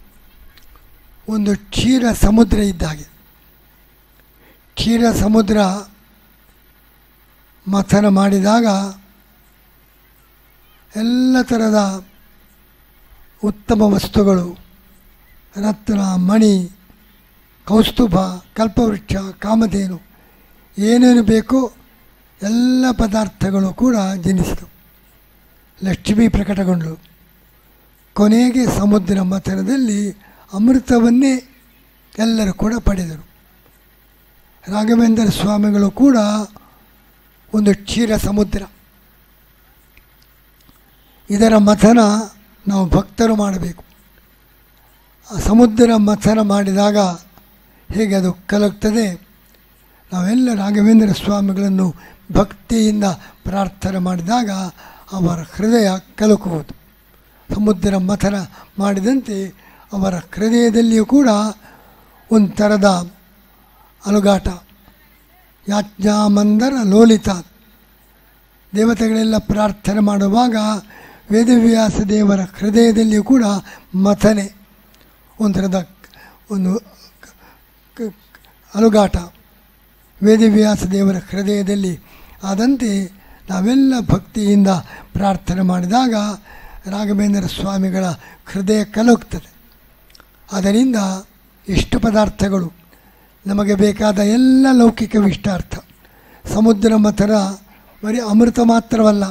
ಒಂದು ಕ್ಷೀರ ಸಮುದ್ರ ಇದ್ದಾಗೆ ಕ್ಷೀರ ಸಮುದ್ರ ಮಥನ ಮಾಡಿದಾಗ ಎಲ್ಲ ಥರದ ಉತ್ತಮ ವಸ್ತುಗಳು ರತ್ನ ಮಣಿ ಕೌಸ್ತುಭ ಕಲ್ಪವೃಕ್ಷ ಕಾಮಧೇನು ಏನೇನು ಬೇಕೋ ಎಲ್ಲ ಪದಾರ್ಥಗಳು ಕೂಡ ಜನಿಸಿತು ಲಕ್ಷ್ಮಿ ಪ್ರಕಟಗೊಂಡಳು ಕೊನೆಗೆ ಸಮುದ್ರ ಮಥನದಲ್ಲಿ ಅಮೃತವನ್ನೇ ಎಲ್ಲರೂ ಕೂಡ ಪಡೆದರು ರಾಘವೇಂದ್ರ ಸ್ವಾಮಿಗಳು ಕೂಡ ಒಂದು ಕ್ಷೀರ ಸಮುದ್ರ ಇದರ ಮಥನ ನಾವು ಭಕ್ತರು ಮಾಡಬೇಕು ಆ ಸಮುದ್ರ ಮಥನ ಮಾಡಿದಾಗ ಹೇಗೆ ಅದು ಕಲಗ್ತದೆ ನಾವೆಲ್ಲ ರಾಘವೇಂದ್ರ ಸ್ವಾಮಿಗಳನ್ನು ಭಕ್ತಿಯಿಂದ ಪ್ರಾರ್ಥನೆ ಮಾಡಿದಾಗ ಅವರ ಹೃದಯ ಕಲಕುವುದು ಸಮುದ್ರ ಮಥನ ಮಾಡಿದಂತೆ ಅವರ ಹೃದಯದಲ್ಲಿಯೂ ಕೂಡ ಒಂದು ಥರದ ಅಲುಗಾಟ ಯಾಜ್ಞಾಮಂದರ ಲೋಲಿತ ದೇವತೆಗಳೆಲ್ಲ ಪ್ರಾರ್ಥನೆ ಮಾಡುವಾಗ ವೇದವ್ಯಾಸ ದೇವರ ಹೃದಯದಲ್ಲಿಯೂ ಕೂಡ ಮಥನೆ ಒಂದು ಥರದ ಒಂದು ಕ- ಅಲುಗಾಟ ವೇದವ್ಯಾಸ ದೇವರ ಹೃದಯದಲ್ಲಿ ಆದಂತೆ ನಾವೆಲ್ಲ ಭಕ್ತಿಯಿಂದ ಪ್ರಾರ್ಥನೆ ಮಾಡಿದಾಗ ರಾಘವೇಂದ್ರ ಸ್ವಾಮಿಗಳ ಹೃದಯ ಕಲುಕ್ತದೆ ಅದರಿಂದ ಇಷ್ಟ ಪದಾರ್ಥಗಳು ನಮಗೆ ಬೇಕಾದ ಎಲ್ಲ ಲೌಕಿಕ ಇಷ್ಟಾರ್ಥ ಸಮುದ್ರ ಮಥನ ಬರೀ ಅಮೃತ ಮಾತ್ರವಲ್ಲ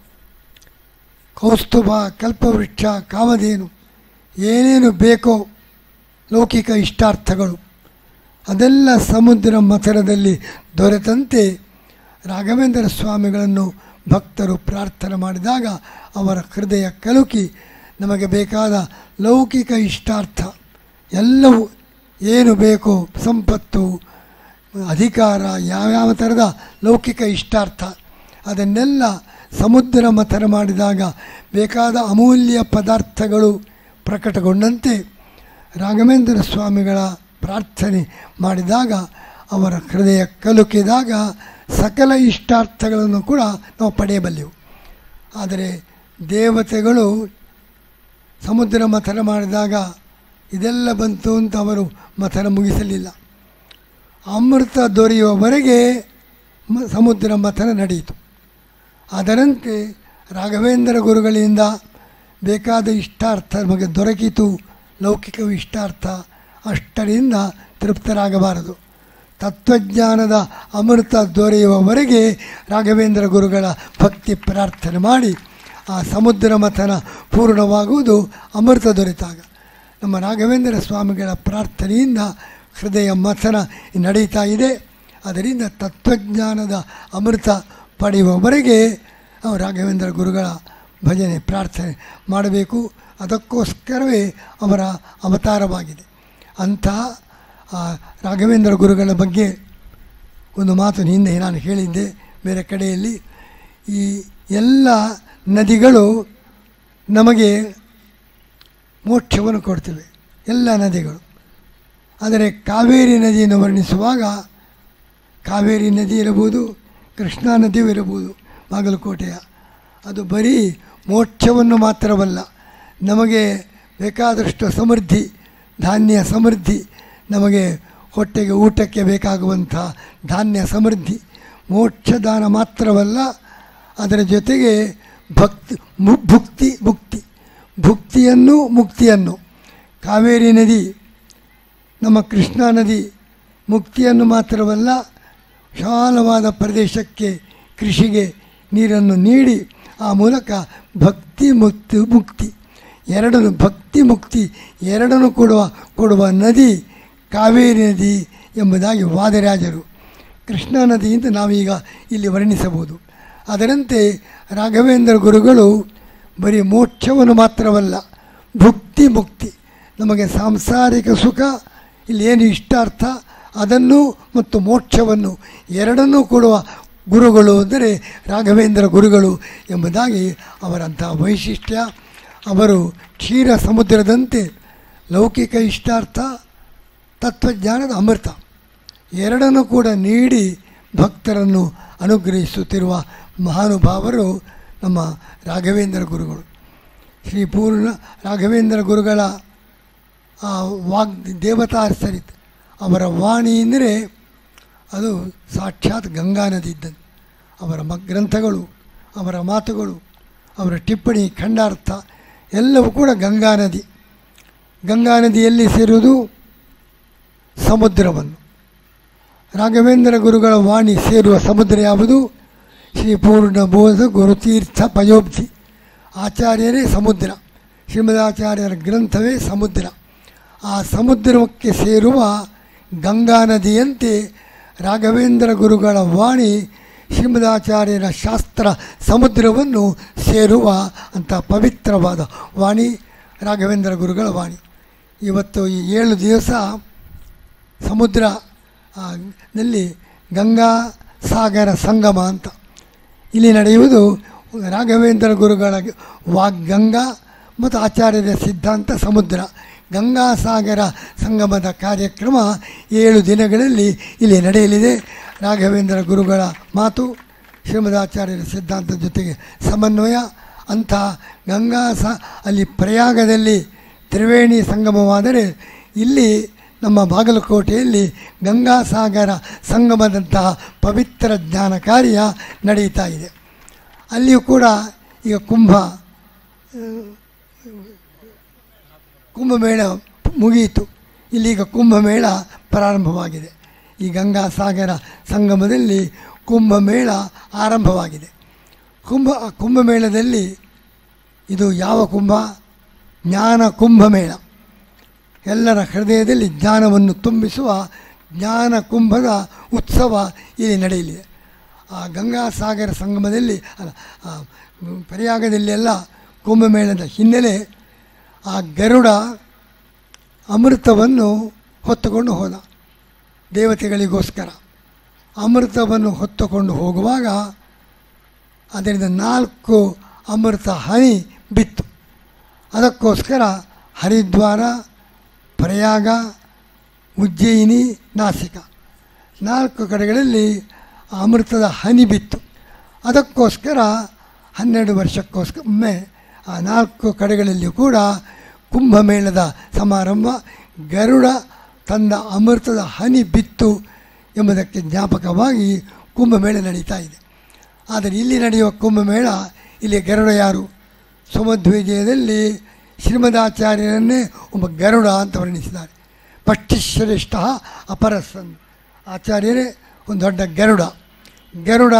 ಕೌಸ್ತುಭ ಕಲ್ಪವೃಕ್ಷ ಕಾಮಧೇನು ಏನೇನು ಬೇಕೋ ಲೌಕಿಕ ಇಷ್ಟಾರ್ಥಗಳು ಅದೆಲ್ಲ ಸಮುದ್ರ ಮಥನದಲ್ಲಿ ದೊರೆತಂತೆ ರಾಘವೇಂದ್ರ ಸ್ವಾಮಿಗಳನ್ನು ಭಕ್ತರು ಪ್ರಾರ್ಥನೆ ಮಾಡಿದಾಗ ಅವರ ಹೃದಯ ಕಲುಕಿ ನಮಗೆ ಬೇಕಾದ ಲೌಕಿಕ ಇಷ್ಟಾರ್ಥ ಎಲ್ಲವೂ ಏನು ಬೇಕೋ ಸಂಪತ್ತು ಅಧಿಕಾರ ಯಾವ್ಯಾವ ಥರದ ಲೌಕಿಕ ಇಷ್ಟಾರ್ಥ ಅದನ್ನೆಲ್ಲ ಸಮುದ್ರ ಮಥನ ಮಾಡಿದಾಗ ಬೇಕಾದ ಅಮೂಲ್ಯ ಪದಾರ್ಥಗಳು ಪ್ರಕಟಗೊಂಡಂತೆ ರಾಘವೇಂದ್ರ ಸ್ವಾಮಿಗಳ ಪ್ರಾರ್ಥನೆ ಮಾಡಿದಾಗ ಅವರ ಹೃದಯ ಕಲುಕಿದಾಗ ಸಕಲ ಇಷ್ಟಾರ್ಥಗಳನ್ನು ಕೂಡ ನಾವು ಪಡೆಯಬಲ್ಲೆವು ಆದರೆ ದೇವತೆಗಳು ಸಮುದ್ರ ಮಥನ ಮಾಡಿದಾಗ ಇದೆಲ್ಲ ಬಂತು ಅಂತ ಅವರು ಮಥನ ಮುಗಿಸಲಿಲ್ಲ ಅಮೃತ ದೊರೆಯುವವರೆಗೆ ಮ ಸಮುದ್ರ ಮಥನ ನಡೆಯಿತು ಅದರಂತೆ ರಾಘವೇಂದ್ರ ಗುರುಗಳಿಂದ ಬೇಕಾದ ಇಷ್ಟಾರ್ಥ ನಮಗೆ ದೊರಕಿತು ಲೌಕಿಕ ಇಷ್ಟಾರ್ಥ ಅಷ್ಟರಿಂದ ತೃಪ್ತರಾಗಬಾರದು ತತ್ವಜ್ಞಾನದ ಅಮೃತ ದೊರೆಯುವವರೆಗೆ ರಾಘವೇಂದ್ರ ಗುರುಗಳ ಭಕ್ತಿ ಪ್ರಾರ್ಥನೆ ಮಾಡಿ ಆ ಸಮುದ್ರ ಮಥನ ಪೂರ್ಣವಾಗುವುದು ಅಮೃತ ದೊರೆತಾಗ ನಮ್ಮ ರಾಘವೇಂದ್ರ ಸ್ವಾಮಿಗಳ ಪ್ರಾರ್ಥನೆಯಿಂದ ಹೃದಯ ಮಥನ ನಡೀತಾ ಇದೆ ಅದರಿಂದ ತತ್ವಜ್ಞಾನದ ಅಮೃತ ಪಡೆಯುವವರೆಗೆ ನಾವು ರಾಘವೇಂದ್ರ ಗುರುಗಳ ಭಜನೆ ಪ್ರಾರ್ಥನೆ ಮಾಡಬೇಕು ಅದಕ್ಕೋಸ್ಕರವೇ ಅವರ ಅವತಾರವಾಗಿದೆ ಅಂತಹ ಆ ರಾಘವೇಂದ್ರ ಗುರುಗಳ ಬಗ್ಗೆ ಒಂದು ಮಾತು ಹಿಂದೆ ನಾನು ಹೇಳಿದ್ದೆ ಬೇರೆ ಕಡೆಯಲ್ಲಿ ಈ ಎಲ್ಲ ನದಿಗಳು ನಮಗೆ ಮೋಕ್ಷವನ್ನು ಕೊಡ್ತವೆ ಎಲ್ಲ ನದಿಗಳು ಆದರೆ ಕಾವೇರಿ ನದಿಯನ್ನು ವರ್ಣಿಸುವಾಗ ಕಾವೇರಿ ನದಿ ಇರಬಹುದು ಕೃಷ್ಣಾ ನದಿಯೂ ಇರಬಹುದು ಬಾಗಲಕೋಟೆಯ ಅದು ಬರೀ ಮೋಕ್ಷವನ್ನು ಮಾತ್ರವಲ್ಲ ನಮಗೆ ಬೇಕಾದಷ್ಟು ಸಮೃದ್ಧಿ ಧಾನ್ಯ ಸಮೃದ್ಧಿ ನಮಗೆ ಹೊಟ್ಟೆಗೆ ಊಟಕ್ಕೆ ಬೇಕಾಗುವಂಥ ಧಾನ್ಯ ಸಮೃದ್ಧಿ ಮೋಕ್ಷದಾನ ಮಾತ್ರವಲ್ಲ ಅದರ ಜೊತೆಗೆ ಭಕ್ತಿ ಮು ಭುಕ್ತಿ ಭುಕ್ತಿ ಭುಕ್ತಿಯನ್ನು ಮುಕ್ತಿಯನ್ನು ಕಾವೇರಿ ನದಿ ನಮ್ಮ ಕೃಷ್ಣಾ ನದಿ ಮುಕ್ತಿಯನ್ನು ಮಾತ್ರವಲ್ಲ ವಿಶಾಲವಾದ ಪ್ರದೇಶಕ್ಕೆ ಕೃಷಿಗೆ ನೀರನ್ನು ನೀಡಿ ಆ ಮೂಲಕ ಭಕ್ತಿ ಮುಕ್ತಿ ಮುಕ್ತಿ ಎರಡನ್ನು ಭಕ್ತಿ ಮುಕ್ತಿ ಎರಡನ್ನು ಕೊಡುವ ಕೊಡುವ ನದಿ ಕಾವೇರಿ ನದಿ ಎಂಬುದಾಗಿ ವಾದರಾಜರು ಕೃಷ್ಣಾ ನದಿಯಿಂದ ನಾವೀಗ ಇಲ್ಲಿ ವರ್ಣಿಸಬಹುದು ಅದರಂತೆ ರಾಘವೇಂದ್ರ ಗುರುಗಳು ಬರೀ ಮೋಕ್ಷವನ್ನು ಮಾತ್ರವಲ್ಲ ಭುಕ್ತಿ ಮುಕ್ತಿ ನಮಗೆ ಸಾಂಸಾರಿಕ ಸುಖ ಇಲ್ಲಿ ಏನು ಇಷ್ಟಾರ್ಥ ಅದನ್ನು ಮತ್ತು ಮೋಕ್ಷವನ್ನು ಎರಡನ್ನೂ ಕೊಡುವ ಗುರುಗಳು ಅಂದರೆ ರಾಘವೇಂದ್ರ ಗುರುಗಳು ಎಂಬುದಾಗಿ ಅವರಂಥ ವೈಶಿಷ್ಟ್ಯ ಅವರು ಕ್ಷೀರ ಸಮುದ್ರದಂತೆ ಲೌಕಿಕ ಇಷ್ಟಾರ್ಥ ತತ್ವಜ್ಞಾನದ ಅಮೃತ ಎರಡನ್ನೂ ಕೂಡ ನೀಡಿ ಭಕ್ತರನ್ನು ಅನುಗ್ರಹಿಸುತ್ತಿರುವ ಮಹಾನುಭಾವರು ನಮ್ಮ ರಾಘವೇಂದ್ರ ಗುರುಗಳು ಶ್ರೀ ಪೂರ್ಣ ರಾಘವೇಂದ್ರ ಗುರುಗಳ ಆ ವಾಗ್ ದೇವತಾ ಸರಿತ್ ಅವರ ವಾಣಿ ಎಂದರೆ ಅದು ಸಾಕ್ಷಾತ್ ಗಂಗಾ ನದಿ ಇದ್ದಂತೆ ಅವರ ಮ ಗ್ರಂಥಗಳು ಅವರ ಮಾತುಗಳು ಅವರ ಟಿಪ್ಪಣಿ ಖಂಡಾರ್ಥ ಎಲ್ಲವೂ ಕೂಡ ಗಂಗಾ ನದಿ ಗಂಗಾ ನದಿಯಲ್ಲಿ ಸೇರುವುದು ಸಮುದ್ರವನ್ನು ರಾಘವೇಂದ್ರ ಗುರುಗಳ ವಾಣಿ ಸೇರುವ ಸಮುದ್ರ ಯಾವುದು ಶ್ರೀ ಪೂರ್ಣಬೋಧ ಗುರುತೀರ್ಥ ಪಯೋಬ್ಧಿ ಆಚಾರ್ಯರೇ ಸಮುದ್ರ ಶ್ರೀಮದಾಚಾರ್ಯರ ಗ್ರಂಥವೇ ಸಮುದ್ರ ಆ ಸಮುದ್ರಕ್ಕೆ ಸೇರುವ ಗಂಗಾ ನದಿಯಂತೆ ರಾಘವೇಂದ್ರ ಗುರುಗಳ ವಾಣಿ ಶ್ರೀಮದಾಚಾರ್ಯರ ಶಾಸ್ತ್ರ ಸಮುದ್ರವನ್ನು ಸೇರುವ ಅಂಥ ಪವಿತ್ರವಾದ ವಾಣಿ ರಾಘವೇಂದ್ರ ಗುರುಗಳ ವಾಣಿ ಇವತ್ತು ಈ ಏಳು ದಿವಸ ಸಮುದ್ರ ಆ, ನಲ್ಲಿ ಗಂಗಾ ಸಾಗರ ಸಂಗಮ ಅಂತ ಇಲ್ಲಿ ನಡೆಯುವುದು ರಾಘವೇಂದ್ರ ಗುರುಗಳ ವಾಗ್ಗಂಗಾ ಮತ್ತು ಆಚಾರ್ಯರ ಸಿದ್ಧಾಂತ ಸಮುದ್ರ ಗಂಗಾಸಾಗರ ಸಂಗಮದ ಕಾರ್ಯಕ್ರಮ ಏಳು ದಿನಗಳಲ್ಲಿ ಇಲ್ಲಿ ನಡೆಯಲಿದೆ ರಾಘವೇಂದ್ರ ಗುರುಗಳ ಮಾತು ಶ್ರೀಮದಾಚಾರ್ಯರ ಸಿದ್ಧಾಂತದ ಜೊತೆಗೆ ಸಮನ್ವಯ ಅಂಥ ಗಂಗಾ ಸ ಅಲ್ಲಿ ಪ್ರಯಾಗದಲ್ಲಿ ತ್ರಿವೇಣಿ ಸಂಗಮವಾದರೆ ಇಲ್ಲಿ ನಮ್ಮ ಬಾಗಲಕೋಟೆಯಲ್ಲಿ ಗಂಗಾಸಾಗರ ಸಂಗಮದಂತಹ ಪವಿತ್ರ ಜ್ಞಾನ ಕಾರ್ಯ ನಡೀತಾ ಇದೆ ಅಲ್ಲಿಯೂ ಕೂಡ ಈಗ ಕುಂಭ ಕುಂಭಮೇಳ ಮುಗಿಯಿತು ಇಲ್ಲೀಗ ಕುಂಭಮೇಳ ಪ್ರಾರಂಭವಾಗಿದೆ ಈ ಗಂಗಾಸಾಗರ ಸಂಗಮದಲ್ಲಿ ಕುಂಭಮೇಳ ಆರಂಭವಾಗಿದೆ ಕುಂಭ ಕುಂಭಮೇಳದಲ್ಲಿ ಇದು ಯಾವ ಕುಂಭ ಜ್ಞಾನ ಕುಂಭಮೇಳ ಎಲ್ಲರ ಹೃದಯದಲ್ಲಿ ಜ್ಞಾನವನ್ನು ತುಂಬಿಸುವ ಜ್ಞಾನ ಕುಂಭದ ಉತ್ಸವ ಇಲ್ಲಿ ನಡೆಯಲಿದೆ ಆ ಗಂಗಾಸಾಗರ ಸಂಗಮದಲ್ಲಿ ಅಲ್ಲ ಆ ಪ್ರಯಾಗದಲ್ಲಿ ಎಲ್ಲ ಕುಂಭಮೇಳದ ಹಿನ್ನೆಲೆ ಆ ಗರುಡ ಅಮೃತವನ್ನು ಹೊತ್ತುಕೊಂಡು ಹೋದ ದೇವತೆಗಳಿಗೋಸ್ಕರ ಅಮೃತವನ್ನು ಹೊತ್ತುಕೊಂಡು ಹೋಗುವಾಗ ಅದರಿಂದ ನಾಲ್ಕು ಅಮೃತ ಹನಿ ಬಿತ್ತು ಅದಕ್ಕೋಸ್ಕರ ಹರಿದ್ವಾರ ಪ್ರಯಾಗ ಉಜ್ಜಯಿನಿ ನಾಸಿಕ ನಾಲ್ಕು ಕಡೆಗಳಲ್ಲಿ ಆ ಅಮೃತದ ಹನಿ ಬಿತ್ತು ಅದಕ್ಕೋಸ್ಕರ ಹನ್ನೆರಡು ವರ್ಷಕ್ಕೋಸ್ಕರ ಒಮ್ಮೆ ಆ ನಾಲ್ಕು ಕಡೆಗಳಲ್ಲಿಯೂ ಕೂಡ ಕುಂಭಮೇಳದ ಸಮಾರಂಭ ಗರುಡ ತಂದ ಅಮೃತದ ಹನಿ ಬಿತ್ತು ಎಂಬುದಕ್ಕೆ ಜ್ಞಾಪಕವಾಗಿ ಕುಂಭಮೇಳ ನಡೀತಾ ಇದೆ ಆದರೆ ಇಲ್ಲಿ ನಡೆಯುವ ಕುಂಭಮೇಳ ಇಲ್ಲಿ ಗರುಡ ಯಾರು ಸುಮಧ್ವಿಜಯದಲ್ಲಿ ಶ್ರೀಮದಾಚಾರ್ಯರನ್ನೇ ಒಬ್ಬ ಗರುಡ ಅಂತ ವರ್ಣಿಸಿದ್ದಾರೆ ಪಟ್ಟಿಶ್ರೇಷ್ಠ ಅಪರಸನ್ ಆಚಾರ್ಯರೇ ಒಂದು ದೊಡ್ಡ ಗರುಡ ಗರುಡ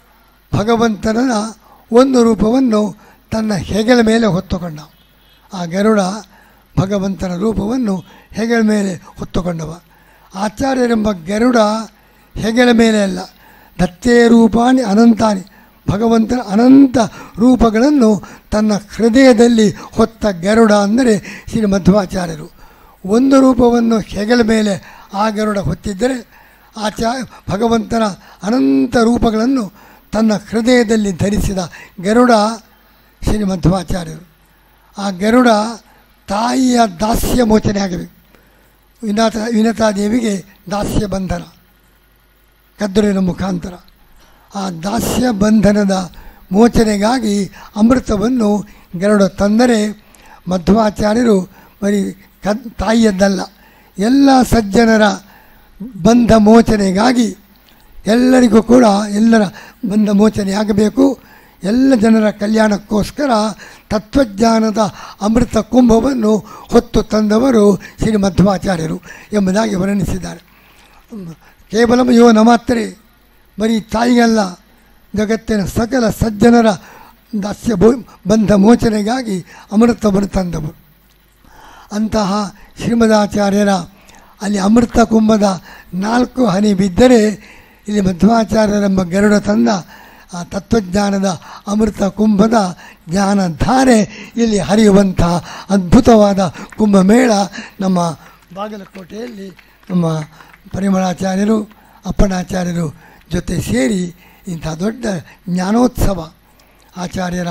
ಭಗವಂತನ ಒಂದು ರೂಪವನ್ನು ತನ್ನ ಹೆಗಲ ಮೇಲೆ ಹೊತ್ತುಕೊಂಡ ಆ ಗರುಡ ಭಗವಂತನ ರೂಪವನ್ನು ಹೆಗಲ ಮೇಲೆ ಹೊತ್ತುಕೊಂಡವ ಆಚಾರ್ಯರೆಂಬ ಗರುಡ ಹೆಗಲ ಮೇಲೆ ಅಲ್ಲ ದತ್ತೇ ರೂಪಾಣಿ ಅನಂತಾನಿ ಭಗವಂತನ ಅನಂತ ರೂಪಗಳನ್ನು ತನ್ನ ಹೃದಯದಲ್ಲಿ ಹೊತ್ತ ಗರುಡ ಅಂದರೆ ಶ್ರೀ ಮಧ್ವಾಚಾರ್ಯರು ಒಂದು ರೂಪವನ್ನು ಹೆಗಲ ಮೇಲೆ ಆ ಗರುಡ ಹೊತ್ತಿದ್ದರೆ ಆಚಾ ಭಗವಂತನ ಅನಂತ ರೂಪಗಳನ್ನು ತನ್ನ ಹೃದಯದಲ್ಲಿ ಧರಿಸಿದ ಗರುಡ ಶ್ರೀ ಮಧ್ವಾಚಾರ್ಯರು ಆ ಗರುಡ ತಾಯಿಯ ದಾಸ್ಯ ಮೋಚನೆ ಆಗಬೇಕು ವಿನಾಥ ವಿನತಾದೇವಿಗೆ ದಾಸ್ಯ ಬಂಧನ ಕದ್ದುರಿನ ಮುಖಾಂತರ ಆ ದಾಸ್ಯ ಬಂಧನದ ಮೋಚನೆಗಾಗಿ ಅಮೃತವನ್ನು ಗರುಡ ತಂದರೆ ಮಧ್ವಾಚಾರ್ಯರು ಬರೀ ಕದ್ ತಾಯಿಯದ್ದಲ್ಲ ಎಲ್ಲ ಸಜ್ಜನರ ಬಂಧ ಮೋಚನೆಗಾಗಿ ಎಲ್ಲರಿಗೂ ಕೂಡ ಎಲ್ಲರ ಬಂಧ ಮೋಚನೆಯಾಗಬೇಕು ಎಲ್ಲ ಜನರ ಕಲ್ಯಾಣಕ್ಕೋಸ್ಕರ ತತ್ವಜ್ಞಾನದ ಅಮೃತ ಕುಂಭವನ್ನು ಹೊತ್ತು ತಂದವರು ಶ್ರೀ ಮಧ್ವಾಚಾರ್ಯರು ಎಂಬುದಾಗಿ ವರ್ಣಿಸಿದ್ದಾರೆ ಕೇವಲ ಯೋ ನಮಾತ್ರೆ ಬರೀ ತಾಯಿಗಲ್ಲ ಜಗತ್ತಿನ ಸಕಲ ಸಜ್ಜನರ ದಾಸ್ಯ ಭೋ ಬಂಧ ಮೋಚನೆಗಾಗಿ ಅಮೃತವನ್ನು ತಂದವರು ಅಂತಹ ಶ್ರೀಮದಾಚಾರ್ಯರ ಅಲ್ಲಿ ಅಮೃತ ಕುಂಭದ ನಾಲ್ಕು ಹನಿ ಬಿದ್ದರೆ ಇಲ್ಲಿ ಮಧ್ವಾಚಾರ್ಯರೆಂಬ ಗರುಡ ತಂದ ಆ ತತ್ವಜ್ಞಾನದ ಅಮೃತ ಕುಂಭದ ಜ್ಞಾನಧಾರೆ ಇಲ್ಲಿ ಹರಿಯುವಂತಹ ಅದ್ಭುತವಾದ ಕುಂಭಮೇಳ ನಮ್ಮ ಬಾಗಲಕೋಟೆಯಲ್ಲಿ ನಮ್ಮ ಪರಿಮಳಾಚಾರ್ಯರು ಅಪ್ಪಣಾಚಾರ್ಯರು ಜೊತೆ ಸೇರಿ ಇಂಥ ದೊಡ್ಡ ಜ್ಞಾನೋತ್ಸವ ಆಚಾರ್ಯರ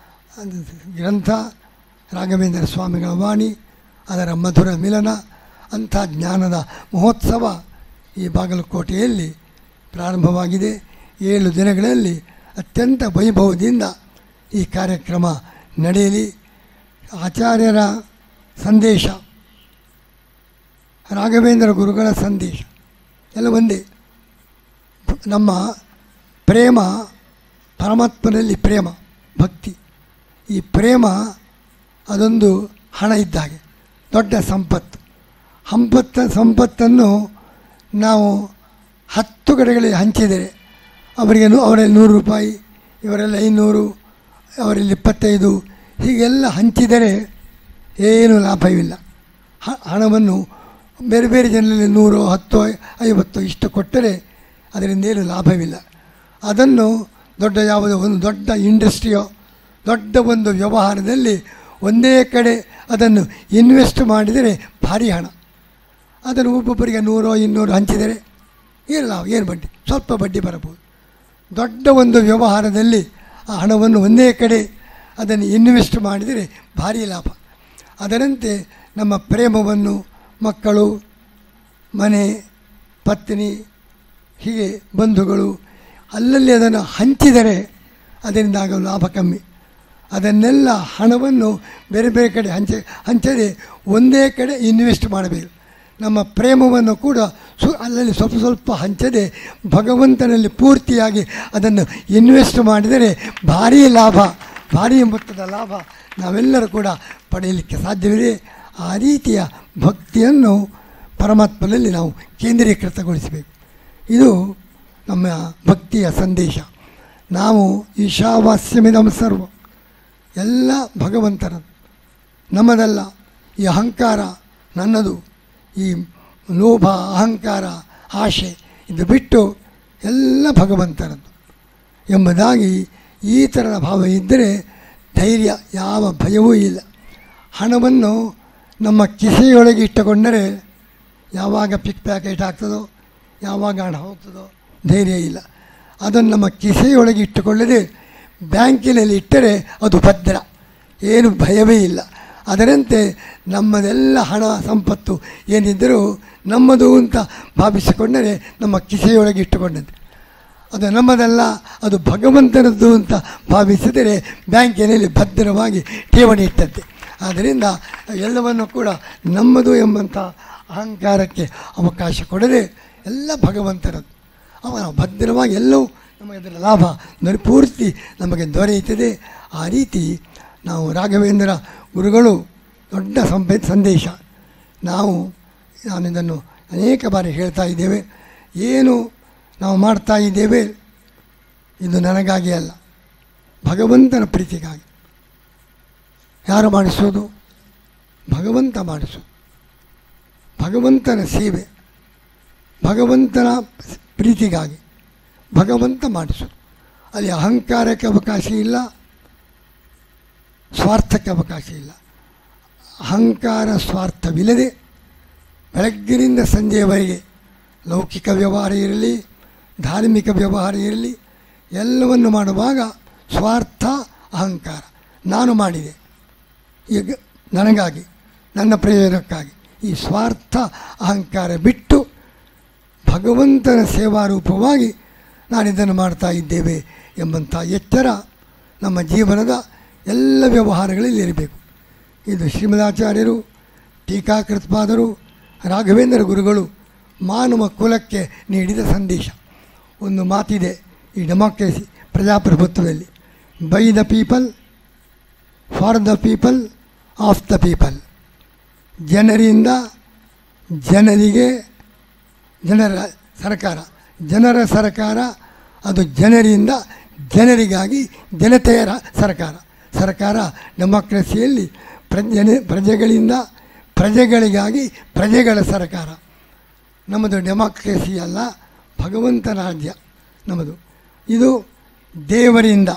ಗ್ರಂಥ ರಾಘವೇಂದ್ರ ಸ್ವಾಮಿಗಳ ವಾಣಿ ಅದರ ಮಧುರ ಮಿಲನ ಅಂಥ ಜ್ಞಾನದ ಮಹೋತ್ಸವ ಈ ಬಾಗಲಕೋಟೆಯಲ್ಲಿ ಪ್ರಾರಂಭವಾಗಿದೆ ಏಳು ದಿನಗಳಲ್ಲಿ ಅತ್ಯಂತ ವೈಭವದಿಂದ ಈ ಕಾರ್ಯಕ್ರಮ ನಡೆಯಲಿ ಆಚಾರ್ಯರ ಸಂದೇಶ ರಾಘವೇಂದ್ರ ಗುರುಗಳ ಸಂದೇಶ ಎಲ್ಲ ಒಂದೇ ನಮ್ಮ ಪ್ರೇಮ ಪರಮಾತ್ಮನಲ್ಲಿ ಪ್ರೇಮ ಭಕ್ತಿ ಈ ಪ್ರೇಮ ಅದೊಂದು ಹಣ ಇದ್ದಾಗೆ ದೊಡ್ಡ ಸಂಪತ್ತು ಸಂಪತ್ತ ಸಂಪತ್ತನ್ನು ನಾವು ಹತ್ತು ಕಡೆಗಳಲ್ಲಿ ಹಂಚಿದರೆ ಅವರಿಗೆ ನೂ- ಅವರಲ್ಲಿ ನೂರು ರೂಪಾಯಿ ಇವರಲ್ಲಿ ಐನೂರು ಅವರಲ್ಲಿ ಇಪ್ಪತ್ತೈದು ಹೀಗೆಲ್ಲ ಹಂಚಿದರೆ ಏನು ಲಾಭವಿಲ್ಲ ಹ- ಹಣವನ್ನು ಬೇರೆ ಬೇರೆ ಜನರಲ್ಲಿ ನೂರು ಹತ್ತು ಐವತ್ತು ಇಷ್ಟು ಕೊಟ್ಟರೆ ಅದರಿಂದ ಏನು ಲಾಭವಿಲ್ಲ ಅದನ್ನು ದೊಡ್ಡ ಯಾವುದೋ ಒಂದು ದೊಡ್ಡ ಇಂಡಸ್ಟ್ರಿಯೋ ದೊಡ್ಡ ಒಂದು ವ್ಯವಹಾರದಲ್ಲಿ ಒಂದೇ ಕಡೆ ಅದನ್ನು ಇನ್ವೆಸ್ಟ್ ಮಾಡಿದರೆ ಭಾರಿ ಹಣ ಅದನ್ನು ಒಬ್ಬೊಬ್ಬರಿಗೆ ನೂರೋ ಇನ್ನೂರು ಹಂಚಿದರೆ ಏನು ಲಾಭ ಏನು ಬಡ್ಡಿ ಸ್ವಲ್ಪ ಬಡ್ಡಿ ಬರಬಹುದು ದೊಡ್ಡ ಒಂದು ವ್ಯವಹಾರದಲ್ಲಿ ಆ ಹಣವನ್ನು ಒಂದೇ ಕಡೆ ಅದನ್ನು ಇನ್ವೆಸ್ಟ್ ಮಾಡಿದರೆ ಭಾರಿ ಲಾಭ ಅದರಂತೆ ನಮ್ಮ ಪ್ರೇಮವನ್ನು ಮಕ್ಕಳು ಮನೆ ಪತ್ನಿ ಹೀಗೆ ಬಂಧುಗಳು ಅಲ್ಲಲ್ಲಿ ಅದನ್ನು ಹಂಚಿದರೆ ಅದರಿಂದ ಆಗೋ ಲಾಭ ಕಮ್ಮಿ ಅದನ್ನೆಲ್ಲ ಹಣವನ್ನು ಬೇರೆ ಬೇರೆ ಕಡೆ ಹಂಚ ಹಂಚದೆ ಒಂದೇ ಕಡೆ ಇನ್ವೆಸ್ಟ್ ಮಾಡಬೇಕು ನಮ್ಮ ಪ್ರೇಮವನ್ನು ಕೂಡ ಸು ಅಲ್ಲಲ್ಲಿ ಸ್ವಲ್ಪ ಸ್ವಲ್ಪ ಹಂಚದೆ ಭಗವಂತನಲ್ಲಿ ಪೂರ್ತಿಯಾಗಿ ಅದನ್ನು ಇನ್ವೆಸ್ಟ್ ಮಾಡಿದರೆ ಭಾರೀ ಲಾಭ ಭಾರೀ ಮೊತ್ತದ ಲಾಭ ನಾವೆಲ್ಲರೂ ಕೂಡ ಪಡೆಯಲಿಕ್ಕೆ ಸಾಧ್ಯವಿದೆ ಆ ರೀತಿಯ ಭಕ್ತಿಯನ್ನು ಪರಮಾತ್ಮನಲ್ಲಿ ನಾವು ಕೇಂದ್ರೀಕೃತಗೊಳಿಸಬೇಕು ಇದು ನಮ್ಮ ಭಕ್ತಿಯ ಸಂದೇಶ ನಾವು ಈಶಾವಾಸ್ಯಮಿದಂ ಸರ್ವ ಎಲ್ಲ ಭಗವಂತನದು ನಮ್ಮದಲ್ಲ ಈ ಅಹಂಕಾರ ನನ್ನದು ಈ ಲೋಭ ಅಹಂಕಾರ ಆಶೆ ಇದು ಬಿಟ್ಟು ಎಲ್ಲ ಭಗವಂತನದ್ದು ಎಂಬುದಾಗಿ ಈ ಥರದ ಭಾವ ಇದ್ದರೆ ಧೈರ್ಯ ಯಾವ ಭಯವೂ ಇಲ್ಲ ಹಣವನ್ನು ನಮ್ಮ ಕಿಸೆಯೊಳಗೆ ಇಟ್ಟುಕೊಂಡರೆ ಯಾವಾಗ ಪಿಕ್ ಪ್ಯಾಕೆಟ್ ಆಗ್ತದೋ ಯಾವಾಗ ಹಣ ಹೋಗ್ತದೋ ಧೈರ್ಯ ಇಲ್ಲ ಅದನ್ನು ನಮ್ಮ ಕಿಸೆಯೊಳಗೆ ಇಟ್ಟುಕೊಳ್ಳದೆ ಬ್ಯಾಂಕಿನಲ್ಲಿ ಇಟ್ಟರೆ ಅದು ಭದ್ರ ಏನು ಭಯವೇ ಇಲ್ಲ ಅದರಂತೆ ನಮ್ಮದೆಲ್ಲ ಹಣ ಸಂಪತ್ತು ಏನಿದ್ದರೂ ನಮ್ಮದು ಅಂತ ಭಾವಿಸಿಕೊಂಡರೆ ನಮ್ಮ ಕಿಸೆಯೊಳಗೆ ಇಟ್ಟುಕೊಂಡಂತೆ ಅದು ನಮ್ಮದಲ್ಲ ಅದು ಭಗವಂತನದ್ದು ಅಂತ ಭಾವಿಸಿದರೆ ಬ್ಯಾಂಕಿನಲ್ಲಿ ಭದ್ರವಾಗಿ ಠೇವಣಿ ಇಟ್ಟಂತೆ ಆದ್ದರಿಂದ ಎಲ್ಲವನ್ನು ಕೂಡ ನಮ್ಮದು ಎಂಬಂಥ ಅಹಂಕಾರಕ್ಕೆ ಅವಕಾಶ ಕೊಡದೆ ಎಲ್ಲ ಭಗವಂತನದ್ದು ಅವನ ಭದ್ರವಾಗಿ ಎಲ್ಲವೂ ನಮಗೆ ಅದರ ಲಾಭ ದೊರೆ ಪೂರ್ತಿ ನಮಗೆ ದೊರೆಯುತ್ತದೆ ಆ ರೀತಿ ನಾವು ರಾಘವೇಂದ್ರ ಗುರುಗಳು ದೊಡ್ಡ ಸಂಪೇ ಸಂದೇಶ ನಾವು ನಾನು ಇದನ್ನು ಅನೇಕ ಬಾರಿ ಹೇಳ್ತಾ ಇದ್ದೇವೆ ಏನು ನಾವು ಮಾಡ್ತಾ ಇದ್ದೇವೆ ಇದು ನನಗಾಗಿ ಅಲ್ಲ ಭಗವಂತನ ಪ್ರೀತಿಗಾಗಿ ಯಾರು ಮಾಡಿಸೋದು ಭಗವಂತ ಮಾಡಿಸೋದು ಭಗವಂತನ ಸೇವೆ ಭಗವಂತನ ಪ್ರೀತಿಗಾಗಿ ಭಗವಂತ ಮಾಡಿಸೋದು ಅಲ್ಲಿ ಅಹಂಕಾರಕ್ಕೆ ಅವಕಾಶ ಇಲ್ಲ ಸ್ವಾರ್ಥಕ್ಕೆ ಅವಕಾಶ ಇಲ್ಲ ಅಹಂಕಾರ ಸ್ವಾರ್ಥವಿಲ್ಲದೆ ಬೆಳಗ್ಗಿನಿಂದ ಸಂಜೆಯವರೆಗೆ ಲೌಕಿಕ ವ್ಯವಹಾರ ಇರಲಿ ಧಾರ್ಮಿಕ ವ್ಯವಹಾರ ಇರಲಿ ಎಲ್ಲವನ್ನು ಮಾಡುವಾಗ ಸ್ವಾರ್ಥ ಅಹಂಕಾರ ನಾನು ಮಾಡಿದೆ ಈಗ ನನಗಾಗಿ ನನ್ನ ಪ್ರಯೋಜನಕ್ಕಾಗಿ ಈ ಸ್ವಾರ್ಥ ಅಹಂಕಾರ ಬಿಟ್ಟು ಭಗವಂತನ ಸೇವಾರೂಪವಾಗಿ ನಾನಿದನ್ನು ಮಾಡ್ತಾ ಇದ್ದೇವೆ ಎಂಬಂಥ ಎಚ್ಚರ ನಮ್ಮ ಜೀವನದ ಎಲ್ಲ ವ್ಯವಹಾರಗಳಲ್ಲಿ ಇರಬೇಕು ಇದು ಶ್ರೀಮದಾಚಾರ್ಯರು ಟೀಕಾಕೃತ್ಪಾದರು ರಾಘವೇಂದ್ರ ಗುರುಗಳು ಮಾನವ ಕುಲಕ್ಕೆ ನೀಡಿದ ಸಂದೇಶ ಒಂದು ಮಾತಿದೆ ಈ ಡೆಮಾಕ್ರಸಿ ಪ್ರಜಾಪ್ರಭುತ್ವದಲ್ಲಿ by the people for the people of the people ಜನರಿಂದ ಜನರಿಗೆ ಜನರ ಸರ್ಕಾರ ಜನರ ಸರ್ಕಾರ ಅದು ಜನರಿಂದ ಜನರಿಗಾಗಿ ಜನತೆಯ ರ- ಸರ್ಕಾರ ಸರ್ಕಾರ ಡೆಮಾಕ್ರಸಿಯಲ್ಲಿ ಪ್ರಜನೆ ಪ್ರಜೆಗಳಿಂದ ಪ್ರಜೆಗಳಿಗಾಗಿ ಪ್ರಜೆಗಳ ಸರ್ಕಾರ ನಮ್ಮದು ಡೆಮಾಕ್ರಸಿ ಅಲ್ಲ ಭಗವಂತನ ರಾಜ್ಯ ನಮ್ಮದು ಇದು ದೇವರಿಂದ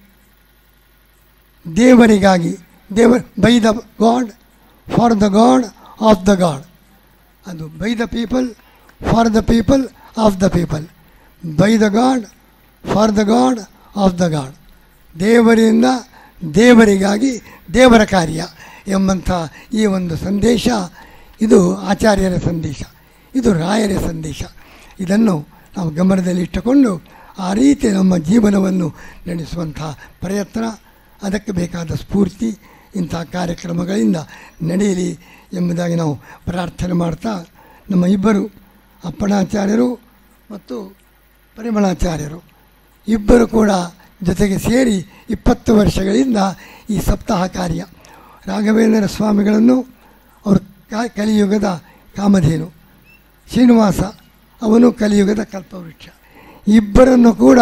ದೇವರಿಗಾಗಿ ದೇವ by the god for the god of the god ಅದು by the people for the people of the people by the god for the god of the god ದೇವರಿಂದ ದೇವರಿಗಾಗಿ ದೇವರ ಕಾರ್ಯ ಎಂಬಂಥ ಈ ಒಂದು ಸಂದೇಶ ಇದು ಆಚಾರ್ಯರ ಸಂದೇಶ ಇದು ರಾಯರ ಸಂದೇಶ ಇದನ್ನು ನಾವು ಗಮನದಲ್ಲಿಟ್ಟುಕೊಂಡು ಆ ರೀತಿ ನಮ್ಮ ಜೀವನವನ್ನು ನಡೆಸುವಂಥ ಪ್ರಯತ್ನ ಅದಕ್ಕೆ ಬೇಕಾದ ಸ್ಫೂರ್ತಿ ಇಂಥ ಕಾರ್ಯಕ್ರಮಗಳಿಂದ ನಡೆಯಲಿ ಎಂಬುದಾಗಿ ನಾವು ಪ್ರಾರ್ಥನೆ ಮಾಡ್ತಾ ನಮ್ಮ ಇಬ್ಬರು ಅಪ್ಪಣಾಚಾರ್ಯರು ಮತ್ತು ಪರಿಮಳಾಚಾರ್ಯರು ಇಬ್ಬರು ಕೂಡ ಜೊತೆಗೆ ಸೇರಿ ಇಪ್ಪತ್ತು ವರ್ಷಗಳಿಂದ ಈ ಸಪ್ತಾಹ ಕಾರ್ಯ ರಾಘವೇಂದ್ರ ಸ್ವಾಮಿಗಳನ್ನು ಅವರು ಕ ಕಲಿಯುಗದ ಕಾಮಧೇನು ಶ್ರೀನಿವಾಸ ಅವನು ಕಲಿಯುಗದ ಕಲ್ಪವೃಕ್ಷ ಇಬ್ಬರನ್ನು ಕೂಡ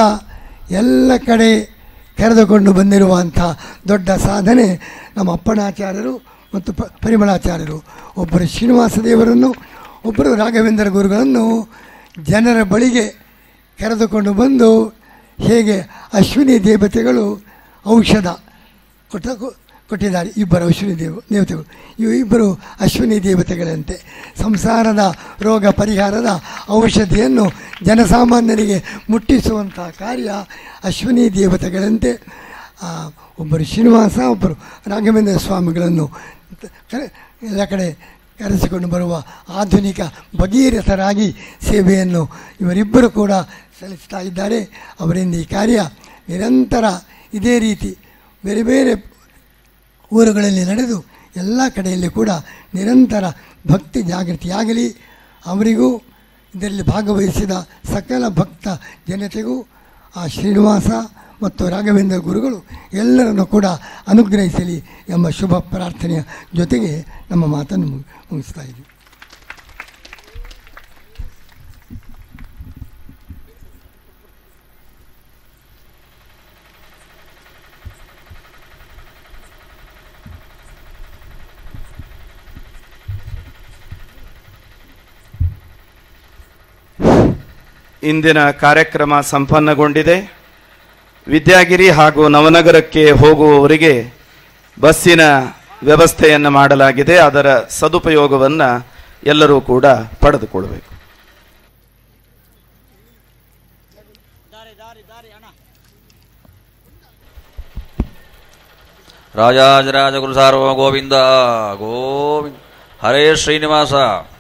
ಎಲ್ಲ ಕಡೆ ಕರೆದುಕೊಂಡು ಬಂದಿರುವಂಥ ದೊಡ್ಡ ಸಾಧನೆ ನಮ್ಮ ಅಪ್ಪಣಾಚಾರ್ಯರು ಮತ್ತು ಪ ಪರಿಮಳಾಚಾರ್ಯರು ಒಬ್ಬರು ಶ್ರೀನಿವಾಸ ದೇವರನ್ನು ಒಬ್ಬರು ರಾಘವೇಂದ್ರ ಗುರುಗಳನ್ನು ಜನರ ಬಳಿಗೆ ಕರೆದುಕೊಂಡು ಬಂದು ಹೇಗೆ ಅಶ್ವಿನಿ ದೇವತೆಗಳು ಔಷಧ ಕೊಟ್ಟ ಕೊಟ್ಟಿದ್ದಾರೆ ಇಬ್ಬರು ಅಶ್ವಿನಿ ದೇವ ದೇವತೆಗಳು ಇವು ಇಬ್ಬರು ಅಶ್ವಿನಿ ದೇವತೆಗಳಂತೆ ಸಂಸಾರದ ರೋಗ ಪರಿಹಾರದ ಔಷಧಿಯನ್ನು ಜನಸಾಮಾನ್ಯರಿಗೆ ಮುಟ್ಟಿಸುವಂಥ ಕಾರ್ಯ ಅಶ್ವಿನಿ ದೇವತೆಗಳಂತೆ ಆ, ಒಬ್ಬರು ಶ್ರೀನಿವಾಸ ಒಬ್ಬರು ರಾಘವೇಂದ್ರ ಸ್ವಾಮಿಗಳನ್ನು ಕ- ಎಲ್ಲ ಕಡೆ ಕರೆಸಿಕೊಂಡು ಬರುವ ಆಧುನಿಕ ಭಗೀರಥರಾಗಿ ಸೇವೆಯನ್ನು ಇವರಿಬ್ಬರು ಕೂಡ ಸಲ್ಲಿಸ್ತಾ ಇದ್ದಾರೆ ಅವರಿಂದ ಈ ಕಾರ್ಯ ನಿರಂತರ ಇದೇ ರೀತಿ ಬೇರೆ ಬೇರೆ ಊರುಗಳಲ್ಲಿ ನಡೆದು ಎಲ್ಲ ಕಡೆಯಲ್ಲಿ ಕೂಡ ನಿರಂತರ ಭಕ್ತಿ ಜಾಗೃತಿಯಾಗಲಿ ಅವರಿಗೂ ಇದರಲ್ಲಿ ಭಾಗವಹಿಸಿದ ಸಕಲ ಭಕ್ತ ಜನತೆಗೂ ಆ ಶ್ರೀನಿವಾಸ ಮತ್ತು ರಾಘವೇಂದ್ರ ಗುರುಗಳು ಎಲ್ಲರನ್ನು ಕೂಡ ಅನುಗ್ರಹಿಸಲಿ ಎಂಬ ಶುಭ ಪ್ರಾರ್ಥನೆಯ ಜೊತೆಗೆ ನಮ್ಮ ಮಾತನ್ನು ಮುಗಿ- ಮುಗಿಸ್ತಾ ಇದ್ದೀವಿ ಇಂದಿನ ಕಾರ್ಯಕ್ರಮ ಸಂಪನ್ನಗೊಂಡಿದೆ ವಿದ್ಯಾಗಿರಿ ಹಾಗೂ ನವನಗರಕ್ಕೆ ಹೋಗುವವರಿಗೆ ಬಸ್ಸಿನ ವ್ಯವಸ್ಥೆಯನ್ನು ಮಾಡಲಾಗಿದೆ ಅದರ ಸದುಪಯೋಗವನ್ನು ಎಲ್ಲರೂ ಕೂಡ ಪಡೆದುಕೊಳ್ಳಬೇಕು ರಾಜಾಜರಾಜ ಗುರು ಸಾರ್ವ ಗೋವಿಂದ ಗೋವಿಂದ ಹರೇ ಶ್ರೀನಿವಾಸ